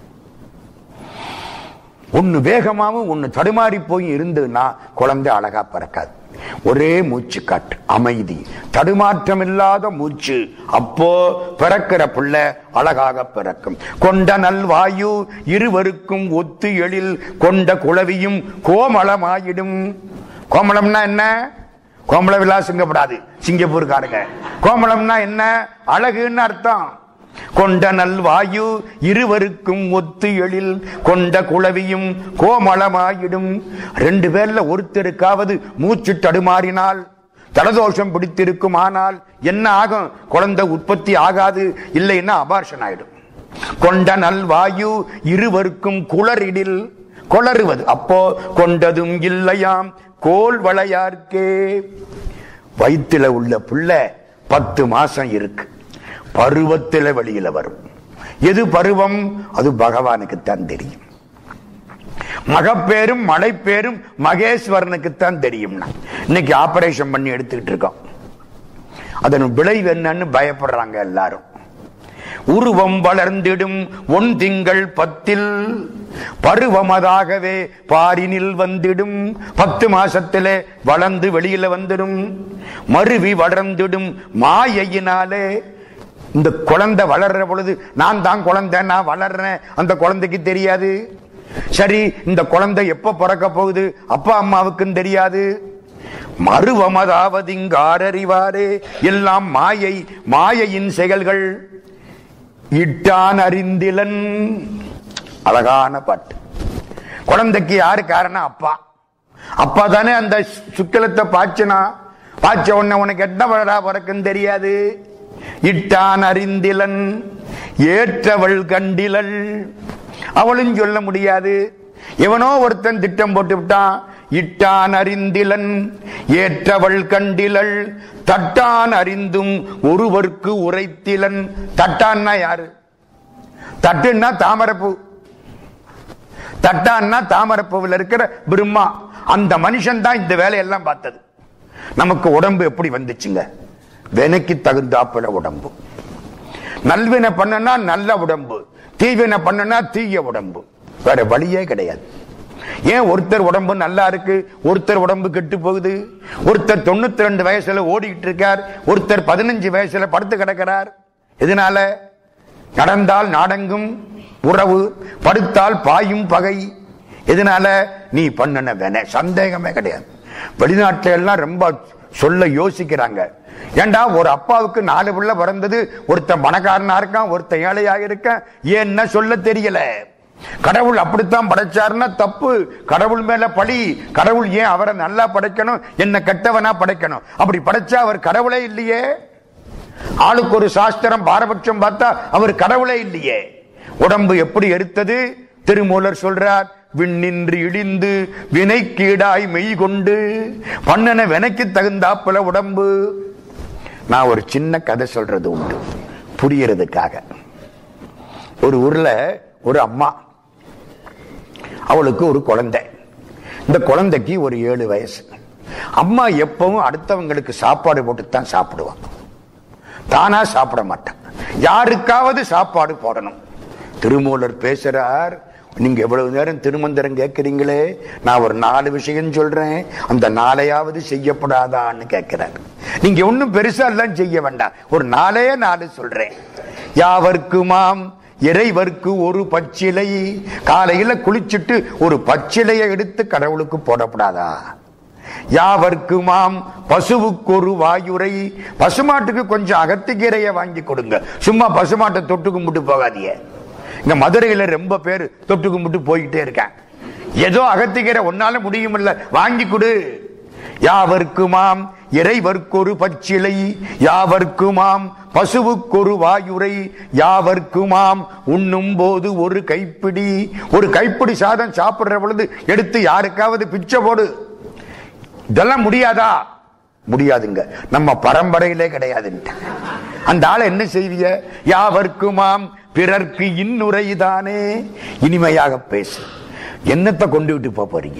ஒன்னு வேகமாவும் ஒன்னு தடுமாறி போய் இருந்ததுன்னா குழந்தை அழகா பிறக்காது ஒரே மூச்சு காட்டு அமைதி தடுமாற்றம் இல்லாத மூச்சு அப்போ பிறக்கிற பிள்ளை அழகாக பிறக்கும் கொண்ட நல்வாயு இருவருக்கும் ஒத்து எழில் கொண்ட குளவியும் கோமளமாயிடும் கோமளம்னா என்ன கோமள விழா சிங்கப்படாது சிங்கப்பூர்காரங்க கோமளம்னா என்ன அழகுன்னு அர்த்தம் கொண்ட நல்வாயு இருவருக்கும் ஒத்து எழில் கொண்ட குளவியும் கோமளமாயிடும் ரெண்டு பேர்ல ஒருத்தருக்காவது மூச்சு தடுமாறினால் தலதோஷம் பிடித்திருக்கும் ஆனால் என்ன ஆகும் குழந்தை உற்பத்தி ஆகாது இல்லைன்னா அபார்ஷன் ஆயிடும் கொண்ட நல்வாயு இருவருக்கும் குளறிடில் கொளறுவது அப்போ கொண்டதும் இல்லையாம் கோல் வளையார்க்கே வயிற்றுல உள்ள பிள்ளை பத்து மாசம் இருக்கு பருவத்தில வெளியில வரும் எது பருவம் அது பகவானுக்கு தான் தெரியும் மகப்பேரும் மலைப்பேரும் மகேஸ்வரனுக்கு தான் தெரியும்னா இன்னைக்கு ஆபரேஷன் பண்ணி எடுத்துக்கிட்டு இருக்கோம் அதன் விளைவு என்னன்னு பயப்படுறாங்க எல்லாரும் உருவம் வளர்ந்திடும் ஒன் திங்கள் பத்தில் பருவமதாகவே பாரினில் வந்திடும் பத்து மாசத்திலே வளர்ந்து வெளியில வந்துடும் மருவி வளர்ந்திடும் மாயையினாலே இந்த குழந்தை வளர்ற பொழுது நான் தான் குழந்தை நான் வளர்றேன் அந்த குழந்தைக்கு தெரியாது சரி இந்த குழந்தை எப்ப பிறக்க போகுது அப்பா அம்மாவுக்கும் தெரியாது மறுவமதாவது இங்காரறிவாரே எல்லாம் மாயை மாயையின் செயல்கள் இட்டான் அறிந்திலன் அழகான பாட்டு குழந்தைக்கு யாரு காரணம் அப்பா அப்பா தானே அந்த சுக்கலத்தை பாய்ச்சினா பாய்ச்ச உடனே உனக்கு என்ன வரடா பிறக்குன்னு தெரியாது இட்டான் அறிந்திலன் ஏற்றவள் கண்டிலள் அவளும் சொல்ல முடியாது எவனோ ஒருத்தன் திட்டம் போட்டு விட்டான் இட்டான் அறிந்திலன் ஏற்றவள் கண்டிலள் தட்டான் அறிந்தும் ஒருவருக்கு உரைத்திலன் தட்டான்னா யாரு தட்டுன்னா தாமரப்பூ தட்டான்னா தாமரப்பூவில் இருக்கிற பிரம்மா அந்த மனுஷன் தான் இந்த வேலையெல்லாம் பார்த்தது நமக்கு உடம்பு எப்படி வந்துச்சுங்க வினைக்கு தகுந்தாப்புல உடம்பு நல்வினை பண்ணனா நல்ல உடம்பு தீவினை பண்ணனா தீய உடம்பு வேற வழியே கிடையாது ஏன் ஒருத்தர் உடம்பு நல்லா இருக்கு ஒருத்தர் உடம்பு கெட்டு போகுது ஒருத்தர் தொண்ணூத்தி ரெண்டு வயசுல ஓடிட்டு இருக்கார் ஒருத்தர் பதினஞ்சு வயசுல படுத்து கிடக்கிறார் இதனால நடந்தால் நாடங்கும் உறவு படுத்தால் பாயும் பகை இதனால நீ பண்ணன வேண சந்தேகமே கிடையாது வெளிநாட்டுல எல்லாம் ரொம்ப சொல்ல யோசிக்கிறாங்க ஏண்டா ஒரு அப்பாவுக்கு நாலு பிள்ளை பிறந்தது ஒருத்தன் பணக்காரனா இருக்கான் ஒருத்தன் ஏழையாக இருக்கான் ஏன்னா சொல்ல தெரியல கடவுள் அப்படித்தான் படைச்சாருன்னா தப்பு கடவுள் மேல பழி கடவுள் ஏன் அவரை நல்லா படைக்கணும் என்ன கெட்டவனா படைக்கணும் அப்படி படைச்சா அவர் கடவுளே இல்லையே ஆளுக்கு ஒரு சாஸ்திரம் பாரபட்சம் பார்த்தா அவர் கடவுளே இல்லையே உடம்பு எப்படி எடுத்தது திருமூலர் சொல்றார் விண்ணின்று இடிந்து வினைக்கீடாய் மெய் கொண்டு பண்ணன வினைக்கு தகுந்தாப்புல உடம்பு நான் ஒரு சின்ன கதை சொல்றது உண்டு புரியறதுக்காக ஒரு ஊர்ல ஒரு அம்மா அவளுக்கு ஒரு குழந்தை இந்த குழந்தைக்கு ஒரு ஏழு வயசு அம்மா எப்பவும் அடுத்தவங்களுக்கு சாப்பாடு போட்டு தான் சாப்பிடுவான் தானா சாப்பிட மாட்டான் யாருக்காவது சாப்பாடு போடணும் திருமூலர் பேசுறார் நீங்க எவ்வளவு நேரம் திருமந்திரம் கேட்கிறீங்களே நான் ஒரு நாலு விஷயம் சொல்றேன் அந்த நாளையாவது செய்யப்படாதான்னு கேட்கிறார் நீங்க ஒண்ணும் பெருசா எல்லாம் செய்ய வேண்டாம் ஒரு நாளே நாலு சொல்றேன் யாவர்க்குமாம் இறைவர்க்கு ஒரு பச்சிலை காலையில குளிச்சுட்டு ஒரு பச்சிலையை எடுத்து கடவுளுக்கு போடப்படாதா யாவர்க்குமாம் பசுவுக்கு ஒரு வாயுரை பசுமாட்டுக்கு கொஞ்சம் அகத்திக்கீரையை வாங்கி கொடுங்க சும்மா பசுமாட்டை தொட்டு கும்பிட்டு போகாதீங்க இங்க மதுரையில ரொம்ப பேர் தொட்டு கும்பிட்டு போய்கிட்டே இருக்கேன் ஏதோ அகத்திக்கீரை ஒன்னால முடியும் இல்ல வாங்கி கொடு யாவர்க்குமாம் இறைவர்க்கொரு பச்சிலை யாவர்க்குமாம் பசுவுக்கொரு வாயுரை யாவர்க்குமாம் உண்ணும் போது ஒரு கைப்பிடி ஒரு கைப்பிடி சாதம் சாப்பிடுற பொழுது எடுத்து யாருக்காவது பிச்சை போடு இதெல்லாம் முடியாதா முடியாதுங்க நம்ம பரம்பரையிலே கிடையாதுன்ட்டு அந்த ஆளை என்ன செய்வீங்க யாவர்க்குமாம் பிறர்க்கு இன்னுரைதானே இனிமையாக பேசு என்னத்தை கொண்டு விட்டு போக போறீங்க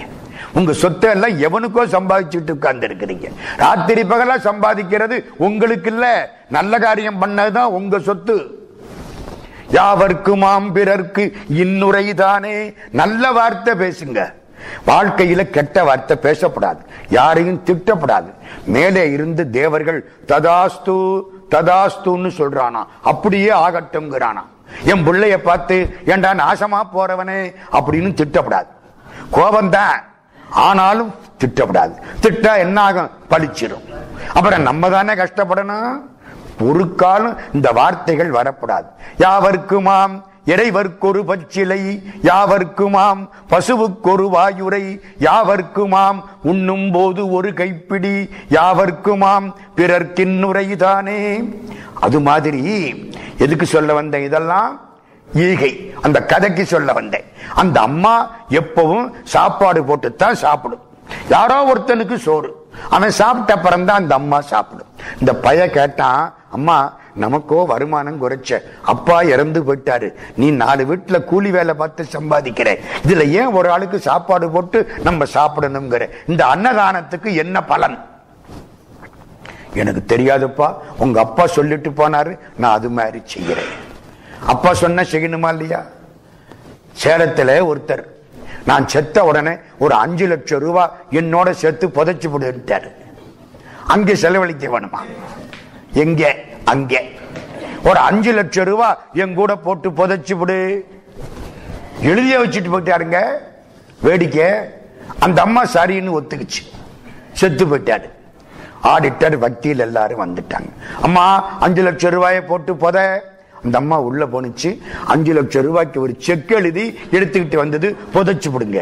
உங்க சொத்தை எல்லாம் எவனுக்கோ சம்பாதிச்சுட்டு உட்கார்ந்து இருக்கிறீங்க ராத்திரி பகலா சம்பாதிக்கிறது உங்களுக்கு இல்ல நல்ல காரியம் பண்ணதுதான் உங்க சொத்து யாவர்க்குமாம் பிறர்க்கு இன்னுரைதானே நல்ல வார்த்தை பேசுங்க வாழ்க்கையில கெட்ட வார்த்தை பேசப்படாது யாரையும் திட்டப்படாது மேலே இருந்து தேவர்கள் ததாஸ்து ததாஸ்துன்னு சொல்றானா அப்படியே ஆகட்டும்ங்கிறானா என் பிள்ளைய பார்த்து ஏண்டா நாசமா போறவனே அப்படின்னு திட்டப்படாது கோபம்தான் ஆனாலும் திட்டப்படாது திட்டா என்ன ஆகும் பழிச்சிடும் அப்புறம் நம்ம தானே கஷ்டப்படணும் ஒரு காலம் இந்த வார்த்தைகள் வரப்படாது யாவர்க்குமாம் இறைவர்க்கொரு பச்சிலை யாவர்க்குமாம் பசுவுக்கொரு வாயுரை யாவர்க்குமாம் உண்ணும் போது ஒரு கைப்பிடி யாவர்க்குமாம் பிறர்க்கின்னுரைதானே அது மாதிரி எதுக்கு சொல்ல வந்த இதெல்லாம் ஈகை அந்த கதைக்கு சொல்ல வந்தேன் அந்த அம்மா எப்பவும் சாப்பாடு போட்டுத்தான் சாப்பிடும் யாரோ ஒருத்தனுக்கு சோறு அவன் சாப்பிட்ட அப்புறம் தான் அந்த அம்மா சாப்பிடும் இந்த பைய கேட்டான் அம்மா நமக்கோ வருமானம் குறைச்ச அப்பா இறந்து போயிட்டாரு நீ நாலு வீட்டுல கூலி வேலை பார்த்து சம்பாதிக்கிற இதுல ஏன் ஒரு ஆளுக்கு சாப்பாடு போட்டு நம்ம சாப்பிடணுங்கிற இந்த அன்னதானத்துக்கு என்ன பலன் எனக்கு தெரியாதுப்பா உங்க அப்பா சொல்லிட்டு போனாரு நான் அது மாதிரி செய்கிறேன் அப்பா சொன்ன செய்யணுமா இல்லையா சேலத்துல ஒருத்தர் நான் செத்த உடனே ஒரு அஞ்சு லட்சம் ரூபாய் என்னோட சேர்த்து புதைச்சு விடுட்டாரு அங்கே செலவழிக்க வேணுமா எங்க அங்கே ஒரு அஞ்சு லட்சம் ரூபாய் என் கூட போட்டு புதைச்சு விடு எழுதிய வச்சுட்டு போயிட்டாருங்க வேடிக்கை அந்த அம்மா சரின்னு ஒத்துக்குச்சு செத்து போயிட்டாரு ஆடிட்டர் வக்கீல் எல்லாரும் வந்துட்டாங்க அம்மா அஞ்சு லட்சம் ரூபாயை போட்டு புத அந்த அம்மா உள்ள போனுச்சு அஞ்சு லட்சம் ரூபாய்க்கு ஒரு செக் எழுதி எடுத்துக்கிட்டு வந்தது புதைச்சு விடுங்க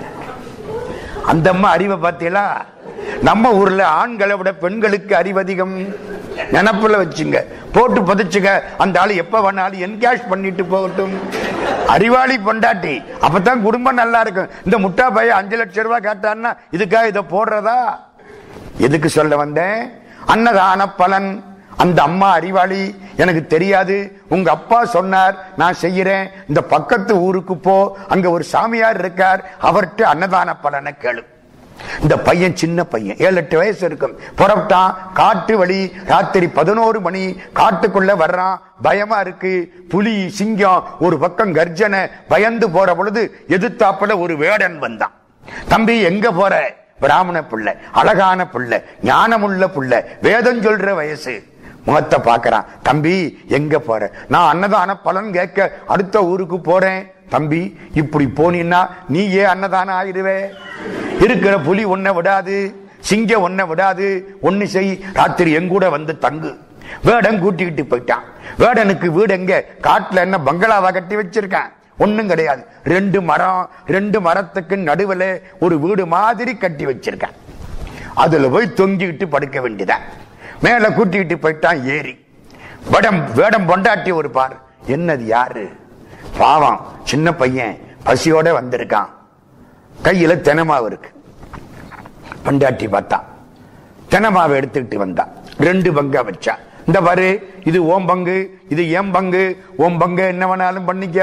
அந்த அம்மா அறிவை பார்த்தீங்களா நம்ம ஊர்ல ஆண்களை விட பெண்களுக்கு அறிவு அதிகம் நினப்புல வச்சுங்க போட்டு புதைச்சுங்க அந்த ஆளு எப்ப வேணாலும் என்கேஷ் பண்ணிட்டு போகட்டும் அறிவாளி பொண்டாட்டி அப்பதான் குடும்பம் நல்லா இருக்கும் இந்த முட்டா பையன் அஞ்சு லட்சம் ரூபாய் கேட்டான்னா இதுக்காக இதை போடுறதா எதுக்கு சொல்ல வந்தேன் அன்னதான பலன் அந்த அம்மா அறிவாளி எனக்கு தெரியாது உங்க அப்பா சொன்னார் நான் செய்யறேன் இந்த பக்கத்து ஊருக்கு போ அங்க ஒரு சாமியார் இருக்கார் அவர்கிட்ட அன்னதான பலனை கேளு இந்த பையன் சின்ன பையன் ஏழு எட்டு வயசு இருக்கும் புறப்பட்டான் காட்டு வழி ராத்திரி பதினோரு மணி காட்டுக்குள்ள வர்றான் பயமா இருக்கு புலி சிங்கம் ஒரு பக்கம் கர்ஜனை பயந்து போற பொழுது எதிர்த்தாப்புல ஒரு வேடன் வந்தான் தம்பி எங்க போற பிராமண பிள்ளை அழகான பிள்ளை ஞானமுள்ள பிள்ளை வேதம் சொல்ற வயசு முகத்தை பாக்குறான் தம்பி எங்க போற நான் அன்னதான பலன் கேட்க அடுத்த ஊருக்கு போறேன் தம்பி இப்படி போனீன்னா நீ ஏன் அன்னதானம் ஆயிடுவே இருக்கிற புலி உன்னை விடாது சிங்க உன்னை விடாது ஒண்ணு செய் ராத்திரி எங்கூட வந்து தங்கு வேடன் கூட்டிக்கிட்டு போயிட்டான் வேடனுக்கு வீடு எங்க காட்டுல என்ன பங்களாவா கட்டி வச்சிருக்கான் ஒண்ணும் கிடையாது ரெண்டு மரம் ரெண்டு மரத்துக்கு நடுவுல ஒரு வீடு மாதிரி கட்டி வச்சிருக்கான் அதுல போய் தொங்கிக்கிட்டு படுக்க வேண்டியதான் மேல கூட்டிக்கிட்டு போயிட்டான் ஏறி வடம் வேடம் பொண்டாட்டி ஒரு பார் என்னது யாரு பாவம் சின்ன பையன் பசியோட வந்திருக்கான் கையில தெனமாவு இருக்கு பொண்டாட்டி பார்த்தான் தெனமாவை எடுத்துக்கிட்டு வந்தான் ரெண்டு பங்கா வச்சா இந்த பாரு இது ஓம் பங்கு இது என் பங்கு ஓம் பங்கு என்ன வேணாலும் பண்ணிக்க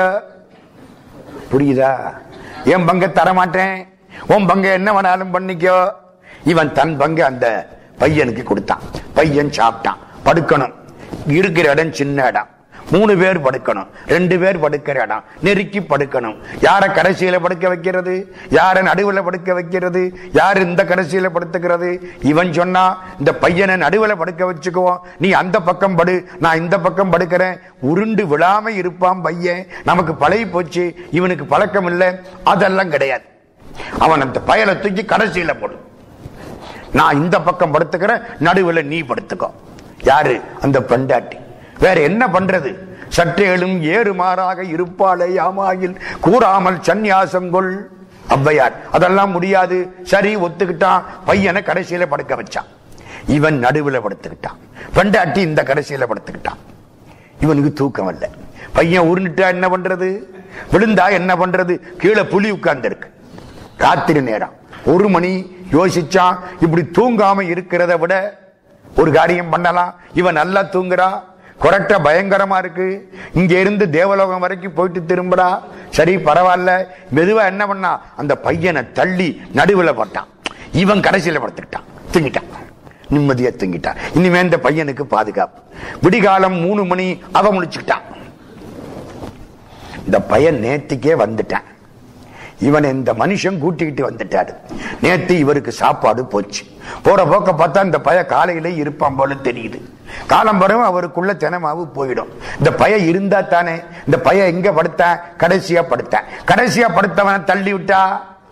புரியுதா என் பங்க தரமாட்டேன் உன் பங்க என்ன வேணாலும் பண்ணிக்கோ இவன் தன் பங்கு அந்த பையனுக்கு கொடுத்தான் பையன் சாப்பிட்டான் படுக்கணும் இருக்கிற இடம் சின்ன இடம் மூணு பேர் படுக்கணும் ரெண்டு பேர் படுக்கிற இடம் நெருக்கி படுக்கணும் யார கடைசியில படுக்க வைக்கிறது யார நடுவுல படுக்க வைக்கிறது யார் இந்த கடைசியில படுத்துக்கிறது இவன் சொன்னா இந்த பையனை நடுவுல படுக்க வச்சுக்குவோம் நீ அந்த பக்கம் படு நான் இந்த பக்கம் படுக்கிறேன் உருண்டு விழாம இருப்பான் பையன் நமக்கு பழகி போச்சு இவனுக்கு பழக்கம் இல்லை அதெல்லாம் கிடையாது அவன் அந்த பயலை தூக்கி கடைசியில போடு நான் இந்த பக்கம் படுத்துக்கிறேன் நடுவுல நீ படுத்துக்கோ யாரு அந்த பெண்டாட்டி வேற என்ன பண்றது சற்றேலும் ஏறுமாறாக இருப்பாளே ஆமாயில் கூறாமல் சந்நியாசம் கொள் ஔவையார் அதெல்லாம் முடியாது சரி ஒத்துக்கிட்டான் பையனை கடைசியில படுக்க வச்சான் இவன் நடுவுல படுத்துக்கிட்டான் பெண்டாட்டி இந்த கடைசியில படுத்துக்கிட்டான் இவனுக்கு தூக்கம் இல்ல பையன் உருண்டுட்டா என்ன பண்றது விழுந்தா என்ன பண்றது கீழே புலி உட்கார்ந்து இருக்கு ராத்திரி நேரம் ஒரு மணி யோசிச்சான் இப்படி தூங்காம இருக்கிறத விட ஒரு காரியம் பண்ணலாம் இவன் நல்லா தூங்குறா கொரட்ட பயங்கரமா இருக்கு இங்க இருந்து தேவலோகம் வரைக்கும் போயிட்டு திரும்புடா சரி பரவாயில்ல மெதுவா என்ன பண்ணா அந்த பையனை தள்ளி நடுவுல போட்டான் இவன் கடைசியில படுத்துக்கிட்டான் தூங்கிட்டான் நிம்மதியா தூங்கிட்டான் இனிமே இந்த பையனுக்கு பாதுகாப்பு விடிகாலம் மூணு மணி அவன் முழிச்சுக்கிட்டான் இந்த பையன் நேத்திக்கே வந்துட்டான் இவன் இந்த மனுஷன் கூட்டிக்கிட்டு வந்துட்டாரு நேத்து இவருக்கு சாப்பாடு போச்சு போற போக்க பார்த்தா இந்த பைய காலையில இருப்பான் போல தெரியுது காலம் வரும் அவருக்குள்ள தினமாவு போயிடும் இந்த பைய இருந்தா தானே இந்த பைய எங்க படுத்தான் கடைசியா படுத்தான் கடைசியா படுத்தவனை தள்ளி விட்டா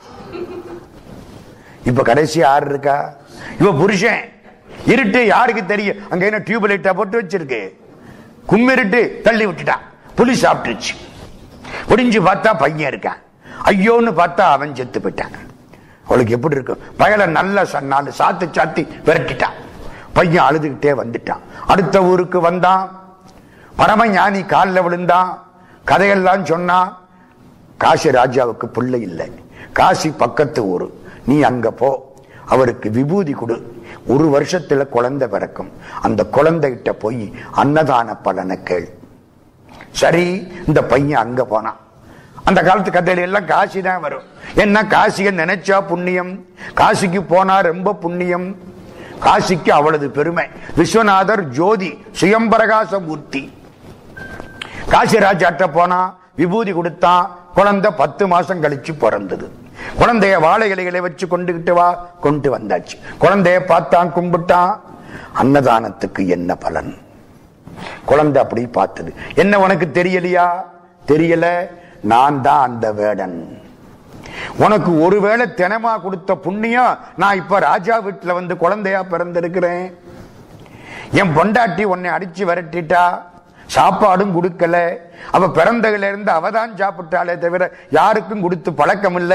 இப்ப கடைசியா யாரு இருக்கா இவ புருஷன் இருட்டு யாருக்கு தெரியும் அங்க என்ன டியூப் லைட்டா போட்டு வச்சிருக்கு கும்மிருட்டு தள்ளி விட்டுட்டா புலி சாப்பிட்டுருச்சு ஒடிஞ்சு பார்த்தா பையன் இருக்கான் ஐயோன்னு பார்த்தா அவன் செத்து போயிட்டான் அவளுக்கு எப்படி இருக்கும் பயல நல்ல ச- நாலு சாத்து சாத்தி விரட்டிட்டான் பையன் அழுதுகிட்டே வந்துட்டான் அடுத்த ஊருக்கு வந்தான் பரம ஞானி காலில் விழுந்தான் கதையெல்லாம் சொன்னான் காசி ராஜாவுக்கு பிள்ளை இல்லை காசி பக்கத்து ஊரு நீ அங்க போ அவருக்கு விபூதி கொடு ஒரு வருஷத்துல குழந்தை பிறக்கும் அந்த குழந்தைகிட்ட போய் அன்னதான பலனை கேள் சரி இந்த பையன் அங்க போனான் அந்த காலத்து கதையில எல்லாம் காசி தான் வரும் என்ன காசியை நினைச்சா புண்ணியம் காசிக்கு போனா ரொம்ப புண்ணியம் காசிக்கு அவளது பெருமை விஸ்வநாதர் ஜோதி சுயம்பிரகாச மூர்த்தி காசிராஜாட்ட போனா விபூதி கொடுத்தான் குழந்தை பத்து மாசம் கழிச்சு பிறந்தது குழந்தைய வாழை இலைகளை வச்சு கொண்டுகிட்டு வா கொண்டு வந்தாச்சு குழந்தைய பார்த்தான் கும்பிட்டான் அன்னதானத்துக்கு என்ன பலன் குழந்தை அப்படி பார்த்தது என்ன உனக்கு தெரியலையா தெரியல நான் தான் அந்த வேடன் உனக்கு ஒருவேளை தினமா கொடுத்த புண்ணியம் நான் இப்ப ராஜா வீட்டுல வந்து குழந்தையா பிறந்திருக்கிறேன் என் பொண்டாட்டி உன்னை அடிச்சு விரட்டிட்டா சாப்பாடும் கொடுக்கல அவ பிறந்ததுல இருந்து அவ தான் சாப்பிட்டாளே தவிர யாருக்கும் கொடுத்து பழக்கம் இல்ல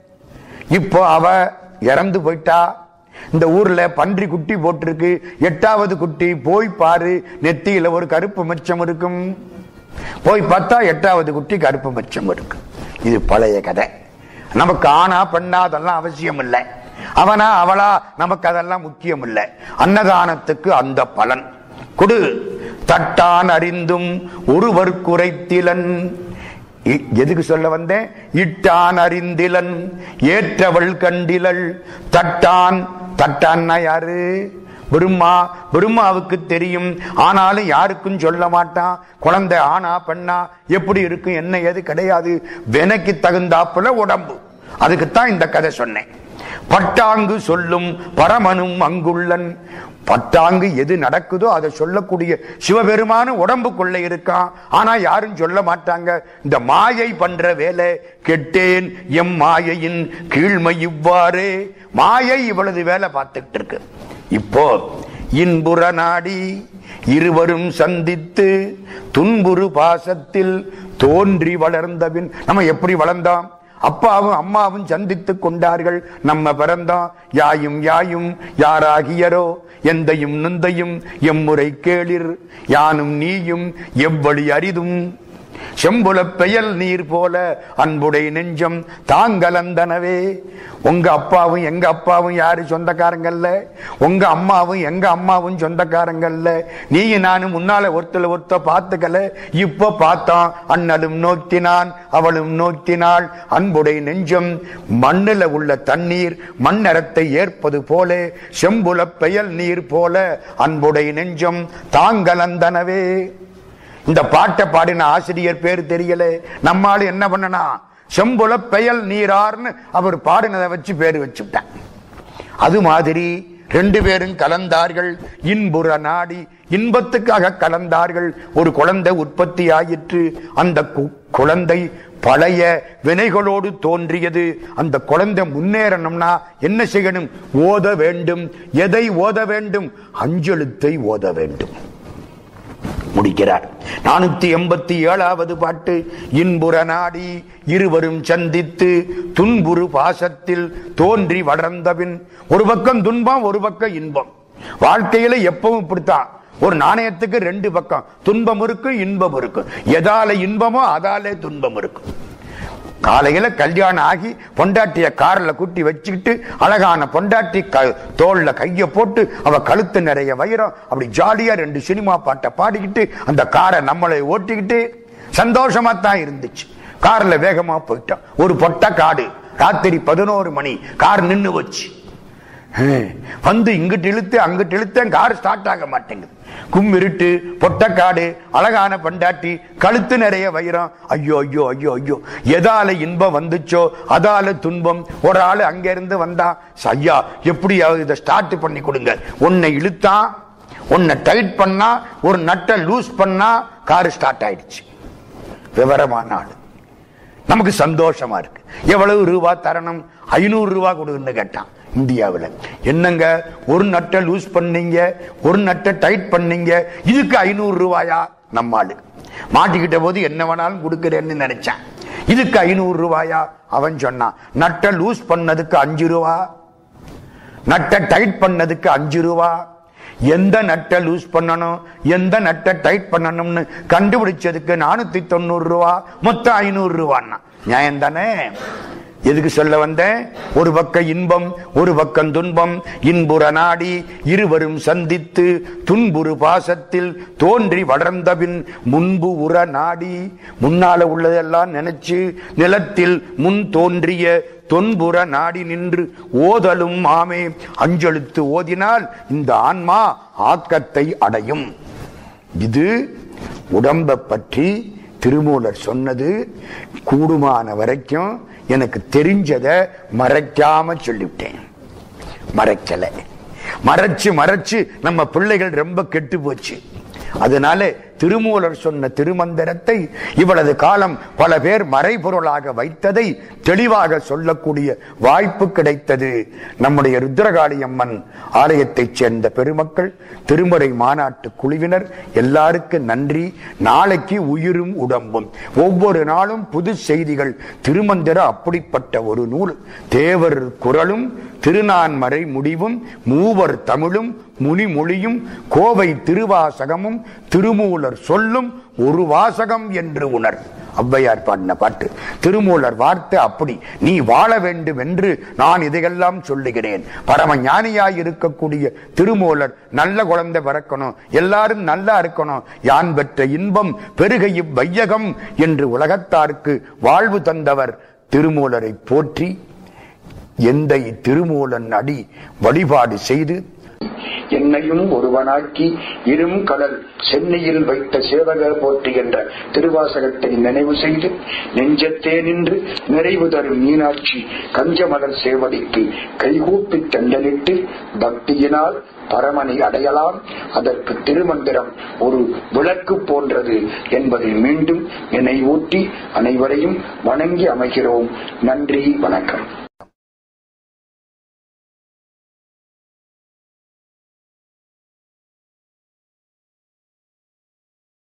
இப்போ அவ இறந்து போயிட்டா இந்த ஊர்ல பன்றி குட்டி போட்டிருக்கு எட்டாவது குட்டி போய் பாரு நெத்தியில ஒரு கருப்பு மச்சம் இருக்கும் போய் பார்த்தா எட்டாவது குட்டி கருப்பு மச்சம் இருக்கு இது பழைய கதை நமக்கு ஆனா பெண்ணா அதெல்லாம் அவசியம் இல்லை அவனா அவளா நமக்கு அதெல்லாம் முக்கியம் இல்லை அன்னதானத்துக்கு அந்த பலன் கொடு தட்டான் அறிந்தும் ஒருவர் குறைத்திலன் இ- எதுக்கு சொல்ல வந்தேன் இட்டான் அறிந்திலன் ஏற்றவள் கண்டிலள் தட்டான் தட்டான்னா யாரு பிரம்மா பிரம்மாவுக்கு தெரியும் ஆனாலும் யாருக்கும் சொல்ல மாட்டான் குழந்தை ஆனா பெண்ணா எப்படி இருக்கும் என்ன ஏது கிடையாது வினைக்கு தகுந்தாப்புல உடம்பு அதுக்குத்தான் இந்த கதை சொன்னேன் பட்டாங்கு சொல்லும் பரமனும் அங்குள்ளன் பட்டாங்கு எது நடக்குதோ அதை சொல்லக்கூடிய சிவபெருமான உடம்புக்குள்ள இருக்கான் ஆனா யாரும் சொல்ல மாட்டாங்க இந்த மாயை பண்ற வேலை கெட்டேன் எம் மாயையின் கீழ்மை இவ்வாறே மாயை இவ்வளவு வேலை பார்த்துக்கிட்டு இருக்கு இப்போ இன்புற நாடி இருவரும் சந்தித்து துன்புறு பாசத்தில் தோன்றி வளர்ந்தபின் நம்ம எப்படி வளர்ந்தோம் அப்பாவும் அம்மாவும் சந்தித்துக் கொண்டார்கள் நம்ம பிறந்தோம் யாயும் யாயும் யாராகியரோ எந்தையும் நுந்தையும் எம்முறை கேளிர் யானும் நீயும் எவ்வழி அரிதும் செம்புலப் பெயல் நீர் போல அன்புடை நெஞ்சம் தாங்கலந்தனவே உங்க அப்பாவும் எங்க அப்பாவும் யாரு சொந்தக்காரங்கல்ல உங்க அம்மாவும் எங்க அம்மாவும் சொந்தக்காரங்கல்ல நீயும் நானும் முன்னால ஒருத்தர் ஒருத்தர் பார்த்துக்கல இப்ப பார்த்தோம் அண்ணலும் நோக்கினான் அவளும் நோக்கினாள் அன்புடை நெஞ்சம் மண்ணுல உள்ள தண்ணீர் மண்ணரத்தை ஏற்பது போல செம்புலப் பெயல் நீர் போல அன்புடை நெஞ்சம் தாங்கலந்தனவே இந்த பாட்டை பாடின ஆசிரியர் பேர் தெரியல நம்மால என்ன பண்ணனா செம்புல பெயல் நீரார்னு அவர் பாடினதை வச்சு பேர் வச்சுட்டான் அது மாதிரி ரெண்டு பேரும் கலந்தார்கள் இன்புற நாடி இன்பத்துக்காக கலந்தார்கள் ஒரு குழந்தை உற்பத்தி ஆயிற்று அந்த கு- குழந்தை பழைய வினைகளோடு தோன்றியது அந்த குழந்தை முன்னேறணும்னா என்ன செய்யணும் ஓத வேண்டும் எதை ஓத வேண்டும் அஞ்செழுத்தை ஓத வேண்டும் முடிக்கிறார் நானூத்தி எண்பத்தி ஏழாவது பாட்டு இன்புற நாடி இருவரும் சந்தித்து துன்புறு பாசத்தில் தோன்றி வளர்ந்தபின் ஒரு பக்கம் துன்பம் ஒரு பக்கம் இன்பம் வாழ்க்கையில எப்பவும் இப்படித்தான் ஒரு நாணயத்துக்கு ரெண்டு பக்கம் துன்பம் இருக்கும் இன்பம் இருக்கும் எதால இன்பமோ அதாலே துன்பம் இருக்கும் காலையில கல்யாணம் ஆகி பொண்டாட்டிய கார்ல கூட்டி வச்சுக்கிட்டு அழகான பொண்டாட்டி க- தோல்ல கைய போட்டு அவ கழுத்து நிறைய வைரம் அப்படி ஜாலியா ரெண்டு சினிமா பாட்டை பாடிக்கிட்டு அந்த காரை நம்மளை ஓட்டிக்கிட்டு சந்தோஷமா தான் இருந்துச்சு கார்ல வேகமா போயிட்டோம் ஒரு பொட்ட காடு ராத்திரி பதினோரு மணி கார் நின்னு வச்சு ஹம், வந்து இங்கிட்டு இழுத்து அங்கிட்டு இழுத்தேன் கார் ஸ்டார்ட் ஆக மாட்டேங்குது கும்மிருட்டு பொட்டக்காடு அழகான பண்டாட்டி கழுத்து நிறைய வைரம் ஐயோ ஐயோ ஐயோ ஐயோ எதால இன்பம் வந்துச்சோ அதால துன்பம் ஒரு ஆளு அங்க இருந்து வந்தா ஐயா எப்படியாவது இதை ஸ்டார்ட் பண்ணி கொடுங்க உன்னை இழுத்தா உன்னை டைட் பண்ணா ஒரு நட்டை லூஸ் பண்ணா கார் ஸ்டார்ட் ஆயிடுச்சு விவரமான ஆளு நமக்கு சந்தோஷமா இருக்கு எவ்வளவு ரூபா தரணும் ஐநூறு ரூபா கொடுன்னு கேட்டான் இந்தியாவுல என்னங்க ஒரு நட்டை லூஸ் பண்ணீங்க ஒரு நட்டை டைட் பண்ணீங்க இதுக்கு ஐநூறு ரூபாயா நம்மாளு மாட்டிக்கிட்ட போது என்ன வேணாலும் கொடுக்கிறேன்னு நினைச்சேன் இதுக்கு ஐநூறு ரூபாயா அவன் சொன்னான் நட்டை லூஸ் பண்ணதுக்கு அஞ்சு ரூபா நட்டை டைட் பண்ணதுக்கு அஞ்சு ரூபா எந்த நட்டை லூஸ் பண்ணணும் எந்த நட்டை டைட் பண்ணணும்னு கண்டுபிடிச்சதுக்கு நானூத்தி தொண்ணூறு ரூபா மொத்தம் ஐநூறு ரூபான்னா நியாயம் தானே எதுக்கு சொல்ல வந்தேன் ஒரு பக்கம் இன்பம் ஒரு பக்கம் துன்பம் இன்புற நாடி இருவரும் சந்தித்து துன்புறு பாசத்தில் தோன்றி வளர்ந்தபின் முன்பு உற நாடி முன்னால உள்ளதெல்லாம் நினைச்சு நிலத்தில் முன் தோன்றிய தொன்புற நாடி நின்று ஓதலும் ஆமே அஞ்செழுத்து ஓதினால் இந்த ஆன்மா ஆக்கத்தை அடையும் இது உடம்பை பற்றி திருமூலர் சொன்னது கூடுமான வரைக்கும் எனக்கு தெரிஞ்சதை மறைக்காம சொல்லிவிட்டேன் மறைக்கல மறைச்சு மறைச்சு நம்ம பிள்ளைகள் ரொம்ப கெட்டு போச்சு அதனால திருமூலர் சொன்ன திருமந்திரத்தை இவ்வளவு காலம் பல பேர் மறைபொருளாக வைத்ததை தெளிவாக சொல்லக்கூடிய வாய்ப்பு கிடைத்தது நம்முடைய ருத்ரகாளி அம்மன் ஆலயத்தைச் சேர்ந்த பெருமக்கள் திருமுறை மாநாட்டு குழுவினர் எல்லாருக்கும் நன்றி நாளைக்கு உயிரும் உடம்பும் ஒவ்வொரு நாளும் புது செய்திகள் திருமந்திரம் அப்படிப்பட்ட ஒரு நூல் தேவர் குரலும் திருநான்மறை முடிவும் மூவர் தமிழும் முனிமொழியும் கோவை திருவாசகமும் திருமூலர் சொல்லும் ஒரு வாசகம் என்று உணர் ஔவையார் பாடின பாட்டு திருமூலர் வார்த்தை அப்படி நீ வாழ வேண்டும் என்று நான் இதையெல்லாம் சொல்லுகிறேன் பரம ஞானியாய் இருக்கக்கூடிய திருமூலர் நல்ல குழந்தை பிறக்கணும் எல்லாரும் நல்லா இருக்கணும் யான் பெற்ற இன்பம் பெருகையும் வையகம் என்று உலகத்தாருக்கு வாழ்வு தந்தவர் திருமூலரை போற்றி எந்த திருமூலன் அடி வழிபாடு செய்து என்னையும் ஒருவனாக்கி இரும் கடல் சென்னையில் வைத்த சேவக போற்றி என்ற திருவாசகத்தை நினைவு செய்து நெஞ்சத்தே நின்று நிறைவு தரும் மீனாட்சி கஞ்சமலர் சேவடிக்கு கைகூப்பி தண்டலிட்டு பக்தியினால் பரமனை அடையலாம் அதற்கு திருமந்திரம் ஒரு விளக்கு போன்றது என்பதை மீண்டும் நினைவூட்டி அனைவரையும் வணங்கி அமைகிறோம் நன்றி வணக்கம்